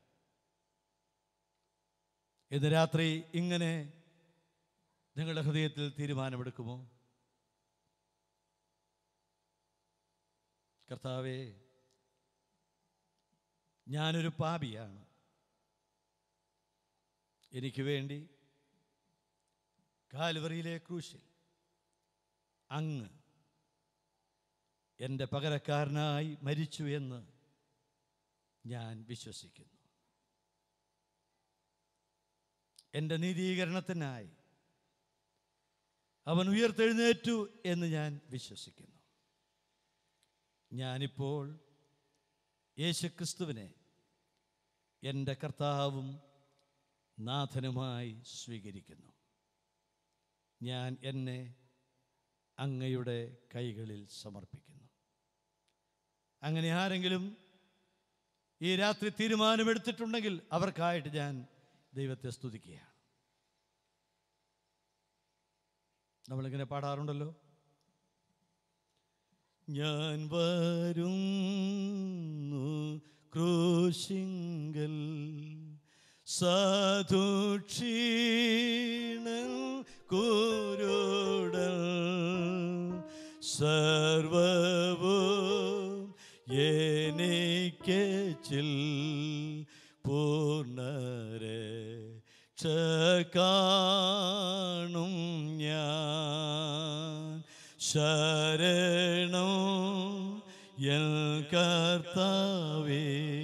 ഇന്ന് രാത്രി ഇങ്ങനെ നിങ്ങളുടെ ഹൃദയത്തിൽ തീരുമാനമെടുക്കുമോ കർത്താവേ ഞാനൊരു പാപിയാണ് എനിക്ക് വേണ്ടി കാൽവറിയിലെ ക്രൂശിൽ അങ്ങ് എൻ്റെ പകരക്കാരനായി മരിച്ചു എന്ന് ഞാൻ വിശ്വസിക്കുന്നു എൻ്റെ നീതീകരണത്തിനായി അവൻ ഉയർത്തെഴുന്നേറ്റു എന്ന് ഞാൻ വിശ്വസിക്കുന്നു ഞാനിപ്പോൾ യേശുക്രിസ്തുവിനെ എൻ്റെ കർത്താവും നാഥനുമായി സ്വീകരിക്കുന്നു ഞാൻ എന്നെ അങ്ങയുടെ കൈകളിൽ സമർപ്പിക്കുന്നു അങ്ങനെ ആരെങ്കിലും ഈ രാത്രി തീരുമാനമെടുത്തിട്ടുണ്ടെങ്കിൽ അവർക്കായിട്ട് ഞാൻ ദൈവത്തെ സ്തുതിക്കുകയാണ് നമ്മളിങ്ങനെ പാടാറുണ്ടല്ലോ ഞാൻ വരുന്നു ക്രൂശിങ്കൽ സാധുക്ഷീണൻ കുരുടൽ സർവവും എനിക്ക് ചിൽ പൂർണ്ണരെ കാണും ഞാൻ ശരണം എൻ കർത്താവേ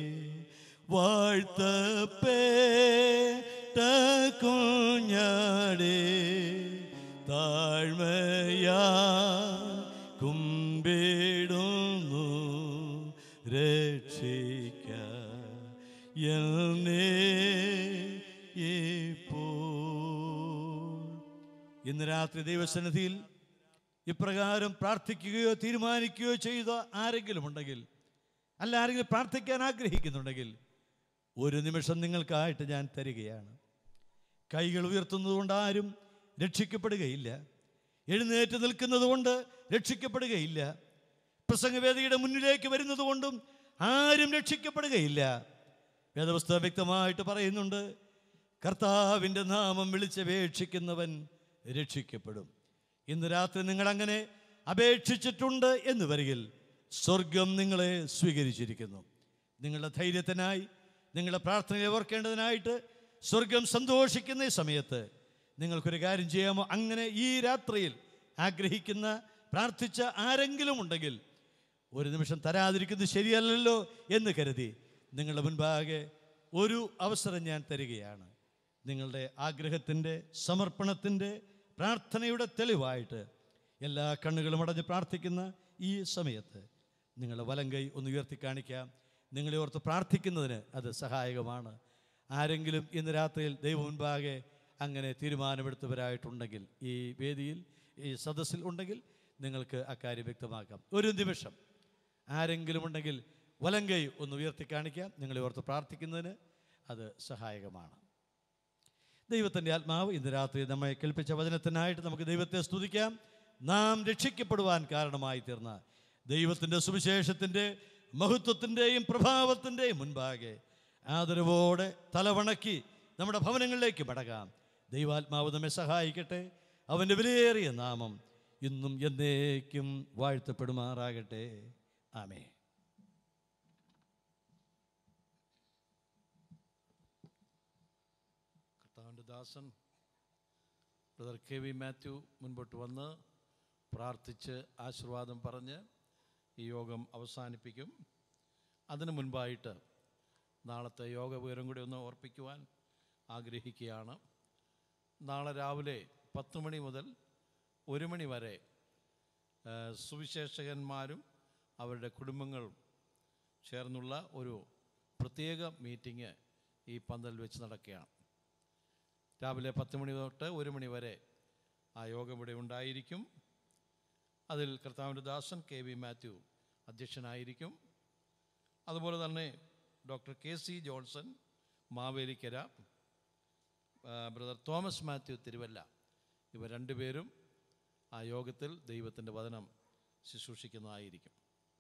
വാഴ്ത്തപ്പേട്ട കുഞ്ഞാടേ താഴ്മയാ കുമ്പിടുന്നു രക്ഷിക്ക എന്നെ ഇപ്പോൾ ഇന്ന് രാത്രി ദൈവസന്നിധിയിൽ ഇപ്രകാരം പ്രാർത്ഥിക്കുകയോ തീരുമാനിക്കുകയോ ചെയ്ത ആരെങ്കിലും ഉണ്ടെങ്കിൽ അല്ല ആരെങ്കിലും പ്രാർത്ഥിക്കാൻ ആഗ്രഹിക്കുന്നുണ്ടെങ്കിൽ ഒരു നിമിഷം നിങ്ങൾക്കായിട്ട് ഞാൻ തരികയാണ് കൈകൾ ഉയർത്തുന്നതുകൊണ്ട് ആരും രക്ഷിക്കപ്പെടുകയില്ല എഴുന്നേറ്റ് നിൽക്കുന്നത് കൊണ്ട് രക്ഷിക്കപ്പെടുകയില്ല പ്രസംഗവേദിയുടെ മുന്നിലേക്ക് വരുന്നത് കൊണ്ടും ആരും രക്ഷിക്കപ്പെടുകയില്ല വേദപുസ്തകം വ്യക്തമായിട്ട് പറയുന്നുണ്ട് കർത്താവിൻ്റെ നാമം വിളിച്ചപേക്ഷിക്കുന്നവൻ രക്ഷിക്കപ്പെടും ഇന്ന് രാത്രി നിങ്ങൾ അങ്ങനെ അപേക്ഷിച്ചിട്ടുണ്ട് എന്ന് വരികിൽ സ്വർഗം നിങ്ങളെ സ്വീകരിച്ചിരിക്കുന്നു നിങ്ങളുടെ ധൈര്യത്തിനായി നിങ്ങളുടെ പ്രാർത്ഥനയെ ഓർക്കേണ്ടതിനായിട്ട് സ്വർഗം സന്തോഷിക്കുന്ന ഈ സമയത്ത് നിങ്ങൾക്കൊരു കാര്യം ചെയ്യാമോ അങ്ങനെ ഈ രാത്രിയിൽ ആഗ്രഹിക്കുന്ന പ്രാർത്ഥിച്ച ആരെങ്കിലും ഉണ്ടെങ്കിൽ ഒരു നിമിഷം തരാതിരിക്കുന്നത് ശരിയല്ലല്ലോ എന്ന് കരുതി നിങ്ങളുടെ മുൻപാകെ ഒരു അവസരം ഞാൻ തരികയാണ് നിങ്ങളുടെ ആഗ്രഹത്തിൻ്റെ സമർപ്പണത്തിൻ്റെ പ്രാർത്ഥനയുടെ തെളിവായിട്ട് എല്ലാ കണ്ണുകളും അടഞ്ഞ് പ്രാർത്ഥിക്കുന്ന ഈ സമയത്ത് നിങ്ങളുടെ വലം കൈ ഒന്ന് ഉയർത്തി കാണിക്കാം നിങ്ങളെ ഓർത്ത് പ്രാർത്ഥിക്കുന്നതിന് അത് സഹായകമാണ് ആരെങ്കിലും ഇന്ന് രാത്രിയിൽ ദൈവം മുൻപാകെ അങ്ങനെ തീരുമാനമെടുത്തവരായിട്ടുണ്ടെങ്കിൽ ഈ വേദിയിൽ ഈ സദസ്സിൽ ഉണ്ടെങ്കിൽ നിങ്ങൾക്ക് അക്കാര്യം വ്യക്തമാക്കാം ഒരു നിമിഷം ആരെങ്കിലും ഉണ്ടെങ്കിൽ വലം കൈ ഒന്ന് ഉയർത്തി കാണിക്കാം നിങ്ങളെ ഓർത്ത് പ്രാർത്ഥിക്കുന്നതിന് അത് സഹായകമാണ് ദൈവത്തിൻ്റെ ആത്മാവ് ഇന്ന് രാത്രി നമ്മെ കേൾപ്പിച്ച വചനത്തിനായിട്ട് നമുക്ക് ദൈവത്തെ സ്തുതിക്കാം നാം രക്ഷിക്കപ്പെടുവാൻ കാരണമായി തീർന്ന ദൈവത്തിൻ്റെ സുവിശേഷത്തിൻ്റെ മഹത്വത്തിൻ്റെയും പ്രഭാവത്തിൻ്റെയും മുൻപാകെ ആദരവോടെ തലവണക്കി നമ്മുടെ ഭവനങ്ങളിലേക്ക് മടങ്ങാം ദൈവാത്മാവ് നമ്മെ സഹായിക്കട്ടെ അവൻ്റെ വിലയേറിയ നാമം ഇന്നും എന്നേക്കും വാഴ്ത്തപ്പെടുമാറാകട്ടെ ആമേ കർത്താവിൻ്റെ ദാസൻ ബ്രദർ കെ വി മാത്യു മുൻപോട്ട് വന്ന് പ്രാർത്ഥിച്ച് ആശീർവാദം പറഞ്ഞ് ഈ യോഗം അവസാനിപ്പിക്കും അതിനു മുൻപായിട്ട് നാളത്തെ യോഗ വിവരം കൂടി ഒന്ന് ഓർപ്പിക്കുവാൻ ആഗ്രഹിക്കുകയാണ് നാളെ രാവിലെ പത്ത് മണി മുതൽ ഒരു മണി വരെ ആ, സുവിശേഷകന്മാരും അവരുടെ കുടുംബങ്ങളും ചേർന്നുള്ള ഒരു പ്രത്യേക മീറ്റിംഗ് ഈ പന്തൽ വെച്ച് നടക്കുകയാണ് രാവിലെ പത്ത് മണി തൊട്ട് ഒരു മണി വരെ ആ യോഗം ഇവിടെ ഉണ്ടായിരിക്കും അതിൽ കർത്താവിൻ്റെ ദാസൻ കെ വി മാത്യു അധ്യക്ഷനായിരിക്കും അതുപോലെ തന്നെ doctor K C Johnson Mavelikara ആ, ബ്രദർ തോമസ് മാത്യു തിരുവല്ല ഇവർ രണ്ടുപേരും ആ യോഗത്തിൽ ദൈവത്തിൻ്റെ വചനം ശുശ്രൂഷിക്കുന്നതായിരിക്കും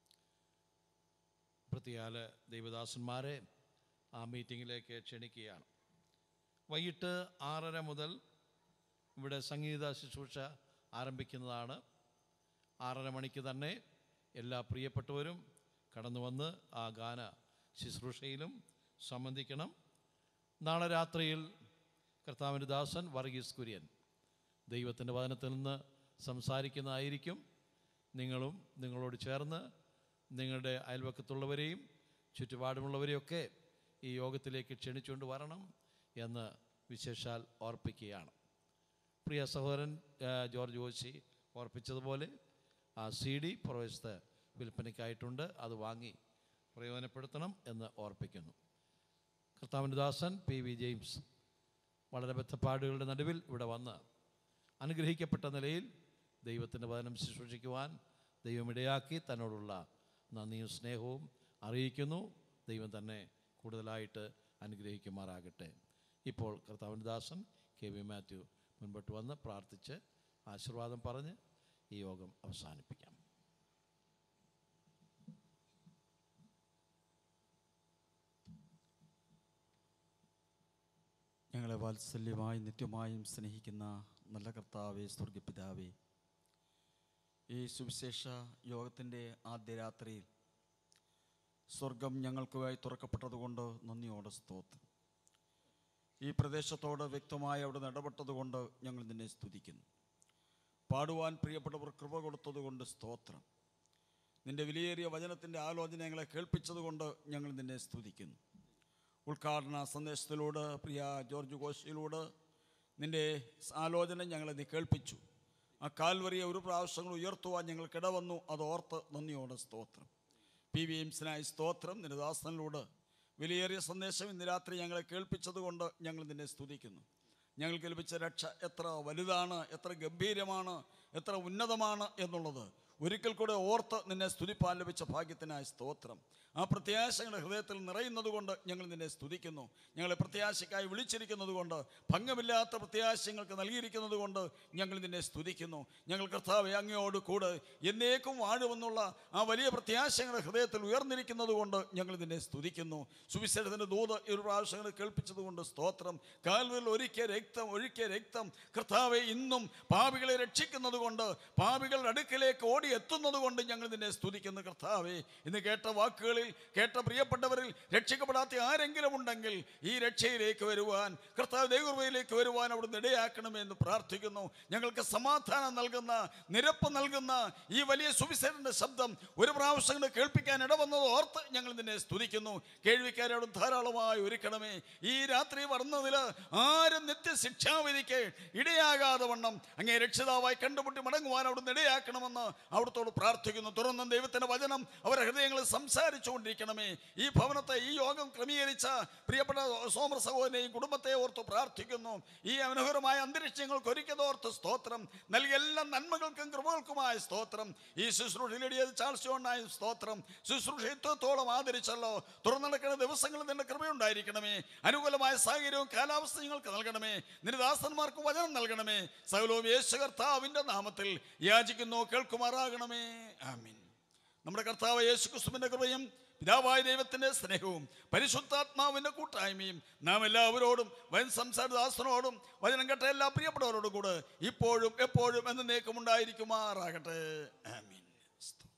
പ്രത്യാല ദൈവദാസന്മാരെ ആ മീറ്റിങ്ങിലേക്ക് ക്ഷണിക്കുകയാണ് വൈകിട്ട് ആറര മുതൽ ഇവിടെ സംഗീത ശുശ്രൂഷ ആരംഭിക്കുന്നതാണ് ആറര മണിക്ക് തന്നെ എല്ലാ പ്രിയപ്പെട്ടവരും കടന്നു വന്ന് ആ ഗാന ശുശ്രൂഷയിലും സംബന്ധിക്കണം നാളെ രാത്രിയിൽ കർത്താവിൻ്റെ ദാസൻ വർഗീസ് കുര്യൻ ദൈവത്തിൻ്റെ വചനത്തിൽ നിന്ന് സംസാരിക്കുന്നതായിരിക്കും നിങ്ങളും നിങ്ങളോട് ചേർന്ന് നിങ്ങളുടെ അയൽവക്കത്തുള്ളവരെയും ചുറ്റുപാടുമുള്ളവരെയൊക്കെ ഈ യോഗത്തിലേക്ക് ക്ഷണിച്ചുകൊണ്ട് വരണം എന്ന് വിശേഷാൽ ഓർപ്പിക്കുകയാണ് പ്രിയ സഹോദരൻ ആ, ജോർജ് ഓശി ഓർപ്പിച്ചതുപോലെ ആ സി ഡി പ്രവേശത്ത് വിൽപ്പനയ്ക്കായിട്ടുണ്ട് അത് വാങ്ങി പ്രയോജനപ്പെടുത്തണം എന്ന് ഓർപ്പിക്കുന്നു കർത്താവിൻ്റെ ദാസൻ പി വി ജെയിംസ് വളരെ ബദ്ധപ്പാടുകളുടെ നടുവിൽ ഇവിടെ വന്ന് അനുഗ്രഹിക്കപ്പെട്ട നിലയിൽ ദൈവത്തിൻ്റെ വചനം ശുശ്രൂഷിക്കുവാൻ ദൈവം ഇടയാക്കി തന്നോടുള്ള നന്ദിയും സ്നേഹവും അറിയിക്കുന്നു ദൈവം തന്നെ കൂടുതലായിട്ട് അനുഗ്രഹിക്കുമാറാകട്ടെ ഇപ്പോൾ കർത്താവിൻ്റെ ദാസൻ കെ വി മാത്യു മുൻപോട്ട് വന്ന് പ്രാർത്ഥിച്ച് ആശീർവാദം പറഞ്ഞ് ഈ യോഗം അവസാനിപ്പിക്കാം ഞങ്ങളെ വാത്സല്യമായി നിത്യമായും സ്നേഹിക്കുന്ന നല്ല കർത്താവെ സ്വർഗപിതാവേ ഈ സുവിശേഷ യോഗത്തിൻ്റെ ആദ്യ രാത്രിയിൽ സ്വർഗം ഞങ്ങൾക്കുമായി തുറക്കപ്പെട്ടതുകൊണ്ട് നന്ദിയോടെ സ്തോത്രം ഈ പ്രദേശത്തോട് വ്യക്തമായി അവിടെ ഇടപെട്ടതുകൊണ്ട് ഞങ്ങൾ നിന്നെ സ്തുതിക്കുന്നു പാടുവാൻ പ്രിയപ്പെട്ടവർ കൃപ കൊടുത്തതുകൊണ്ട് സ്തോത്രം നിന്റെ വിലയേറിയ വചനത്തിൻ്റെ ആലോചന ഞങ്ങളെ കേൾപ്പിച്ചതുകൊണ്ട് ഞങ്ങൾ നിന്നെ സ്തുതിക്കുന്നു ഉദ്ഘാടന സന്ദേശത്തിലൂടെ പ്രിയ ജോർജ് കോശിയിലൂടെ നിന്റെ ആലോചന ഞങ്ങളെ നീ കേൾപ്പിച്ചു ആ കാൽവറിയെ ഒരു പ്രാവശ്യങ്ങൾ ഉയർത്തുവാൻ ഞങ്ങൾക്കിട വന്നു അത് ഓർത്ത് നന്ദിയോടെ സ്തോത്രം പി വി എംസിനായി സ്തോത്രം നിന്റെ ദാസനിലൂടെ വിലയേറിയ സന്ദേശം ഇന്ന് രാത്രി ഞങ്ങളെ കേൾപ്പിച്ചതുകൊണ്ട് ഞങ്ങൾ നിന്നെ സ്തുതിക്കുന്നു ഞങ്ങൾക്ക് ലഭിച്ച രക്ഷ എത്ര വലുതാണ് എത്ര ഗംഭീരമാണ് എത്ര ഉന്നതമാണ് എന്നുള്ളത് ഒരിക്കൽ കൂടെ ഓർത്ത് നിന്നെ സ്തുതിപ്പാൻ ലഭിച്ച ഭാഗ്യത്തിനായി സ്തോത്രം ആ പ്രത്യാശയുടെ ഹൃദയത്തിൽ നിറയുന്നത് കൊണ്ട് ഞങ്ങൾ നിന്നെ സ്തുതിക്കുന്നു ഞങ്ങളെ പ്രത്യാശയ്ക്കായി വിളിച്ചിരിക്കുന്നത് കൊണ്ട് ഭംഗമില്ലാത്ത പ്രത്യാശങ്ങൾക്ക് നൽകിയിരിക്കുന്നത് കൊണ്ട് ഞങ്ങൾ നിന്നെ സ്തുതിക്കുന്നു ഞങ്ങൾ കർത്താവ് അങ്ങയോട് കൂടെ എന്നേക്കും വാഴുമെന്നുള്ള ആ വലിയ പ്രത്യാശങ്ങളുടെ ഹൃദയത്തിൽ ഉയർന്നിരിക്കുന്നത് കൊണ്ട് ഞങ്ങൾ നിന്നെ സ്തുതിക്കുന്നു സുവിശേഷത്തിൻ്റെ ദൂത് ഒരു പ്രാവശ്യങ്ങൾ കേൾപ്പിച്ചത് കൊണ്ട് സ്തോത്രം കാൽവിൽ ഒരിക്കൽ രക്തം ഒഴിക്കിയ രക്തം കർത്താവെ ഇന്നും പാപികളെ രക്ഷിക്കുന്നത് കൊണ്ട് പാപികളുടെ അടുക്കിലേക്ക് ഓടി എത്തുന്നത് കൊണ്ട് ഞങ്ങൾ നിന്നെ സ്തുതിക്കുന്നു കർത്താവെ ഇന്ന് കേട്ട വാക്കുകളിൽ കേട്ട പ്രിയപ്പെട്ടവരിൽ രക്ഷിക്കപ്പെടാത്ത ആരെങ്കിലും ഉണ്ടെങ്കിൽ ഈ രക്ഷയിലേക്ക് വരുവാൻ കർത്താവ് ദൈവകൃപയിലേക്ക് വരുവാൻ അവിടുന്ന് ഇടയാക്കണമെന്ന് പ്രാർത്ഥിക്കുന്നു ഞങ്ങൾക്ക് സമാധാനം നൽകുന്ന നിരപ്പ് നൽകുന്ന ഈ വലിയ സുവിശേഷന്റെ ശബ്ദം ഒരു പ്രാവശ്യം കൂടെ കേൾപ്പിക്കാൻ ഇടവന്നത് ഓർത്ത് ഞങ്ങൾ നിന്നെ സ്തുതിക്കുന്നു കേൾവിക്കാരോടും ധാരാളമായി ഒരുക്കണമേ ഈ രാത്രി വരുന്നതിൽ ആരും നിത്യശിക്ഷാവിധിക്ക് ഇടയാകാതെ വണ്ണം അങ്ങേ രക്ഷിതാവായി കണ്ടുമുട്ടി മടങ്ങുവാൻ അവിടുന്ന് ഇടയാക്കണമെന്ന് അവിടുത്തോട് പ്രാർത്ഥിക്കുന്നു തുറന്ന ദൈവത്തിന്റെ വചനം അവരുടെ ഹൃദയങ്ങളിൽ സംസാരിച്ചുകൊണ്ടിരിക്കണമേ ഈ ഭവനത്തെ ഈ യോഗം ക്രമീകരിച്ച പ്രിയപ്പെട്ട സോമർ സഹോദരനെയും കുടുംബത്തെ ഓർത്ത് പ്രാർത്ഥിക്കുന്നു ഈ മനോഹരമായ അന്തരീക്ഷങ്ങൾക്ക് ഒരുക്കിയതോർത്ത് സ്തോത്രം നൽകിയ എല്ലാ നന്മകൾക്കും കൃപകൾക്കുമായ സ്തോത്രം ഈ ശുശ്രൂഷയിലെടിയത് ചാൾസിയോണ്ടായ സ്തോത്രം ശുശ്രൂഷ ഇത്രത്തോളം ആദരിച്ചല്ലോ തുറന്നു നടക്കുന്ന ദിവസങ്ങളിൽ നിന്റെ കൃപയുണ്ടായിരിക്കണമേ അനുകൂലമായ സാഹചര്യവും കാലാവസ്ഥ ഞങ്ങൾക്ക് നൽകണമേ നിരദാസന്മാർക്ക് വചനം നൽകണമേ സകലവും യേശു കർത്താവിന്റെ നാമത്തിൽ യാചിക്കുന്നു കേൾക്കുമാറാകണമേ ആമീൻ നമ്മുടെ കർത്താവ് യേശു ക്രിസ്തുവിന്റെ കൃപയും പിതാവായ ദൈവത്തിന്റെ സ്നേഹവും പരിശുദ്ധാത്മാവിന്റെ കൂട്ടായ്മയും നാം എല്ലാവരോടും വൻ സംസാരദാസനോടും വചനം കേട്ട എല്ലാ പ്രിയപ്പെട്ടവരോടും കൂടെ ഇപ്പോഴും എപ്പോഴും എന്നേക്കും ഉണ്ടായിരിക്കുമാറാകട്ടെ ആമീൻ സ്തോത്രം